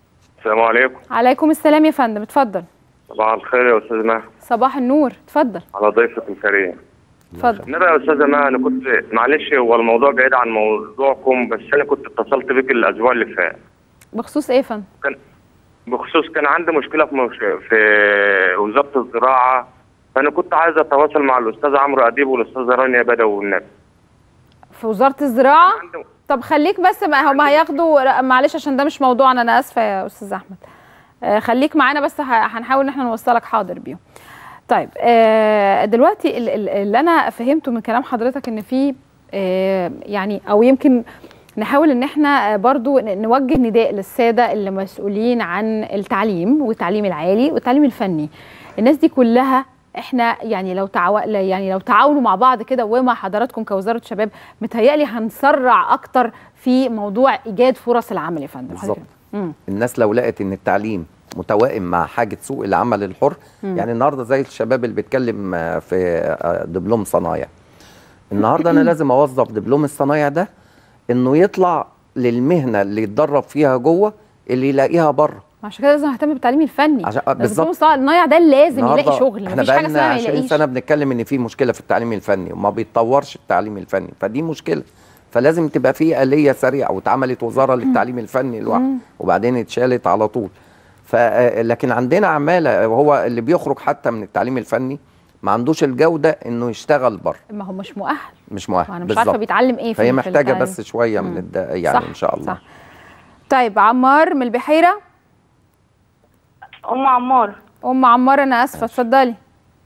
السلام عليكم عليكم السلام يا فندم اتفضل صباح الخير يا استاذ مها صباح النور اتفضل على ضيفك الكريم اتفضل نبقى يا استاذ مها انا كنت معلش هو الموضوع بعيد عن موضوعكم بس انا كنت اتصلت بك الاسبوع اللي فات بخصوص ايه يا فندم كان بخصوص كان عندي مشكله في مش... في وزاره الزراعه فانا كنت عايز اتواصل مع الاستاذ عمرو اديب والاستاذه رانيا بدوي والنبي في وزاره الزراعه طب خليك بس ما هم هياخدوا معلش عشان ده مش موضوعنا انا اسفه يا استاذ احمد آه، خليك معانا بس ه- هنحاول ان احنا نوصلك حاضر بيهم طيب آه، دلوقتي ال- ال- اللي انا فهمته من كلام حضرتك ان في آه، يعني او يمكن نحاول ان احنا آه، برضو ن- نوجه نداء للساده اللي مسؤولين عن التعليم والتعليم العالي والتعليم الفني الناس دي كلها احنا يعني لو تعاو... يعني لو تعاونوا مع بعض كده ومع حضراتكم كوزاره شباب متهيألي هنسرع اكتر في موضوع ايجاد فرص العمل يا فندم بالظبط مم. الناس لو لقت ان التعليم متوائم مع حاجه سوق العمل الحر مم. يعني النهارده زي الشباب اللي بيتكلم آه، في آه، دبلوم صنايع النهارده انا لازم اوظف دبلوم الصنايع ده انه يطلع للمهنه اللي يتدرب فيها جوه اللي يلاقيها بره عشان كده لازم نهتم بالتعليم الفني عشان- آه، بس بالظبط. بالظبط النايع ده لازم يلاقي النهاردة شغل احنا مفيش حاجه بقالنا اسمها ما 20 يلاقيش سنه بنتكلم ان في مشكله في التعليم الفني وما بيتطورش التعليم الفني فدي مشكله فلازم تبقى في آلية سريعة واتعملت وزارة للتعليم الفني لوحده مم. وبعدين اتشالت على طول ف لكن عندنا عمالة وهو اللي بيخرج حتى من التعليم الفني ما عندوش الجودة انه يشتغل بره ما هو مش مؤهل مش مؤهل وانا مش عارفه بيتعلم ايه في فهي في محتاجة التعليم. بس شوية من مم. الد... يعني صح، ان شاء الله صح. طيب عمار من البحيره ام عمار ام عمار انا اسفه اتفضلي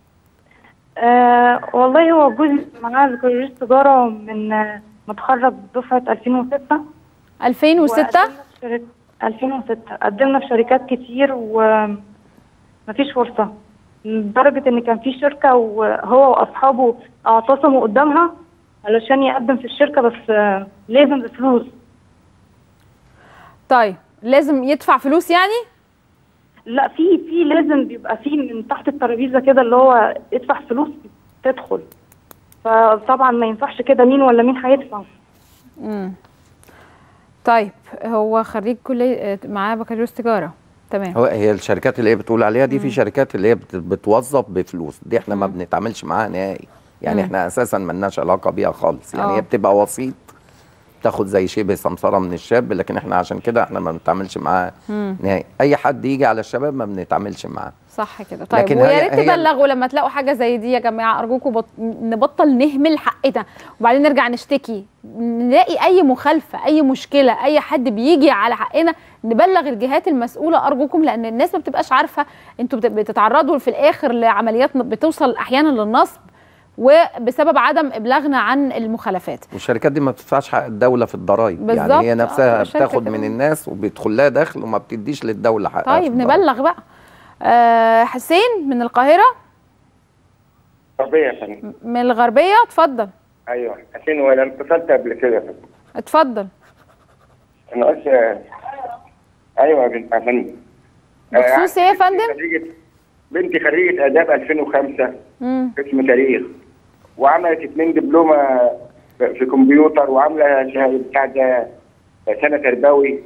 آه والله هو جوزي معاه بكالوريوس تجارة من آه، متخرج دفعة 2006 2006 وقدمنا في شرك- 2006 قدمنا في شركات كتير ومفيش فرصة لدرجة إن كان في شركة وهو وأصحابه اعتصموا قدامها علشان يقدم في الشركة بس آه، لازم بفلوس طيب لازم يدفع فلوس يعني لا في في لازم بيبقى في من تحت الترابيزة كده اللي هو ادفع فلوس تدخل فطبعا ما ينفعش كده مين ولا مين هيدفع امم طيب هو خريج كليه معاه بكالوريوس تجاره تمام هو هي الشركات اللي هي بتقول عليها دي في شركات اللي هي بت- بتوظف بفلوس دي احنا ما بنتعاملش معاها نهائي يعني مم. احنا اساسا ملناش علاقه بيها خالص يعني آه. هي بتبقى وسيط تاخد زي شبه سمسره من الشاب لكن احنا عشان كده احنا ما بنتعاملش معاها مم. نهائي اي حد يجي على الشباب ما بنتعاملش معاه صح كده طيب لكن ويا هي- ريت هي- تبلغوا لما تلاقوا حاجه زي دي يا جماعه ارجوكم بط... نبطل نهمل حقنا وبعدين نرجع نشتكي نلاقي اي مخالفه اي مشكله اي حد بيجي على حقنا نبلغ الجهات المسؤوله ارجوكم لان الناس ما بتبقاش عارفه انتوا بت- بتتعرضوا في الاخر لعمليات بتوصل احيانا للنصب وبسبب عدم ابلاغنا عن المخالفات والشركات دي ما بتدفعش حق الدوله في الضرايب بالظبط. يعني هي آه، نفسها الشركة بتاخد كده. من الناس وبيدخل لها دخل وما بتديش للدوله حقها في طيب الضرايب. نبلغ بقى آه حسين من القاهره طبيعي يا فندم من الغربيه اتفضل ايوه حسين وانا اتصلت قبل كده يا فندم اتفضل انا قلت ايوه يا بنت يا فندم بخصوص ايه يا فندم؟ خريجة بنتي خريجة آداب 2005 مم. قسم تاريخ وعملت اتنين دبلومة في كمبيوتر وعاملة شهادة بتاع ده سنة تربوي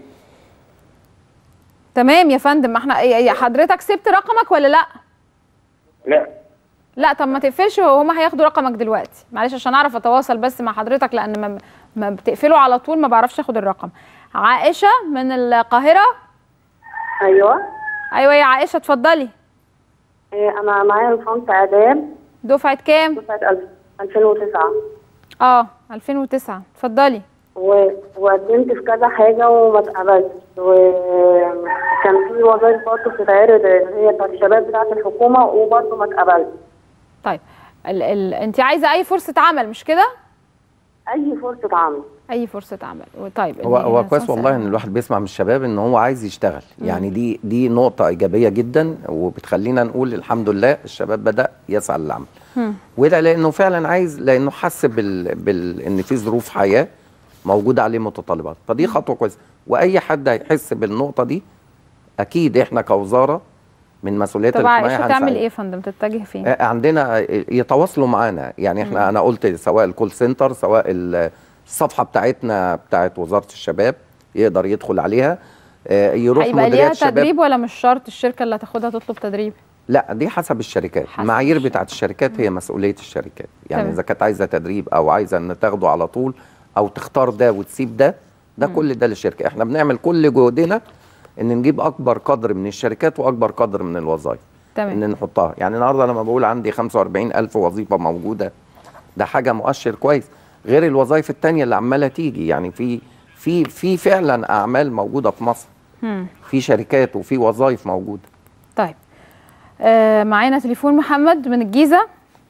تمام يا فندم ما احنا إيه- إيه، حضرتك سبت رقمك ولا لا لا لا طب ما تقفلش هما هياخدوا رقمك دلوقتي معلش عشان اعرف اتواصل بس مع حضرتك لان ما, ما بتقفله على طول ما بعرفش اخد الرقم عائشه من القاهره ايوه ايوه يا عائشه اتفضلي إيه، انا معايا ليسانس اداب دفعه كام دفعه الف- 2009 اه 2009 اتفضلي و... وقدمت في كذا حاجه وما اتقبلتش وكان في وظائف برضه بتتعرض اللي هي بتاعت الشباب بتاعت الحكومه وبرضه ما اتقبلتش طيب ال ال انت عايزه اي فرصه عمل مش كده اي فرصه عمل اي فرصه عمل طيب هو ال- هو ال- كويس والله ان الواحد بيسمع من الشباب ان هو عايز يشتغل يعني دي دي نقطه ايجابيه جدا وبتخلينا نقول الحمد لله الشباب بدا يسعى للعمل مم. وده لانه فعلا عايز لانه حس بال... بال... ان في ظروف حياه موجوده عليه متطلبات فدي خطوه كويسه واي حد هيحس بالنقطه دي اكيد احنا كوزاره من مسؤوليات طب عائشه تعمل هنساعد. ايه يا فندم تتجه فين آه، عندنا آه، يتواصلوا معانا يعني احنا انا قلت سواء الكول سنتر سواء ال- الصفحه بتاعتنا بتاعت وزاره الشباب يقدر يدخل عليها آه، يروح هيبقى ليها مديريات شباب تدريب ولا مش شرط الشركه اللي هتاخدها تطلب تدريب لا دي حسب الشركات المعايير بتاعت الشركات هي مسؤوليه الشركات يعني تمام. اذا كانت عايزه تدريب او عايزه ان تاخده على طول او تختار ده وتسيب ده ده مم. كل ده للشركه احنا بنعمل كل جهدنا ان نجيب اكبر قدر من الشركات واكبر قدر من الوظائف تمام ان نحطها يعني النهارده لما بقول عندي 45 الف وظيفه موجوده ده حاجه مؤشر كويس غير الوظائف التانية اللي عماله تيجي يعني في في في فعلا اعمال موجوده في مصر مم. في شركات وفي وظائف موجوده طيب آه معانا تليفون محمد من الجيزه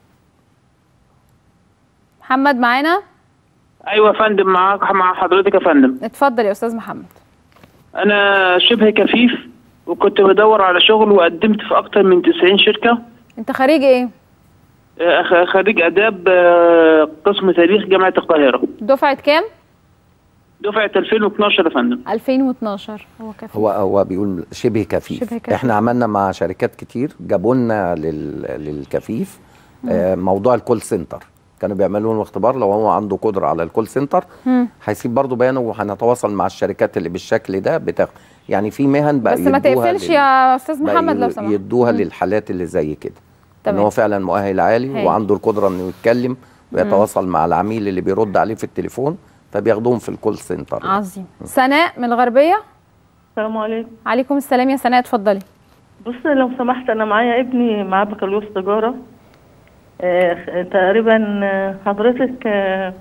محمد معانا ايوه يا فندم معاك مع حضرتك يا فندم اتفضل يا استاذ محمد انا شبه كفيف وكنت بدور على شغل وقدمت في اكتر من 90 شركه انت خريج ايه آه، خ- خريج اداب آه، قسم تاريخ جامعه القاهره دفعه كام دفعه 2012 يا فندم 2012 هو كفي هو هو بيقول شبه كفيف. شبه كفيف. احنا عملنا مع شركات كتير جابوا لنا لل... للكفيف آه موضوع الكول سنتر كانوا بيعملوا له اختبار لو هو عنده قدره على الكول سنتر مم. هيسيب برضه بيانه وهنتواصل مع الشركات اللي بالشكل ده بتاخد يعني في مهن بقى بس ما يدوها تقفلش لل- يا استاذ بقى محمد لو ي- سمحت يدوها مم. للحالات اللي زي كده ان تمام. هو فعلا مؤهل عالي هايل. وعنده القدره انه يتكلم ويتواصل مع العميل اللي بيرد عليه في التليفون فبياخدوهم في الكول سنتر عظيم سناء من الغربيه السلام عليكم عليكم السلام يا سناء اتفضلي بص لو سمحت انا معايا ابني معاه بكالوريوس تجاره آه تقريبا آه، حضرتك آه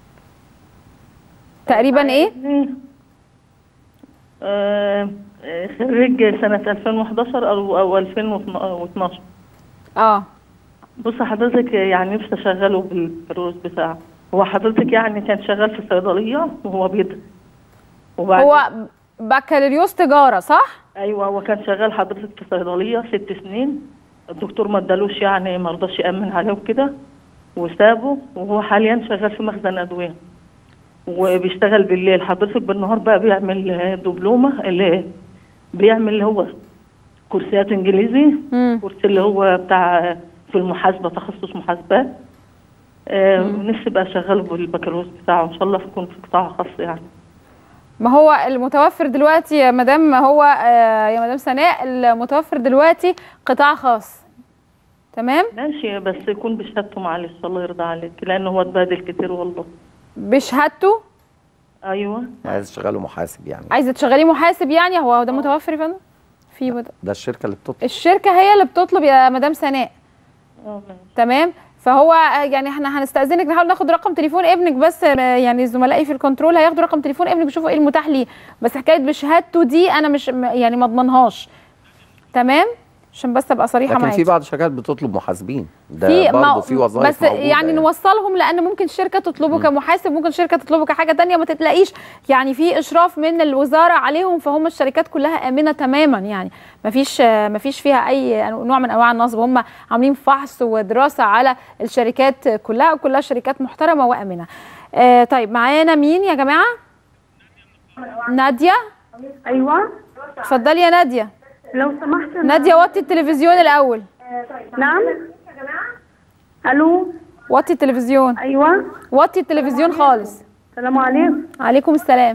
تقريبا ايه ابني آه آه، خريج سنة 2011 أو أو 2012 اه بص حضرتك يعني نفسي أشغله بالبكالوريوس بتاعه هو حضرتك يعني كان شغال في صيدلية وهو بيدرس وبعدين هو بكالوريوس تجاره صح ايوه هو كان شغال حضرتك في صيدليه ست سنين الدكتور ما ادالوش يعني ما رضاش يامن عليه وكده وسابه وهو حاليا شغال في مخزن ادويه وبيشتغل بالليل حضرتك بالنهار بقى بيعمل آه، دبلومه اللي بيعمل اللي هو كورسات انجليزي كورس اللي هو بتاع في المحاسبه تخصص محاسبات آه نفسي بقى اشغله بالبكالوريوس بتاعه ان شاء الله يكون في قطاع خاص يعني ما هو المتوفر دلوقتي يا مدام هو آه يا مدام سناء المتوفر دلوقتي قطاع خاص تمام ماشي بس يكون بشهادته معلش الله يرضى عليك لانه هو اتبهدل كتير والله بشهادته ايوه عايز تشغله محاسب يعني عايزه تشغلي محاسب يعني هو ده متوفر يا فندم في بد... ده الشركه اللي بتطلب الشركه هي اللي بتطلب يا مدام سناء تمام فهو يعني احنا هنستاذنك نحاول ناخد رقم تليفون ابنك بس آه، يعني زملائي في الكنترول هياخدوا رقم تليفون ابنك يشوفوا ايه المتاح ليه بس حكايه بشهادته دي انا مش م- يعني ما اضمنهاش تمام عشان بس ابقى صريحه لكن معاك في بعض الشركات بتطلب محاسبين ده في برضه ما- في وظائف بس موجودة يعني نوصلهم لان ممكن شركه تطلبه كمحاسب ممكن شركه تطلبه كحاجه تانية ما تتلاقيش يعني في اشراف من الوزاره عليهم فهم الشركات كلها امنه تماما يعني ما فيش ما فيش فيها اي نوع من انواع النصب هم عاملين فحص ودراسه على الشركات كلها وكلها شركات محترمه وامنه آه طيب معانا مين يا جماعه ناديه ايوه اتفضلي يا ناديه لو سمحت أنا- ناديه وطي التلفزيون الاول نعم الو وطي التلفزيون ايوه وطي التلفزيون خالص السلام عليكم عليكم السلام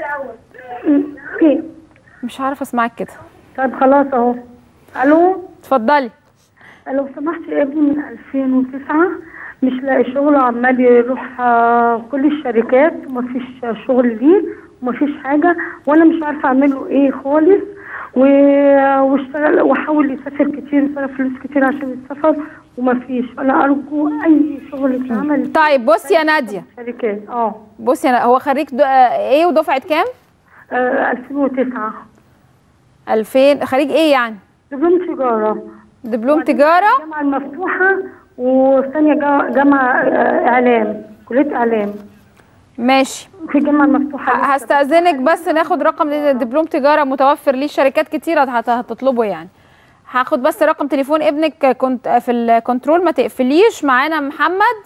ايه مش عارفه اسمعك كده طيب خلاص اهو الو اتفضلي لو سمحت ابني من 2009 مش لاقي شغل عمال يروح آه، كل الشركات ومفيش شغل ليه ومفيش حاجة وانا مش عارفة اعمل له ايه خالص و- واشتغل وحاول يسافر كتير يصرف فلوس كتير عشان يسافر ومفيش انا ارجو اي شغل يتعمل طيب بصي يا ناديه شركات اه بصي انا هو خريج د... آه، ايه ودفعه كام آه، 2009 2000 خريج ايه يعني دبلوم تجارة دبلوم تجاره الجامعة المفتوحة وثانية جا- جامعة آه، اعلام كلية اعلام ماشي في الجامعة المفتوحة ه- هستأذنك بس ناخد رقم دبلوم تجارة متوفر ليه شركات كتيرة هت- هتطلبه يعني هاخد بس رقم تليفون ابنك كنت في الكنترول ما تقفليش معانا محمد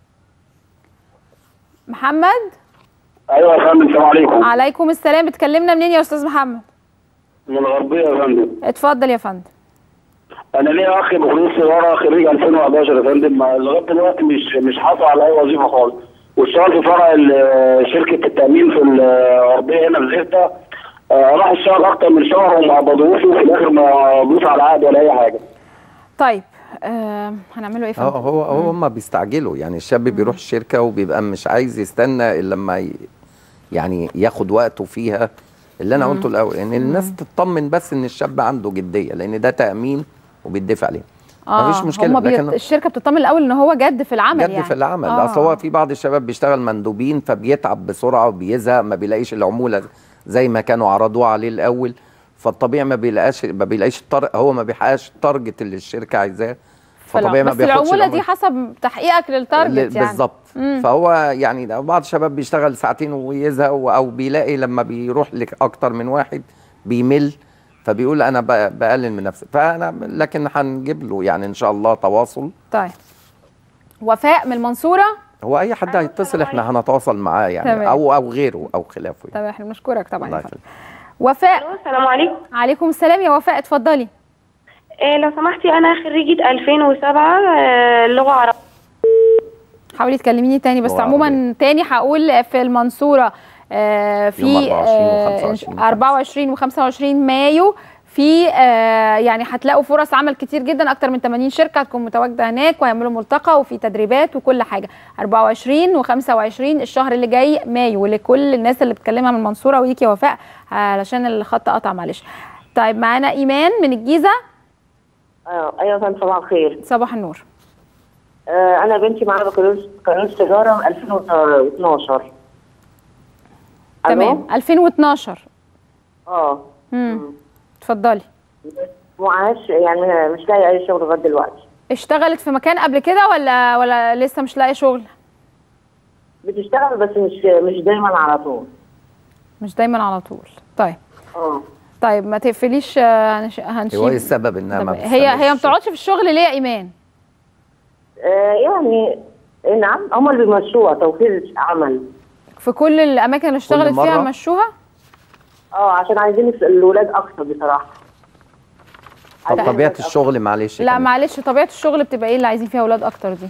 محمد ايوه يا فندم السلام عليكم عليكم السلام بتكلمنا منين يا استاذ محمد من الغربيه يا فندم اتفضل يا فندم انا ليا اخ بكالوريوس تجاره خريج 2011 يا فندم ما- لغايه دلوقتي مش مش حاصل على اي وظيفه خالص واشتغل في فرع ال- شركه التامين في الغربيه هنا في زفته آه، راح اشتغل اكتر من شهر وما قبضوش وفي الاخر ما قبضوش على عقد ولا اي حاجه طيب آه هنعمله ايه هو فندم؟ هو هو هم بيستعجلوا يعني الشاب بيروح الشركه وبيبقى مش عايز يستنى الا لما ي- يعني ياخد وقته فيها اللي انا مم. قلته الاول ان الناس تطمن بس ان الشاب عنده جديه لان ده تامين وبيدفع عليه اه مفيش مشكله هما بيت... الشركه بتطمن الاول ان هو جد في العمل جد يعني في العمل آه. اصل هو في بعض الشباب بيشتغل مندوبين فبيتعب بسرعه وبيزهق ما بيلاقيش العموله زي ما كانوا عرضوها عليه الاول فالطبيعي ما بيلاقاش ما بيلاقيش التر... هو ما بيحققش التارجت اللي الشركه عايزاه فطبيعي ما بس بياخدش العموله دي حسب تحقيقك للتارجت يعني بالظبط مم. فهو يعني ده بعض الشباب بيشتغل ساعتين ويزهق و- او بيلاقي لما بيروح لك اكتر من واحد بيمل فبيقول انا ب- بقلل من نفسي فانا لكن هنجيب له يعني ان شاء الله تواصل طيب وفاء من المنصوره هو اي حد هيتصل احنا هنتواصل معاه يعني تمام. او او غيره او خلافه يعني. طب احنا بنشكرك طبعا الله يا فندم. يخليك وفاء السلام عليكم عليكم السلام يا وفاء اتفضلي إيه لو سمحتي انا خريجة 2007 آه، لغة عربية حاولي تكلميني تاني بس هو عموما تاني هقول في المنصورة آه، في يوم 24 آه، و25 24 و25 مايو في آه، يعني هتلاقوا فرص عمل كتير جدا اكتر من 80 شركه هتكون متواجده هناك وهيعملوا ملتقى وفي تدريبات وكل حاجه 24 و25 الشهر اللي جاي مايو لكل الناس اللي بتكلمها من المنصوره وليكي يا وفاء علشان الخط قطع معلش طيب معانا ايمان من الجيزه آه، ايوه يا فندم صباح الخير صباح النور آه، انا بنتي معاها بكالوريوس بكالوريوس تجاره من 2012 تمام 2012 اه امم اتفضلي معاش يعني مش لاقي اي شغل لغايه دلوقتي اشتغلت في مكان قبل كده ولا ولا لسه مش لاقي شغل بتشتغل بس مش مش دايما على طول مش دايما على طول طيب اه طيب ما تقفليش آه، هنش- هنشيل هو ايه السبب انها ما طب هي هي ما بتستناش؟ بتقعدش في الشغل ليه يا ايمان آه، يعني إيه نعم هم اللي بيمشوها توفير عمل في كل الاماكن اللي اشتغلت فيها مرة؟ مشوها اه عشان عايزين الولاد اكتر بصراحه طب طبيعه الشغل معلش لا معلش طبيعه الشغل بتبقى ايه اللي عايزين فيها اولاد اكتر دي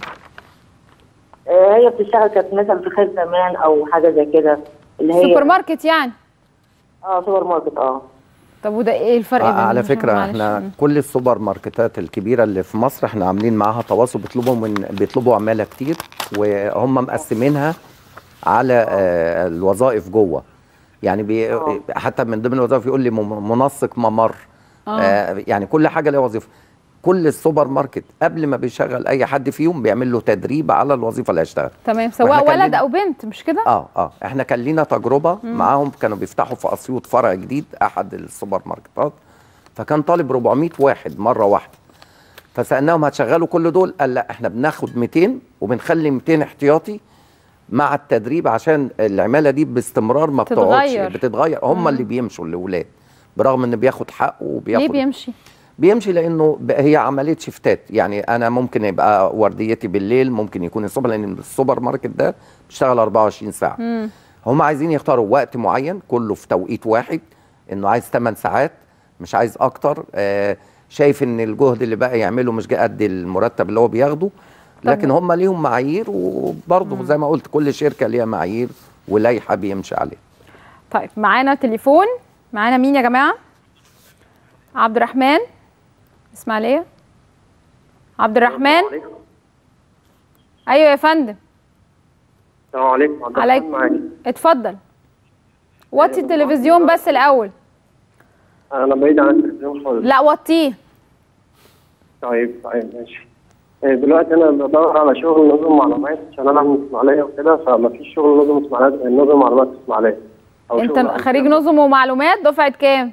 آه، هي بتشتغل كانت مثلا في خير زمان او حاجه زي كده اللي هي سوبر ماركت يعني اه سوبر ماركت اه طب وده ايه الفرق آه بين على عشان فكره معلش. احنا كل السوبر ماركتات الكبيره اللي في مصر احنا عاملين معاها تواصل بيطلبوا من بيطلبوا عماله كتير وهم مقسمينها على آه الوظائف جوه يعني بي حتى من ضمن الوظائف يقول لي مم- منسق ممر آه. آه يعني كل حاجه ليها وظيفه كل السوبر ماركت قبل ما بيشغل اي حد فيهم بيعمل له تدريب على الوظيفه اللي هيشتغل تمام وإحنا سواء كان ولد لينا- او بنت مش كده اه اه احنا كان لينا تجربه مم. معاهم كانوا بيفتحوا في اسيوط فرع جديد احد السوبر ماركتات فكان طالب 400 واحد مره واحده فسالناهم هتشغلوا كل دول قال لا احنا بناخد 200 وبنخلي 200 احتياطي مع التدريب عشان العماله دي باستمرار ما بتقعدش تتغير. بتتغير هم مم. اللي بيمشوا الاولاد برغم ان بياخد حقه وبياخد ليه بيمشي بيمشي لانه ب- هي عمليه شفتات يعني انا ممكن يبقى ورديتي بالليل ممكن يكون الصبح لان السوبر ماركت ده بيشتغل 24 ساعه مم. هم عايزين يختاروا وقت معين كله في توقيت واحد انه عايز 8 ساعات مش عايز اكتر آه شايف ان الجهد اللي بقى يعمله مش جاي قد المرتب اللي هو بياخده لكن هم ليهم معايير وبرضه زي ما قلت كل شركه ليها معايير ولائحه بيمشي عليها طيب معانا تليفون معانا مين يا جماعه عبد الرحمن اسماعيليه عبد الرحمن ايوه يا فندم السلام عليكم عبد الرحمن عليك معاك. اتفضل وطي التلفزيون بس الاول انا بعيد عن التلفزيون خالص لا وطيه طيب طيب ماشي إيه، دلوقتي انا بدور على شغل نظم معلومات عشان انا من اسماعيليه وكده فما فيش شغل نظم اسماعيليه نظم معلومات في اسماعيليه أو انت شغل خريج نظم ومعلومات دفعه كام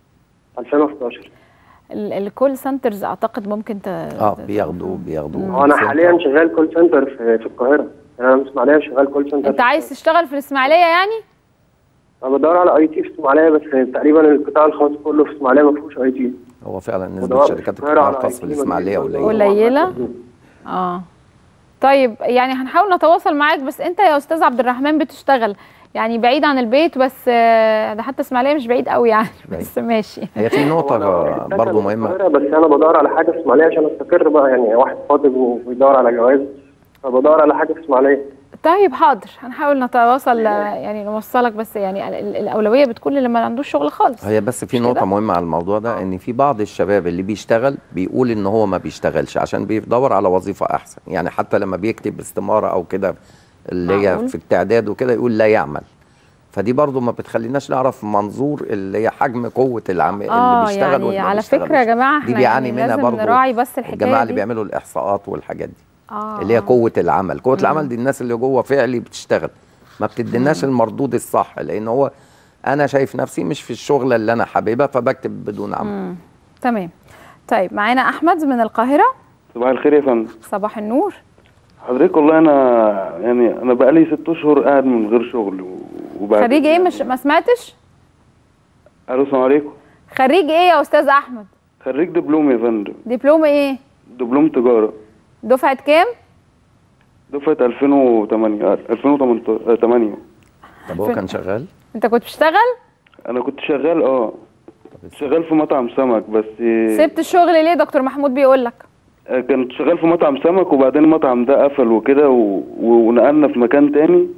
2011 ال- الكول سنترز اعتقد ممكن ت... اه بياخدوا بياخدوا هو انا حاليا شغال كول سنتر في, في القاهره انا من اسماعيليه شغال كول سنتر انت عايز تشتغل في الاسماعيليه يعني انا بدور على اي تي في اسماعيليه بس تقريبا القطاع الخاص كله في اسماعيليه ما فيهوش اي تي هو فعلا نسبه ودور شركات في القاهرة القطاع على الخاص في IT الاسماعيليه قليله قليله اه طيب يعني هنحاول نتواصل معاك بس انت يا استاذ عبد الرحمن بتشتغل يعني بعيد عن البيت بس آه، ده حتى اسماعيليه مش بعيد قوي يعني بس ماشي هي في نقطه برضه مهمه القاهره بس انا بدور على حاجه في اسماعيليه عشان استقر بقى يعني واحد خاطب وبيدور على جواز فبدور على حاجه في اسماعيليه طيب حاضر هنحاول نتواصل آه، يعني نوصلك بس يعني ال- ال- الاولويه بتكون اللي ما عندوش شغل خالص هي بس في مش نقطة كده؟ مهمة على الموضوع ده ان في بعض الشباب اللي بيشتغل بيقول ان هو ما بيشتغلش عشان بيدور على وظيفة احسن يعني حتى لما بيكتب استمارة او كده اللي معقول؟ هي في التعداد وكده يقول لا يعمل فدي برضو ما بتخليناش نعرف منظور اللي هي حجم قوة العم... اللي اه بيشتغل يعني واللي ما على فكره يا بيشتغلش. جماعه دي احنا بيعاني يعني منها لازم برضو نراعي بس الحكايه الجماعة اللي دي. بيعملوا الاحصاءات والحاجات دي اه اللي هي قوة العمل قوة مم. العمل دي الناس اللي جوه فعلي بتشتغل ما بتديناش المردود الصح لان هو انا شايف نفسي مش في الشغلة اللي انا حاببها فبكتب بدون عمل مم. تمام طيب معانا احمد من القاهره صباح الخير يا فندم صباح النور حضرتك والله انا يعني انا بقالي ست اشهر قاعد من غير شغل و- وبعد خريج ايه مش ما سمعتش الو السلام عليكم خريج ايه يا استاذ احمد خريج دبلوم يا فندم دبلوم ايه دبلوم تجاره دفعه كام دفعه 2008 2008 طب هو كان شغال انت كنت بتشتغل انا كنت شغال اه شغال في مطعم سمك بس سبت الشغل ليه دكتور محمود بيقول لك آه، كنت شغال في مطعم سمك وبعدين المطعم ده قفل وكده و... و- ونقلنا في مكان تاني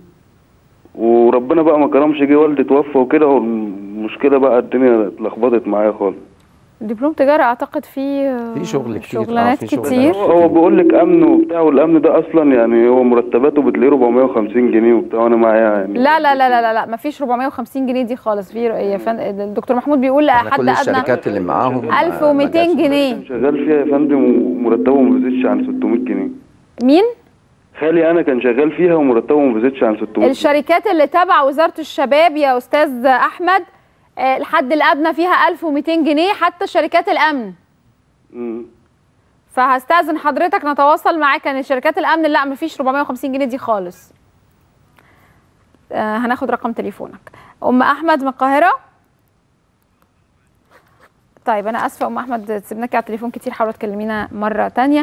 وربنا بقى ما كرمش جه والدي توفى وكده والمشكله بقى الدنيا اتلخبطت معايا خالص دبلوم تجاره اعتقد فيه في شغل كتير شغلانات آه، في شغل كتير هو هو بيقول لك امن وبتاع والامن ده اصلا يعني هو مرتباته بتلاقيه 450 جنيه وبتاع وانا معايا يعني لا لا لا لا لا, لا ما فيش 450 جنيه دي خالص في يا فن... الدكتور محمود بيقول احنا حد كل ادنى الشركات اللي معاهم آه، 1200 جنيه شغال فيها يا فندم ومرتبه ما بيزيدش عن 600 جنيه مين خالي انا كان شغال فيها ومرتبه ما بيزيدش عن 600 جنيه الشركات اللي تبع وزاره الشباب يا استاذ احمد آه، الحد الادنى فيها 1200 جنيه حتى شركات الامن مم. فهستاذن حضرتك نتواصل معاك ان شركات الامن لا مفيش 450 جنيه دي خالص آه هناخد رقم تليفونك ام احمد من القاهره طيب انا اسفه ام احمد سيبناكي على التليفون كتير حاولوا تكلمينا مره تانية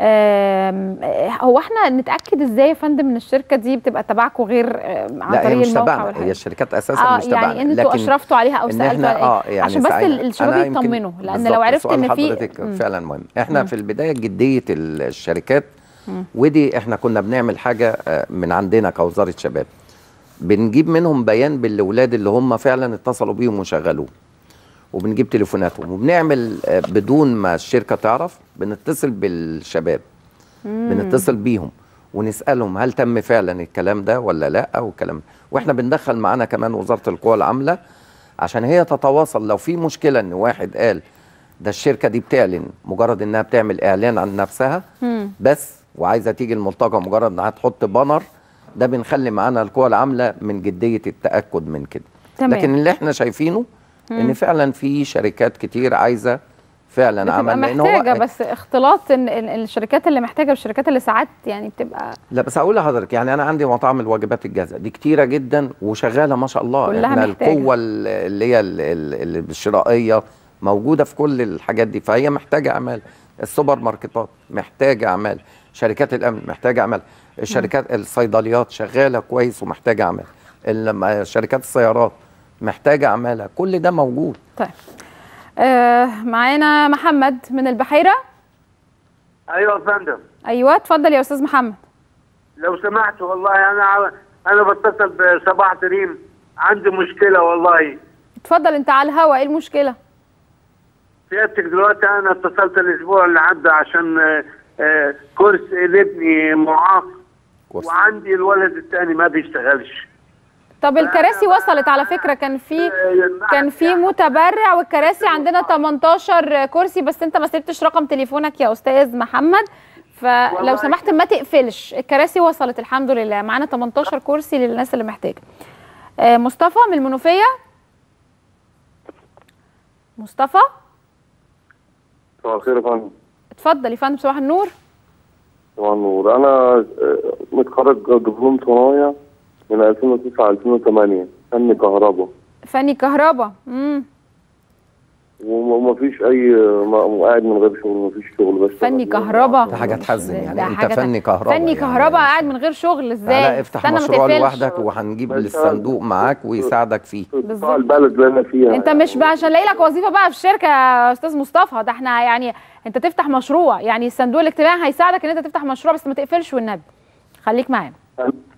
آم، آه، هو احنا نتاكد ازاي يا فندم ان الشركه دي بتبقى تبعكم غير آم، عن لا هي طريق مش الموقع تبعنا والحاجات هي الشركات اساسا اه مش تبعنا يعني انتوا اشرفتوا عليها او إن سالتوا إحنا عليها اه يعني عشان بس ساعتها- ال- الشباب أنا يمكن يطمنوا لان بالظبط، لو عرفت سؤال ان في حضرتك مم. فعلا مهم احنا مم. في البدايه جديه الشركات مم. ودي احنا كنا بنعمل حاجه آه، من عندنا كوزاره شباب بنجيب منهم بيان بالاولاد اللي هم فعلا اتصلوا بيهم وشغلوه وبنجيب تليفوناتهم وبنعمل آه، بدون ما الشركه تعرف بنتصل بالشباب بنتصل بيهم ونسالهم هل تم فعلا الكلام ده ولا لا او الكلام ده واحنا بندخل معانا كمان وزاره القوى العامله عشان هي تتواصل لو في مشكله ان واحد قال ده الشركه دي بتعلن مجرد انها بتعمل اعلان عن نفسها مم. بس وعايزه تيجي الملتقى مجرد انها تحط بانر ده بنخلي معانا القوى العامله من جديه التاكد من كده تمام. لكن اللي احنا شايفينه مم. ان فعلا في شركات كتير عايزه فعلا بتبقى عمل لان محتاجه هو بس اختلاط إن ال- الشركات اللي محتاجه والشركات اللي ساعات يعني بتبقى لا بس هقول لحضرتك يعني انا عندي مطاعم الوجبات الجاهزه دي كتيره جدا وشغاله ما شاء الله كلها احنا محتاجة. القوه ال- اللي هي ال- ال- ال- الشرائيه موجوده في كل الحاجات دي فهي محتاجه اعمال السوبر ماركتات محتاجه اعمال شركات الامن محتاجه اعمال الشركات الصيدليات شغاله كويس ومحتاجه اعمال ال- شركات السيارات محتاجه اعمالها كل ده موجود طيب آه معانا محمد من البحيره ايوه يا فندم ايوه اتفضل يا استاذ محمد لو سمحت والله انا انا بتصل بصباح دريم عندي مشكله والله اتفضل انت على الهوا ايه المشكله سيادتك دلوقتي انا اتصلت الاسبوع اللي عدى عشان آه، آه، كرسي لابني معاق وعندي الولد الثاني ما بيشتغلش طب الكراسي وصلت على فكره كان في كان في متبرع والكراسي عندنا 18 كرسي بس انت ما سبتش رقم تليفونك يا استاذ محمد فلو والله. سمحت ما تقفلش الكراسي وصلت الحمد لله معانا 18 كرسي للناس اللي محتاجه آه، مصطفى من المنوفيه مصطفى صباح الخير يا فندم اتفضل يا فندم صباح النور صباح النور انا آه، متخرج دبلوم صنايع من 2009 2008 فني كهرباء فني كهرباء امم ومفيش اي ما- قاعد من غير شغل مفيش شغل بس فني كهرباء ده حاجه تحزن يعني ده انت حاجة فني كهرباء فني يعني كهرباء قاعد من غير شغل ازاي تعالى افتح استنى ما مشروع تقفلش. لوحدك وهنجيب الصندوق معاك ويساعدك فيه بتاع البلد اللي انا فيها انت مش بقى عشان الاقي لك وظيفه بقى في الشركه يا استاذ مصطفى ده احنا يعني انت تفتح مشروع يعني الصندوق الاجتماعي هيساعدك ان انت تفتح مشروع بس ما تقفلش والنبي خليك معانا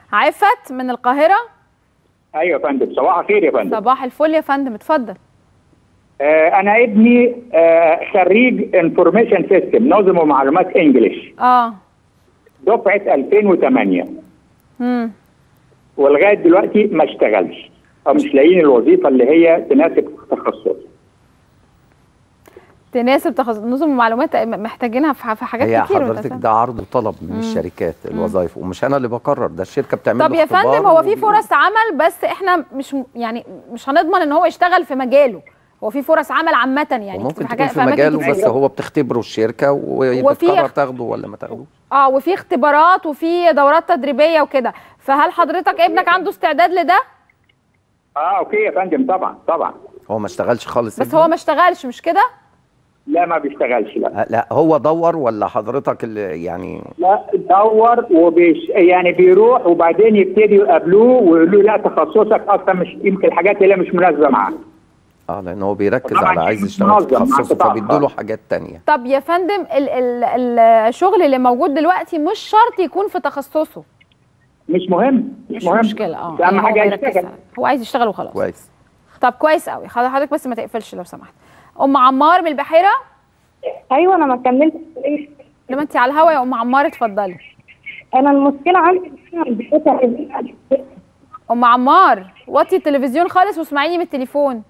عفت من القاهره ايوه يا فندم صباح الخير يا فندم صباح الفل يا فندم اتفضل آه انا ابني آه خريج انفورميشن سيستم نظم ومعلومات انجلش اه دفعه 2008 امم ولغايه دلوقتي ما اشتغلش او مش لاقيين الوظيفه اللي هي تناسب تخصصه تناسب تخصص نظم المعلومات محتاجينها في في حاجات هي كتير وأنت حضرتك فاهم. ده عرض وطلب من مم. الشركات الوظائف ومش انا اللي بقرر ده الشركه بتعمل طب له يا اختبار فندم هو في و- فرص عمل بس احنا مش يعني مش هنضمن ان هو يشتغل في مجاله هو في فرص عمل عامه يعني وممكن في تكون في أماكن مجاله كتير. بس هو بتختبره الشركه وبتقرر تاخده ولا ما تاخدوش اه وفي اختبارات وفي دورات تدريبيه وكده فهل حضرتك ابنك عنده استعداد لده اه اوكي يا فندم طبعا طبعا هو ما اشتغلش خالص بس هو ما اشتغلش مش كده لا ما بيشتغلش لا آه، لا هو دور ولا حضرتك اللي يعني لا دور وبيش يعني بيروح وبعدين يبتدي يقابلوه ويقولوا له لا تخصصك اصلا مش يمكن الحاجات اللي مش مناسبه معاك اه لان هو بيركز طبعاً على عايز مش يشتغل في منظم مع تخصصه قطاع فبيدوا له خاص. حاجات تانية طب يا فندم ال ال ال الشغل اللي موجود دلوقتي مش شرط يكون في تخصصه مش مهم مش, مش مهم مشكله اه ده اهم يعني هو حاجه بيركز يشتغل على- هو عايز يشتغل وخلاص كويس طب كويس قوي حضرتك بس ما تقفلش لو سمحت ام عمار من البحيره ايوه انا ما كملتش لما انت على الهوا يا ام عمار اتفضلي انا المشكله عندي ام عمار وطي التلفزيون خالص واسمعيني من التليفون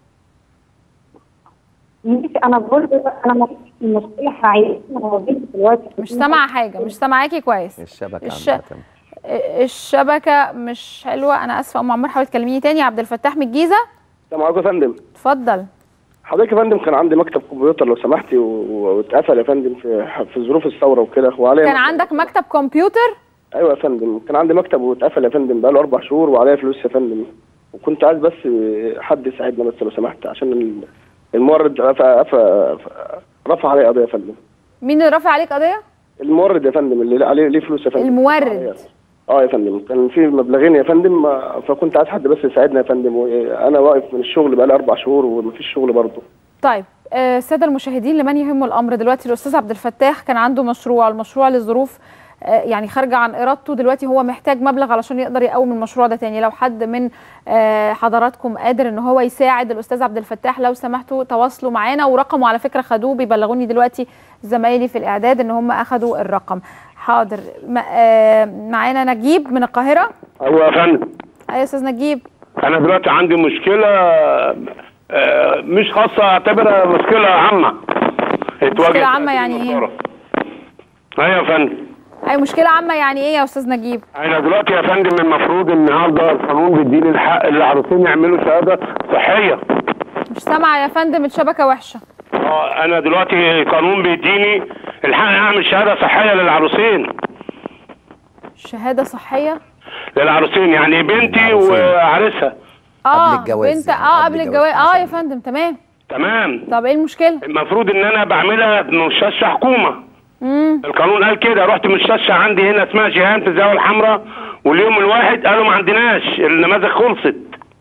مش انا بقول انا ما المشكله حقيقيه انا وظيفتي دلوقتي مش سامعه حاجه مش سامعاكي كويس الشبكه الش... عندها الشبكه مش حلوه انا اسفه ام عمار حاولي تكلميني تاني عبد الفتاح من الجيزه السلام عليكم يا فندم اتفضل حضرتك يا فندم كان عندي مكتب كمبيوتر لو سمحتي و- واتقفل يا فندم في في ظروف الثوره وكده وعليا كان عندك مكتب كمبيوتر ايوه يا فندم كان عندي مكتب واتقفل يا فندم بقاله اربع شهور وعليا فلوس يا فندم وكنت عايز بس حد يساعدنا بس لو سمحت عشان ال- المورد رفع رفع رفع علي قضيه يا فندم مين اللي رافع عليك قضيه المورد يا فندم اللي عليه ليه فلوس يا فندم المورد اه يا فندم كان في مبلغين يا فندم آه، فكنت عايز حد بس يساعدنا يا فندم وانا واقف من الشغل بقالي اربع شهور ومفيش شغل برضه طيب آه، الساده المشاهدين لمن يهمه الامر دلوقتي الاستاذ عبد الفتاح كان عنده مشروع المشروع لظروف آه، يعني خارجه عن ارادته دلوقتي هو محتاج مبلغ علشان يقدر يقوم المشروع ده تاني لو حد من آه، حضراتكم قادر ان هو يساعد الاستاذ عبد الفتاح لو سمحتوا تواصلوا معانا ورقمه على فكره خدوه بيبلغوني دلوقتي زمايلي في الاعداد ان هم اخدوا الرقم حاضر ما- آه، معانا نجيب من القاهره ايوه يا فندم ايوه يا استاذ نجيب انا دلوقتي عندي مشكله آه، مش خاصه اعتبرها مشكله عامه مشكله عامه يعني ايه ايوه يا فندم اي مشكله عامه يعني ايه يا استاذ نجيب انا دلوقتي يا فندم المفروض النهارده القانون بيديني الحق للعروسين يعملوا شهاده صحيه مش سامعه يا فندم الشبكه وحشه اه انا دلوقتي القانون بيديني الحق اعمل شهاده صحيه للعروسين شهاده صحيه للعروسين يعني بنتي وعريسها اه الجواز بنت يعني، اه قبل قبل الجواز الجواز اه يا فندم تمام تمام طب ايه المشكله المفروض ان انا بعملها بمستشفى حكومه امم القانون قال كده رحت مستشفى عندي هنا اسمها جيهان في الزاويه الحمراء واليوم الواحد قالوا ما عندناش النماذج خلصت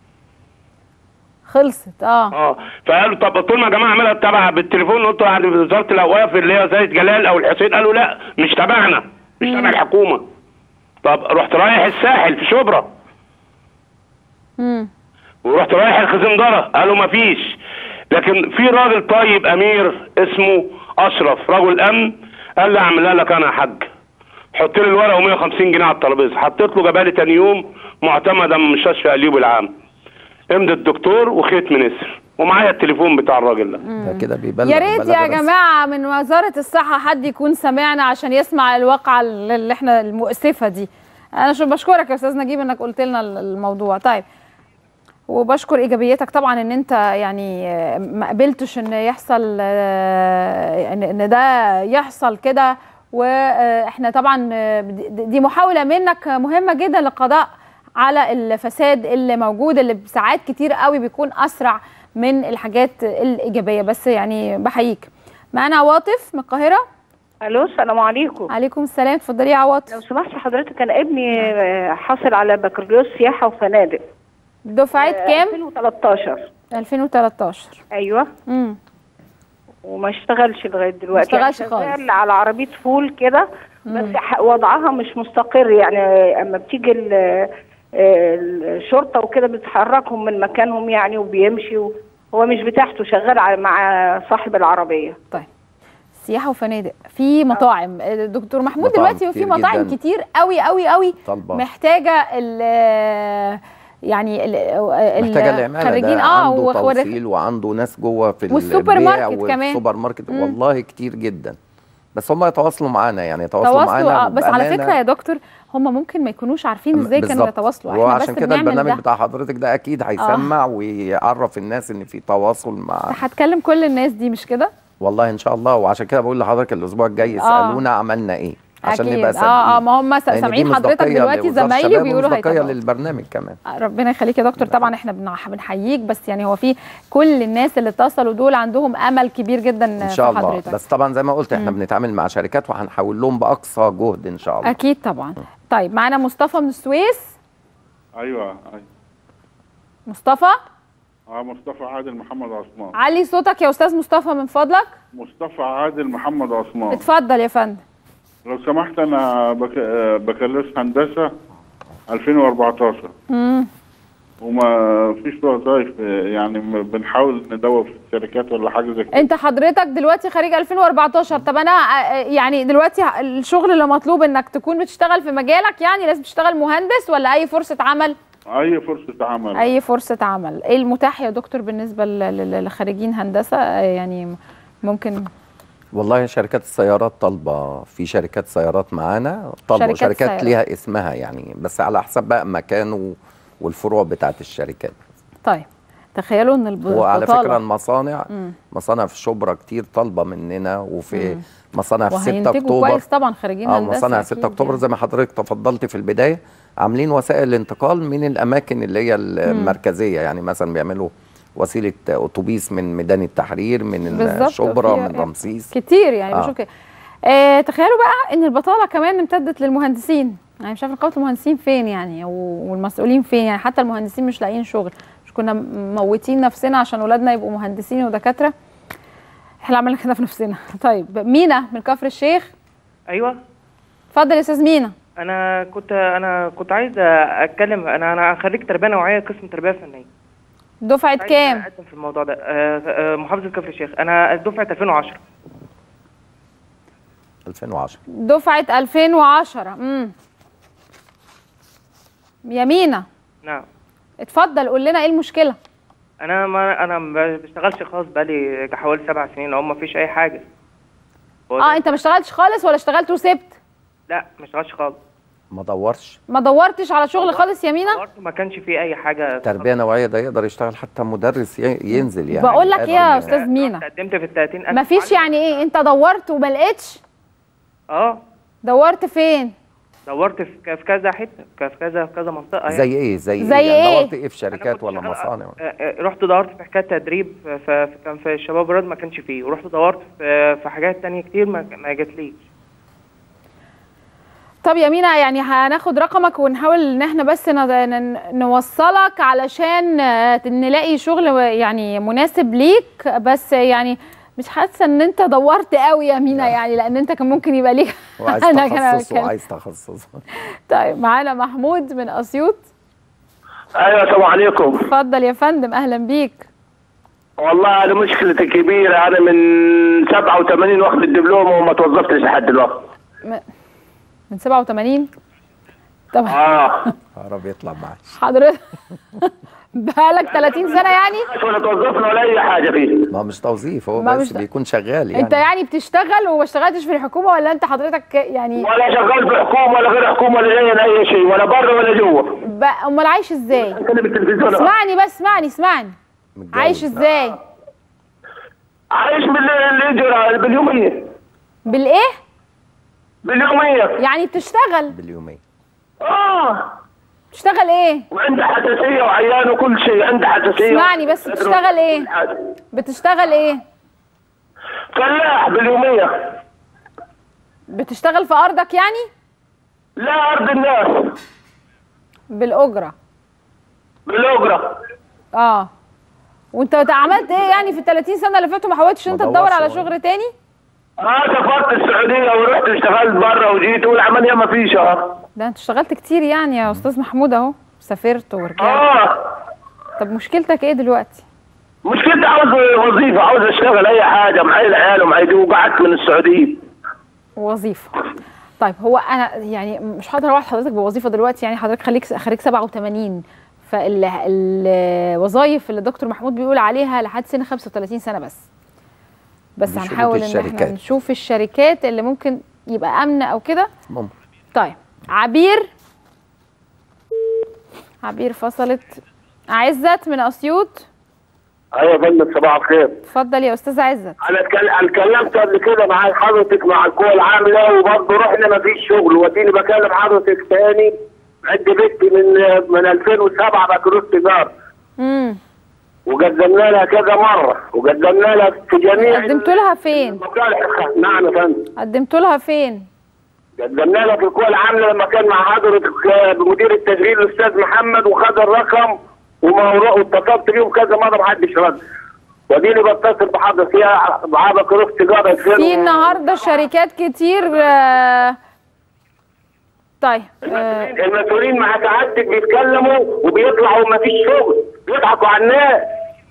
خلصت اه اه فقالوا طب قلت لهم يا جماعه اعملها تبع بالتليفون قلت عند وزاره الاوقاف اللي هي زايد جلال او الحسين قالوا لا مش تبعنا مش تبع الحكومه طب رحت رايح الساحل في شبرا امم ورحت رايح الخزندره قالوا ما فيش لكن في راجل طيب امير اسمه اشرف رجل امن قال لي اعملها لك انا يا حاج حط لي الورقه و150 جنيه على الترابيزه حطيت له جابها لي تاني يوم معتمده من مستشفى ايوب العام امضي الدكتور وختم نسر ومعايا التليفون بتاع الراجل ده ده كده بيبلغ يا ريت بلغ يا الرسم. جماعه من وزاره الصحه حد يكون سمعنا عشان يسمع الواقعه اللي احنا المؤسفه دي انا شو بشكرك يا استاذ نجيب انك قلت لنا الموضوع طيب وبشكر ايجابيتك طبعا ان انت يعني آه، ما قبلتش ان يحصل آه، ان إن ده يحصل كده واحنا طبعا آه، دي- دي محاوله منك مهمه جدا للقضاء على الفساد اللي موجود اللي ساعات كتير قوي بيكون اسرع من الحاجات الايجابيه بس يعني بحييك معانا عواطف من القاهره الو السلام عليكم عليكم السلام اتفضلي يا عواطف لو سمحت حضرتك انا ابني آه، حاصل على بكالوريوس سياحه وفنادق دفعه كام 2013 2013 ايوه امم وما اشتغلش لغايه دلوقتي ما اشتغلش يعني خالص. شغال على عربيه فول كده بس ح- وضعها مش مستقر يعني اما بتيجي ال- الشرطه وكده بتحركهم من مكانهم يعني وبيمشي و- هو مش بتاعته شغال على- مع صاحب العربيه طيب سياحه وفنادق في مطاعم دكتور محمود مطاعم دلوقتي في كتير مطاعم جداً. كتير قوي قوي قوي طالبة. محتاجه ال يعني ال ال- محتاجه العماله خريجين ده اه عنده وخريج- توصيل وعنده ناس جوه في والسوبر البيع ماركت كمان. والسوبر ماركت مم. والله كتير جدا بس هم يتواصلوا معانا يعني يتواصلوا تواصلوا معانا اه بس على بأمانة. فكره يا دكتور هم ممكن ما يكونوش عارفين ازاي كانوا بالظبط. يتواصلوا وهو احنا عشان بس كده بنعمل البرنامج ده بتاع حضرتك ده اكيد هيسمع ويعرف الناس ان في تواصل مع هتكلم كل الناس دي مش كده والله ان شاء الله وعشان كده بقول لحضرتك الاسبوع الجاي يسالونا عملنا ايه عشان أكيد. نبقى اه صادقين اه ما هم لأن دي سامعين حضرتك مصداقية دلوقتي لوزارة زمايلي الشباب وبيقولوا ومصداقية هيتابعوا للبرنامج كمان ربنا يخليك يا دكتور طبعا احنا بنح- بنحييك بس يعني هو في كل الناس اللي اتصلوا دول عندهم امل كبير جدا ان شاء في الله حضرتك بس طبعا زي ما قلت احنا مم. بنتعامل مع شركات وهنحول لهم باقصى جهد ان شاء الله اكيد طبعا طيب معانا مصطفى من السويس ايوه ايوه مصطفى اه مصطفى عادل محمد عثمان علي صوتك يا استاذ مصطفى من فضلك مصطفى عادل محمد عثمان اتفضل يا فندم لو سمحت انا بك... آه، بكالوريوس هندسه 2014 مم. وما فيش وظايف آه، يعني م- بنحاول ندور في الشركات ولا حاجه زي كده انت حضرتك دلوقتي خريج 2014 طب انا آه، يعني دلوقتي الشغل اللي مطلوب انك تكون بتشتغل في مجالك يعني لازم تشتغل مهندس ولا اي فرصة عمل اي فرصه عمل اي فرصة عمل ايه المتاح يا دكتور بالنسبة ل- ل- لخريجين هندسة آه، يعني ممكن والله شركات السيارات طالبه في شركات سيارات معانا طالبه شركات شركات, سيارات. ليها اسمها يعني بس على حسب بقى مكانه والفروع بتاعت الشركات طيب تخيلوا ان الب- وعلى البطالة فكره المصانع مم. مصانع في شبرا كتير طالبه مننا وفي مم. مصانع في 6 وهينتجوا اكتوبر كويس طبعا خريجين اه هندسة مصانع أكيد 6 اكتوبر يعني. زي ما حضرتك تفضلت في البدايه عاملين وسائل الانتقال من الاماكن اللي هي المركزيه يعني مثلا بيعملوا وسيله اتوبيس من ميدان التحرير من بالظبط، شبرا في- من رمسيس كتير يعني آه. بشوف كده آه تخيلوا بقى ان البطاله كمان امتدت للمهندسين يعني مش عارفه نقابه المهندسين فين يعني و- والمسؤولين فين يعني حتى المهندسين مش لاقيين شغل مش كنا موتين نفسنا عشان اولادنا يبقوا مهندسين ودكاتره احنا عملنا كده في نفسنا طيب مينا من كفر الشيخ ايوه اتفضل يا استاذ مينا انا كنت انا كنت عايز اتكلم انا انا خريج تربيه نوعيه قسم تربيه فنيه دفعه عايز كام اقدم في الموضوع ده آه، آه، محافظه كفر الشيخ انا دفعه 2010 2010 دفعه 2010 امم يا مينا نعم اتفضل قول لنا ايه المشكله انا ما انا ما بشتغلش خاص بقالي حوالي سبع سنين او ما فيش اي حاجه هو اه ده- انت ما اشتغلتش خالص ولا اشتغلت وسبت لا ما اشتغلش خالص ما دورش ما دورتش على شغل خالص يا مينا برضه ما كانش في اي حاجه تربيه نوعيه ده يقدر يشتغل حتى مدرس ي- ينزل يعني بقول لك ايه يا قادر استاذ مينا قدمت في ال 30 ما فيش يعني ايه انت دورت وما لقيتش اه دورت فين دورت في ك- في كذا حته ك- في كذا في كذا منطقه يعني. زي ايه زي, زي يعني إيه؟ دورت ايه في شركات ولا مصانع آه، آه، رحت دورت في حكايه تدريب في في- كان في الشباب رد ما كانش فيه ورحت دورت في في حاجات تانية كتير ما ما جاتليش طب يا مينا يعني هناخد رقمك ونحاول ان احنا بس ن- ن- نوصلك علشان آه، نلاقي شغل يعني مناسب ليك بس يعني مش حاسه ان انت دورت قوي يا مينا يعني لان انت كان ممكن يبقى ليك وعايز أنا كان تخصص بتكلم. وعايز تخصص طيب معانا محمود من اسيوط ايوه السلام عليكم اتفضل يا فندم اهلا بيك والله انا مشكلتي كبيره انا من 87 واخد الدبلومه وما توظفتش لحد دلوقتي م- من 87 طب اه عرب يطلع معاش حضرتك بقالك 30 سنه يعني ولا توظفنا ولا اي حاجه فيه ما مش توظيف هو ما بس مش- بيكون شغال يعني انت يعني بتشتغل وما اشتغلتش في الحكومه ولا انت حضرتك يعني ولا شغال في حكومه ولا غير حكومه ولا زي اي شيء ولا بره ولا جوه بقى- امال عايش ازاي بالتلفزيون اسمعني بس اسمعني اسمعني عايش ازاي عايش بالاجره باليوميه بالايه باليوميه يعني بتشتغل باليوميه اه بتشتغل ايه وعنده حساسيه وعيان وكل شيء عنده حساسيه اسمعني بس بتشتغل ايه بتشتغل ايه فلاح باليوميه بتشتغل في ارضك يعني لا ارض الناس بالاجره بالاجره اه وانت عملت ايه يعني في ال 30 سنه اللي فاتوا ما حاولتش انت ما تدور دورش على ولا- شغل تاني اه سافرت السعوديه ورحت اشتغلت بره وجيت والعمليه ما فيش اه ده انت اشتغلت كتير يعني يا استاذ محمود اهو سافرت ورجعت اه طب مشكلتك ايه دلوقتي مشكلتي عاوز وظيفه عاوز اشتغل اي حاجه معايا العيال ومعايا دي وقعدت من السعوديه وظيفه طيب هو انا يعني مش هقدر اوعد حضرتك بوظيفه دلوقتي يعني حضرتك خليك خريج 87 فالوظائف اللي الدكتور محمود بيقول عليها لحد سن 35 سنه بس بس دي شروط هنحاول ان احنا الشركات. نشوف الشركات اللي ممكن يبقى امنه او كده ممكن طيب عبير عبير فصلت عزت من اسيوط ايوه يا فندم صباح الخير اتفضل يا استاذ عزت انا اتكل- أنا اتكلمت قبل كده مع حضرتك مع القوى العامله وبرضه رحنا ما فيش شغل واديني بكلم حضرتك تاني عند بنتي من من 2007 بكالوريوس تجاره امم وقدمنا لها كذا مره وقدمنا لها في جميع قدمتوا لها فين المصالح نعم يا فندم قدمتوا لها فين قدمنا لها في القوى العامله لما كان مع حضرتك آه، بمدير التشغيل الاستاذ محمد وخد الرقم وما واتصلت بيهم كذا مره ما حدش رد واديني بتصل بحضرتك فيها مع بكالوريوس تجاره في النهارده شركات كتير آه، طيب آه، المسؤولين مع سعادتك بيتكلموا وبيطلعوا وما فيش شغل بيضحكوا على الناس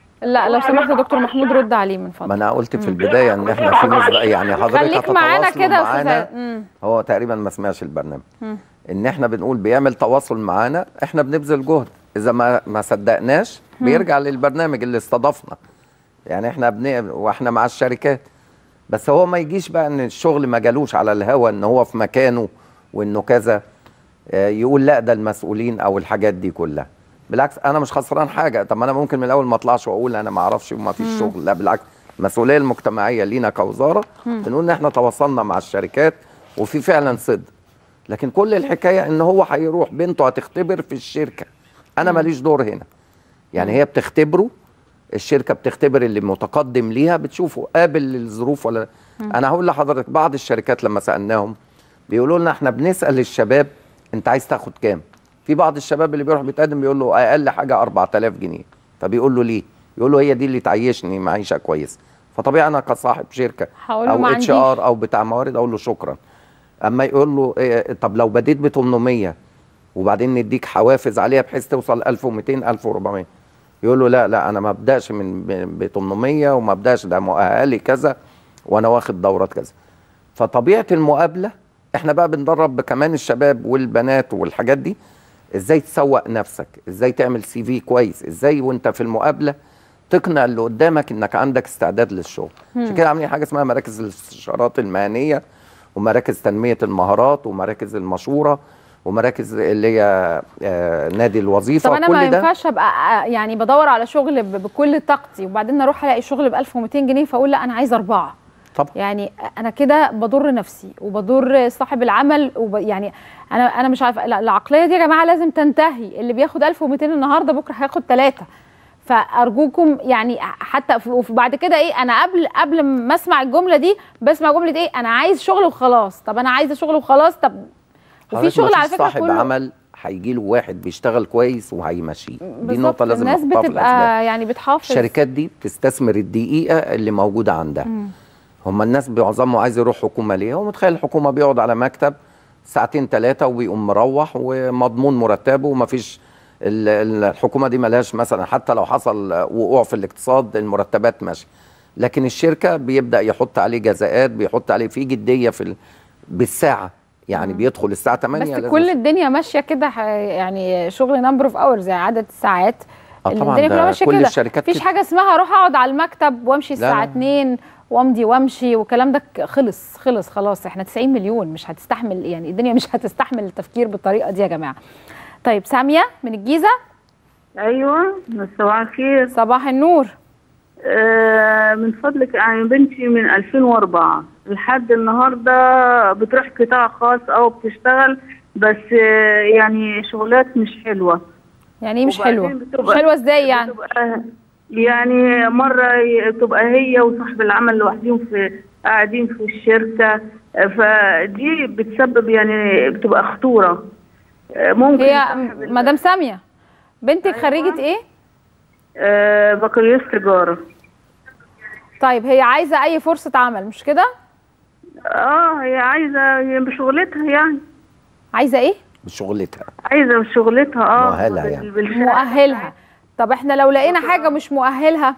لا لو سمحت يا دكتور محمود رد عليه من فضلك ما انا قلت في البدايه ان احنا في مصداق يعني حضرتك خليك معانا هتتواصلوا كده يا استاذ معانا عزت. مم. هو تقريبا ما سمعش البرنامج مم. ان احنا بنقول بيعمل تواصل معانا احنا بنبذل جهد اذا ما ما صدقناش مم. بيرجع للبرنامج اللي استضافنا يعني احنا بن... واحنا مع الشركات بس هو ما يجيش بقى ان الشغل ما جالوش على الهوا ان هو في مكانه وانه كذا آه، يقول لا ده المسؤولين او الحاجات دي كلها بالعكس انا مش خسران حاجه طب ما انا ممكن من الاول ما اطلعش واقول انا ما اعرفش وما فيش مم. شغل لا بالعكس المسؤوليه المجتمعيه لينا كوزاره مم. بنقول ان احنا تواصلنا مع الشركات وفي فعلا صدق لكن كل الحكايه ان هو هيروح بنته هتختبر في الشركه انا ماليش دور هنا يعني هي بتختبره الشركه بتختبر اللي متقدم ليها بتشوفه قابل للظروف ولا مم. انا هقول لحضرتك بعض الشركات لما سالناهم بيقولوا لنا احنا بنسال الشباب انت عايز تاخد كام في بعض الشباب اللي بيروح بيتقدم بيقول له اقل حاجه 4000 جنيه فبيقول له ليه يقول له هي دي اللي تعيشني معيشه كويسه فطبيعي انا كصاحب شركه هقول له او ما اتش عنديش. ار او بتاع موارد اقول له شكرا اما يقول له إيه طب لو بديت ب 800 وبعدين نديك حوافز عليها بحيث توصل 1200 1400 يقول له لا لا انا ما ابداش من ب 800 وما ابداش ده مؤهلي كذا وانا واخد دورات كذا فطبيعه المقابله احنا بقى بندرب كمان الشباب والبنات والحاجات دي ازاي تسوق نفسك ازاي تعمل سي في كويس ازاي وانت في المقابله تقنع اللي قدامك انك عندك استعداد للشغل مم. عشان كده عاملين حاجه اسمها مراكز الاستشارات المهنيه ومراكز تنميه المهارات ومراكز المشوره ومراكز اللي هي آه، نادي الوظيفه طب انا ما كل ده ينفعش ابقى آه، يعني بدور على شغل ب- بكل طاقتي وبعدين اروح الاقي شغل ب 1200 جنيه فاقول لا انا عايزه اربعه طبعا يعني انا كده بضر نفسي وبضر صاحب العمل وب يعني انا انا مش عارفه لا، العقليه دي يا جماعه لازم تنتهي اللي بياخد 1200 النهارده بكره هياخد ثلاثه فارجوكم يعني حتى ف- وف- بعد كده ايه انا قبل قبل ما اسمع الجمله دي بسمع جمله ايه انا عايز شغل وخلاص طب انا عايزه شغل وخلاص طب وفي حضرتك شغل على مفيش فكره صاحب كله عمل هيجي له واحد بيشتغل كويس وهيمشيه دي بالظبط، نقطه لازم الناس نحطها في بتبقى الأسباب. يعني بتحافظ الشركات دي بتستثمر الدقيقه اللي موجوده عندها مم. هم الناس معظمهم عايز يروح حكومه ليه هو متخيل الحكومه بيقعد على مكتب ساعتين ثلاثه وبيقوم مروح ومضمون مرتبه ومفيش ال- ال- الحكومه دي ملهاش مثلا حتى لو حصل وقوع في الاقتصاد المرتبات ماشيه لكن الشركه بيبدا يحط عليه جزاءات بيحط عليه في جديه في ال... بالساعه يعني بيدخل الساعه 8 بس لازم كل الدنيا ماشيه كده ح- يعني شغل نمبر اوف اورز يعني عدد الساعات آه طبعاً، الدنيا ده كلها ماشيه كل كده الشركات مفيش كده. حاجه اسمها اروح اقعد على المكتب وامشي لا، الساعه لا. 2 وامضي وامشي والكلام ده ك- خلص خلص خلاص احنا 90 مليون مش هتستحمل يعني الدنيا مش هتستحمل التفكير بالطريقه دي يا جماعه طيب ساميه من الجيزه ايوه صباح الخير صباح النور آه من فضلك يعني بنتي من 2004 لحد النهارده بتروح قطاع خاص او بتشتغل بس آه يعني شغلات مش حلوه يعني ايه مش وبعدين حلوه بتبقى- مش حلوه ازاي يعني بتبقى يعني مرة ي- تبقى هي وصاحب العمل لوحدهم في قاعدين في الشركة فدي بتسبب يعني بتبقى خطورة ممكن هي صاحب ال- مدام ساميه بنتك خريجه ايه آه، بكالوريوس تجارة طيب هي عايزه اي فرصه عمل مش كده اه هي عايزه هي بشغلتها يعني عايزه ايه بشغلتها عايزه بشغلتها اه مؤهلها بال- يعني. بالشهادة. مؤهلها طب احنا لو لقينا حاجه مش مؤهلها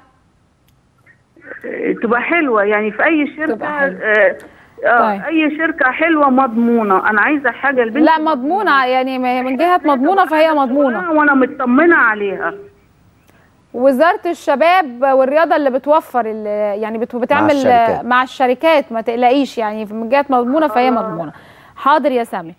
آه، تبقى حلوه يعني في اي شركه تبقى حلوة. آه آه طيب. اي شركه حلوه مضمونه انا عايزه حاجه البنت لا مضمونه يعني ما هي من جهه مضمونه فهي مضمونه وانا مطمنه عليها وزاره الشباب والرياضه اللي بتوفر ال- يعني بت- بتعمل الشركات. مع الشركات ما تقلقيش يعني من جهه مضمونه فهي مضمونه حاضر يا سامي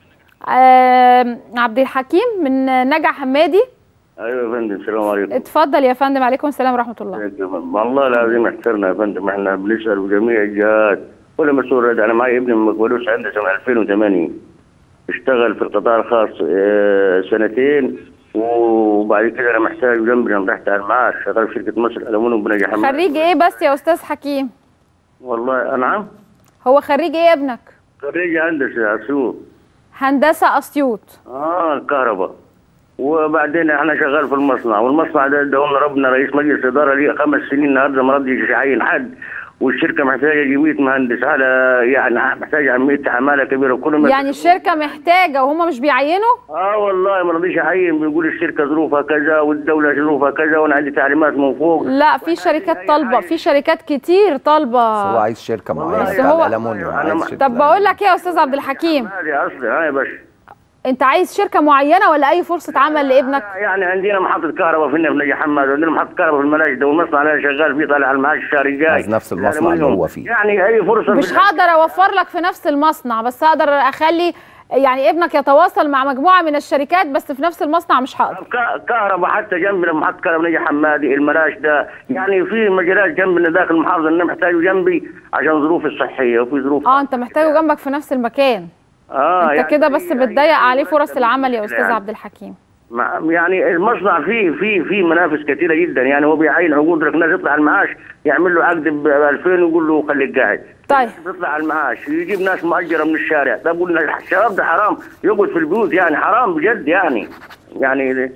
آم، عبد الحكيم من نجع حمادي ايوه يا فندم السلام عليكم اتفضل يا فندم عليكم السلام ورحمه الله والله العظيم احترنا يا فندم احنا بنسال بجميع الجهات ولا مسؤول رد انا معي ابني مكبولوس عنده سنه 2008 اشتغل في القطاع الخاص اه، سنتين وبعد كده انا محتاج جنبي انا رحت على المعاش شغال في شركه مصر الالومنيوم بنجي حماد خريج ايه بس يا استاذ حكيم والله نعم هو خريج ايه ابنك خريج هندسه اسيوط هندسه اسيوط اه كهرباء وبعدين احنا شغال في المصنع والمصنع ده اداهم ربنا رئيس مجلس اداره ليه خمس سنين النهارده ما رضيش يعين حد والشركه محتاجه جميع مهندس على يعني محتاجه 100 عماله كبيره وكل ما يعني الشركه محتاجه وهم مش بيعينوا اه والله ما رضيش يعين بيقول الشركه ظروفها كذا والدوله ظروفها كذا وانا عندي تعليمات من فوق لا في شركات طالبه في شركات كتير طالبه هو عايز شركه معينه بس بتاع هو- الالومنيوم عايز شركة طب بقول لك ايه يا استاذ عبد الحكيم هذه اصلي اه يا باشا انت عايز شركه معينه ولا اي فرصه عمل لابنك يعني عندنا محطة كهرباء في النفط نجي حماد وعندنا محطة كهرباء في الملاجئ ده والمصنع اللي انا شغال فيه طالع على المعاش الشهري الجاي عايز نفس المصنع اللي هو فيه يعني اي فرصة مش في هقدر اوفر لك في نفس المصنع بس هقدر اخلي يعني ابنك يتواصل مع مجموعه من الشركات بس في نفس المصنع مش هقدر ك- كهرباء حتى جنبنا محطة كهرباء نجي حمادي الملاش ده يعني في مجالات جنبنا داخل المحافظة اللي محتاجه جنبي عشان ظروفي الصحية وفي ظروف اه انت محتاجه جنبك في نفس المكان اه انت يعني كده بس بتضيق عليه فرص العمل يا استاذ يعني. عبد الحكيم مع- يعني المصنع فيه فيه فيه منافس كثيره جدا يعني هو بيعين عقود لك ناس يطلع المعاش يعمل له عقد ب 2000 ويقول له خليك قاعد طيب بيطلع على المعاش يجيب ناس مؤجره من الشارع ده بقول لك الشباب ده حرام يقعد في البيوت يعني حرام بجد يعني يعني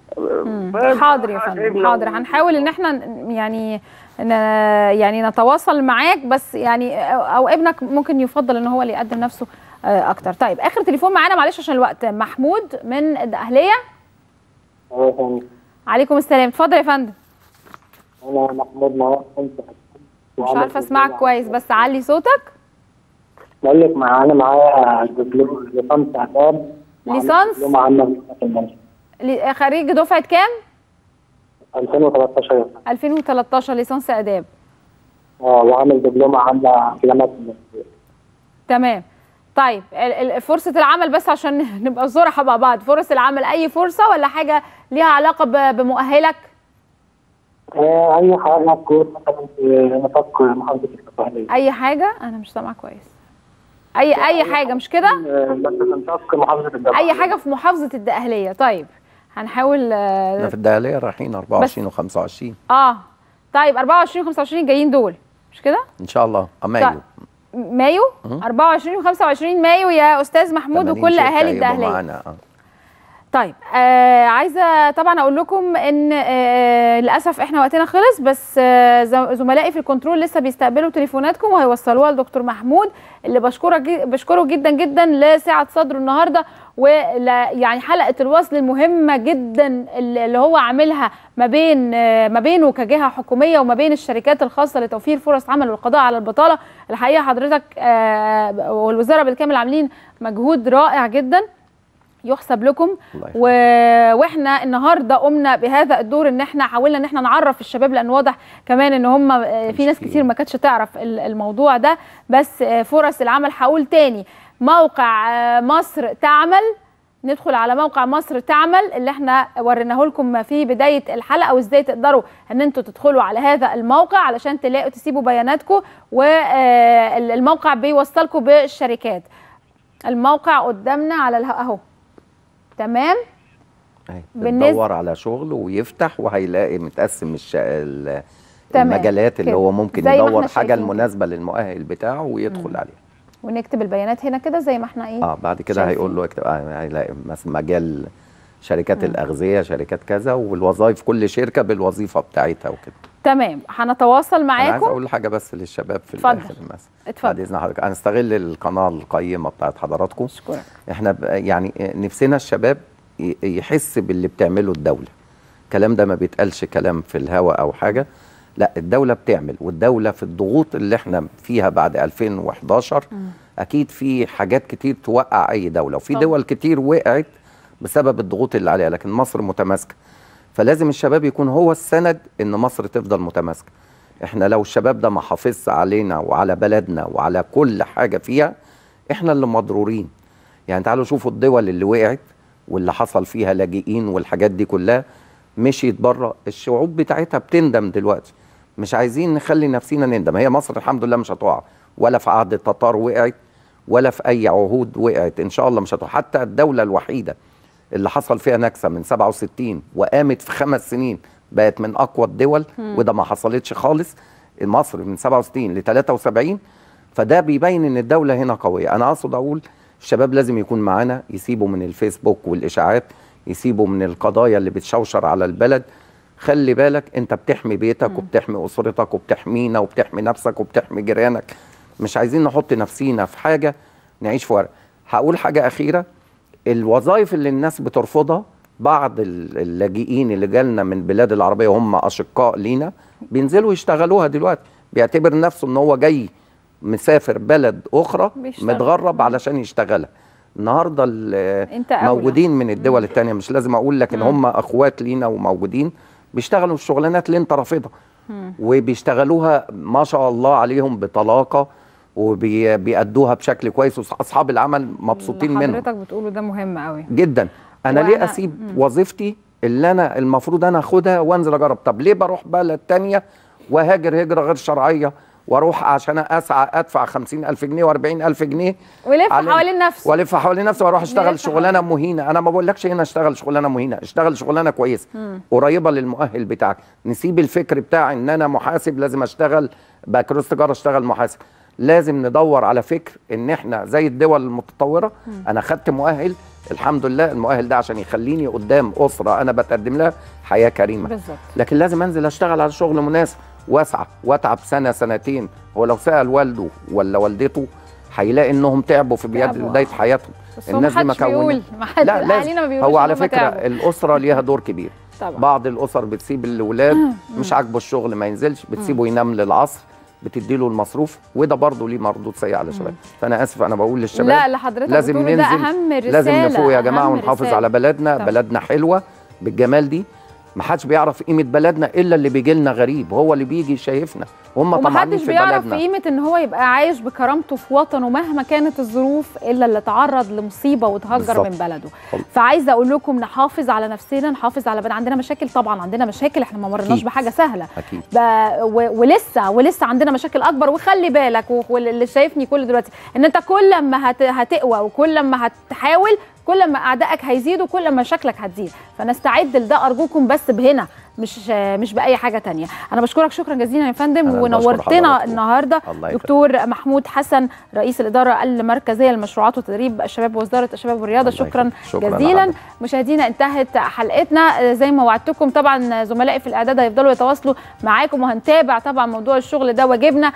حاضر يا فندم حاضر هنحاول ان احنا ن- يعني ن- يعني نتواصل معاك بس يعني او أو ابنك ممكن يفضل ان هو اللي يقدم نفسه آه، اكتر طيب اخر تليفون معانا معلش عشان الوقت محمود من الدقهليه عليكم السلام اتفضل يا فندم انا محمود معاك انت مش عارفه اسمعك كويس بس علي صوتك بقول لك مع انا معايا دبلوم ليسانس اعداد ليسانس؟ دبلوم عامه في المنشأ لي- خريج دفعه كام 2013 2013 ليسانس اداب اه وعامل دبلومه عامه في جامعه المنشأ تمام طيب ال- ال- فرصة العمل بس عشان نبقى صراحة مع بعض فرص العمل أي فرصة ولا حاجة ليها علاقة ب- بمؤهلك آه، اي حاجه تكون مثلا في نطاق محافظه القطاعيه أي حاجة أنا مش سامعة كويس أي أي حاجة مش كده بس في نطاق محافظه القطاعيه أي حاجة في محافظة الدقهلية طيب هنحاول احنا آه, في الدهليه رايحين 24 و25 آه طيب 24 و 25 جايين دول مش كده ان شاء الله آه، مايو طيب. مايو مم. 24 و 25 مايو يا أستاذ محمود 80 وكل شركة أهالي هيبقوا الدقهلية معانا آه. طيب آه عايزه طبعا اقول لكم ان آه للاسف احنا وقتنا خلص بس آه ز- زملائي في الكنترول لسه بيستقبلوا تليفوناتكم وهيوصلوها لدكتور محمود اللي بشكره جي بشكره جدا جدا لسعه صدره النهارده ولا يعني حلقه الوصل المهمه جدا اللي اللي هو عاملها ما بين آه ما بينه كجهه حكوميه وما بين الشركات الخاصه لتوفير فرص عمل والقضاء على البطاله الحقيقه حضرتك آه والوزاره بالكامل عاملين مجهود رائع جدا يحسب لكم و... واحنا النهارده قمنا بهذا الدور ان احنا حاولنا ان احنا نعرف الشباب لان واضح كمان ان هم آه، في ناس كتير ما كانتش تعرف ال- الموضوع ده بس آه، فرص العمل هقول تاني موقع آه، مصر تعمل ندخل على موقع مصر تعمل اللي احنا وريناه لكم في بدايه الحلقه وازاي تقدروا ان انتوا تدخلوا على هذا الموقع علشان تلاقوا تسيبوا بياناتكم والموقع بيوصلكم بالشركات الموقع قدامنا على اله- اهو تمام أهي، بالنسبة- بتدور على شغل ويفتح وهيلاقي متقسم الش... ال- تمام، المجالات اللي كده. هو ممكن زي ما يدور احنا حاجه شايفين المناسبه للمؤهل بتاعه ويدخل عليها ونكتب البيانات هنا كده زي ما احنا ايه اه بعد كده شايفين. هيقول له اكتب آه هيلاقي مثلا مجال شركات الاغذيه شركات كذا والوظائف كل شركه بالوظيفه بتاعتها وكده تمام هنتواصل انا عايز معاكم اقول حاجه بس للشباب في اتفضل. الاخر مثلا اتفضل. بعد اذن حضرتك انا استغل القناه القيمه بتاعت حضراتكم اشكرك احنا ب- يعني نفسنا الشباب ي- يحس باللي بتعمله الدوله الكلام ده ما بيتقالش كلام في الهوا او حاجه لا الدوله بتعمل والدوله في الضغوط اللي احنا فيها بعد 2011 اكيد في حاجات كتير توقع اي دوله وفي طبعا. دول كتير وقعت بسبب الضغوط اللي عليها لكن مصر متماسكه فلازم الشباب يكون هو السند ان مصر تفضل متماسكه احنا لو الشباب ده ما حافظش علينا وعلى بلدنا وعلى كل حاجه فيها احنا اللي مضرورين يعني تعالوا شوفوا الدول اللي وقعت واللي حصل فيها لاجئين والحاجات دي كلها مشيت بره الشعوب بتاعتها بتندم دلوقتي مش عايزين نخلي نفسينا نندم هي مصر الحمد لله مش هتقع ولا في عهد التتار وقعت ولا في اي عهود وقعت ان شاء الله مش هتقع حتى الدوله الوحيده اللي حصل فيها نكسه من 67 وقامت في خمس سنين بقت من اقوى الدول مم. وده ما حصلتش خالص مصر من 67 ل 73 فده بيبين ان الدوله هنا قويه انا اقصد اقول الشباب لازم يكون معانا يسيبوا من الفيسبوك والاشاعات يسيبوا من القضايا اللي بتشوشر على البلد خلي بالك انت بتحمي بيتك وبتحمي اسرتك وبتحمينا وبتحمي نفسك وبتحمي جيرانك مش عايزين نحط نفسينا في حاجه نعيش في ورق هقول حاجه اخيره الوظائف اللي الناس بترفضها بعض ال- اللاجئين اللي جالنا من بلاد العربيه وهم اشقاء لينا بينزلوا يشتغلوها دلوقتي بيعتبر نفسه ان هو جاي مسافر بلد اخرى بيشتغل. متغرب علشان يشتغلها النهارده ال- انت أولى. موجودين من الدول التانية مش لازم اقول لكن مم. هم اخوات لينا وموجودين بيشتغلوا الشغلانات اللي انت رافضها مم. وبيشتغلوها ما شاء الله عليهم بطلاقه وبيأدوها بشكل كويس واصحاب العمل مبسوطين اللي منهم حضرتك بتقوله ده مهم قوي جدا انا وأنا- ليه اسيب مم. وظيفتي اللي انا المفروض انا اخدها وانزل اجرب طب ليه بروح بلد تانية وهاجر هجره غير شرعيه واروح عشان اسعى ادفع 50000 جنيه و40000 جنيه ولف على- حوالين نفسه والف حوالين نفسي واروح اشتغل نلف شغلانه مهينه انا ما بقولكش هنا اشتغل شغلانه مهينه اشتغل شغلانه كويسه مم. قريبه للمؤهل بتاعك نسيب الفكر بتاع ان انا محاسب لازم اشتغل بكالوريوس تجاره اشتغل محاسب لازم ندور على فكر ان احنا زي الدول المتطوره مم. انا خدت مؤهل الحمد لله المؤهل ده عشان يخليني قدام اسره انا بتقدم لها حياه كريمه بالظبط لكن لازم انزل اشتغل على شغل مناسب واسعى واتعب سنه سنتين هو لو سال والده ولا والدته هيلاقي انهم تعبوا في بدايه تعبوا. بداية حياتهم بس هو محدش بيقول محد لا اهالينا لازم ما بيقولوش هو إن على هم فكره تعبوا. الاسره ليها دور كبير طبعا. بعض الاسر بتسيب الاولاد مش عاجبه الشغل ما ينزلش بتسيبه ينام للعصر بتدي له المصروف وده برضه ليه مردود سيء على الشباب فانا اسف انا بقول للشباب لا اللي حضرتك لازم بتقوله ننزل ده اهم رساله لازم نفوق يا جماعه أهم ونحافظ رسالة. على بلدنا طبعا. بلدنا حلوه بالجمال دي ما حدش بيعرف قيمه بلدنا الا اللي بيجي لنا غريب هو اللي بيجي شايفنا هم طمعانين ومحدش في بيعرف بلدنا قيمة ان هو يبقى عايش بكرامته في وطنه مهما كانت الظروف الا اللي تعرض لمصيبة وتهجر بالظبط. من بلده فعايزة اقول لكم نحافظ على نفسنا نحافظ على بلد عندنا مشاكل طبعا عندنا مشاكل احنا ما مرناش أكيد. بحاجة سهلة اكيد ب... و... ولسه ولسه عندنا مشاكل اكبر وخلي بالك و- واللي شايفني كل دلوقتي ان انت كل ما هت... هتقوى وكل ما هتحاول كل ما اعدائك هيزيدوا كل ما مشاكلك هتزيد فنستعد لده ارجوكم بس بهنا مش مش باي حاجه تانية انا بشكرك شكرا جزيلا يا فندم أنا اللي بشكر ونورتنا حضرتك. النهارده الله يخليك. دكتور محمود حسن رئيس الاداره المركزيه للمشروعات وتدريب الشباب وزاره الشباب والرياضه شكرا شكراً جزيلا على مشاهدينا انتهت حلقتنا زي ما وعدتكم طبعا زملائي في الاعداد هيفضلوا يتواصلوا معاكم وهنتابع طبعا موضوع الشغل ده واجبنا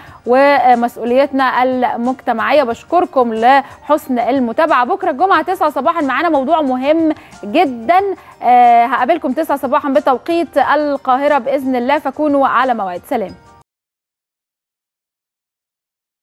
ومسؤوليتنا المجتمعيه بشكركم لحسن المتابعه بكره الجمعه 9 صباحا معانا موضوع مهم جدا آه، هقابلكم 9 صباحا بتوقيت القاهره باذن الله فكونوا على موعد سلام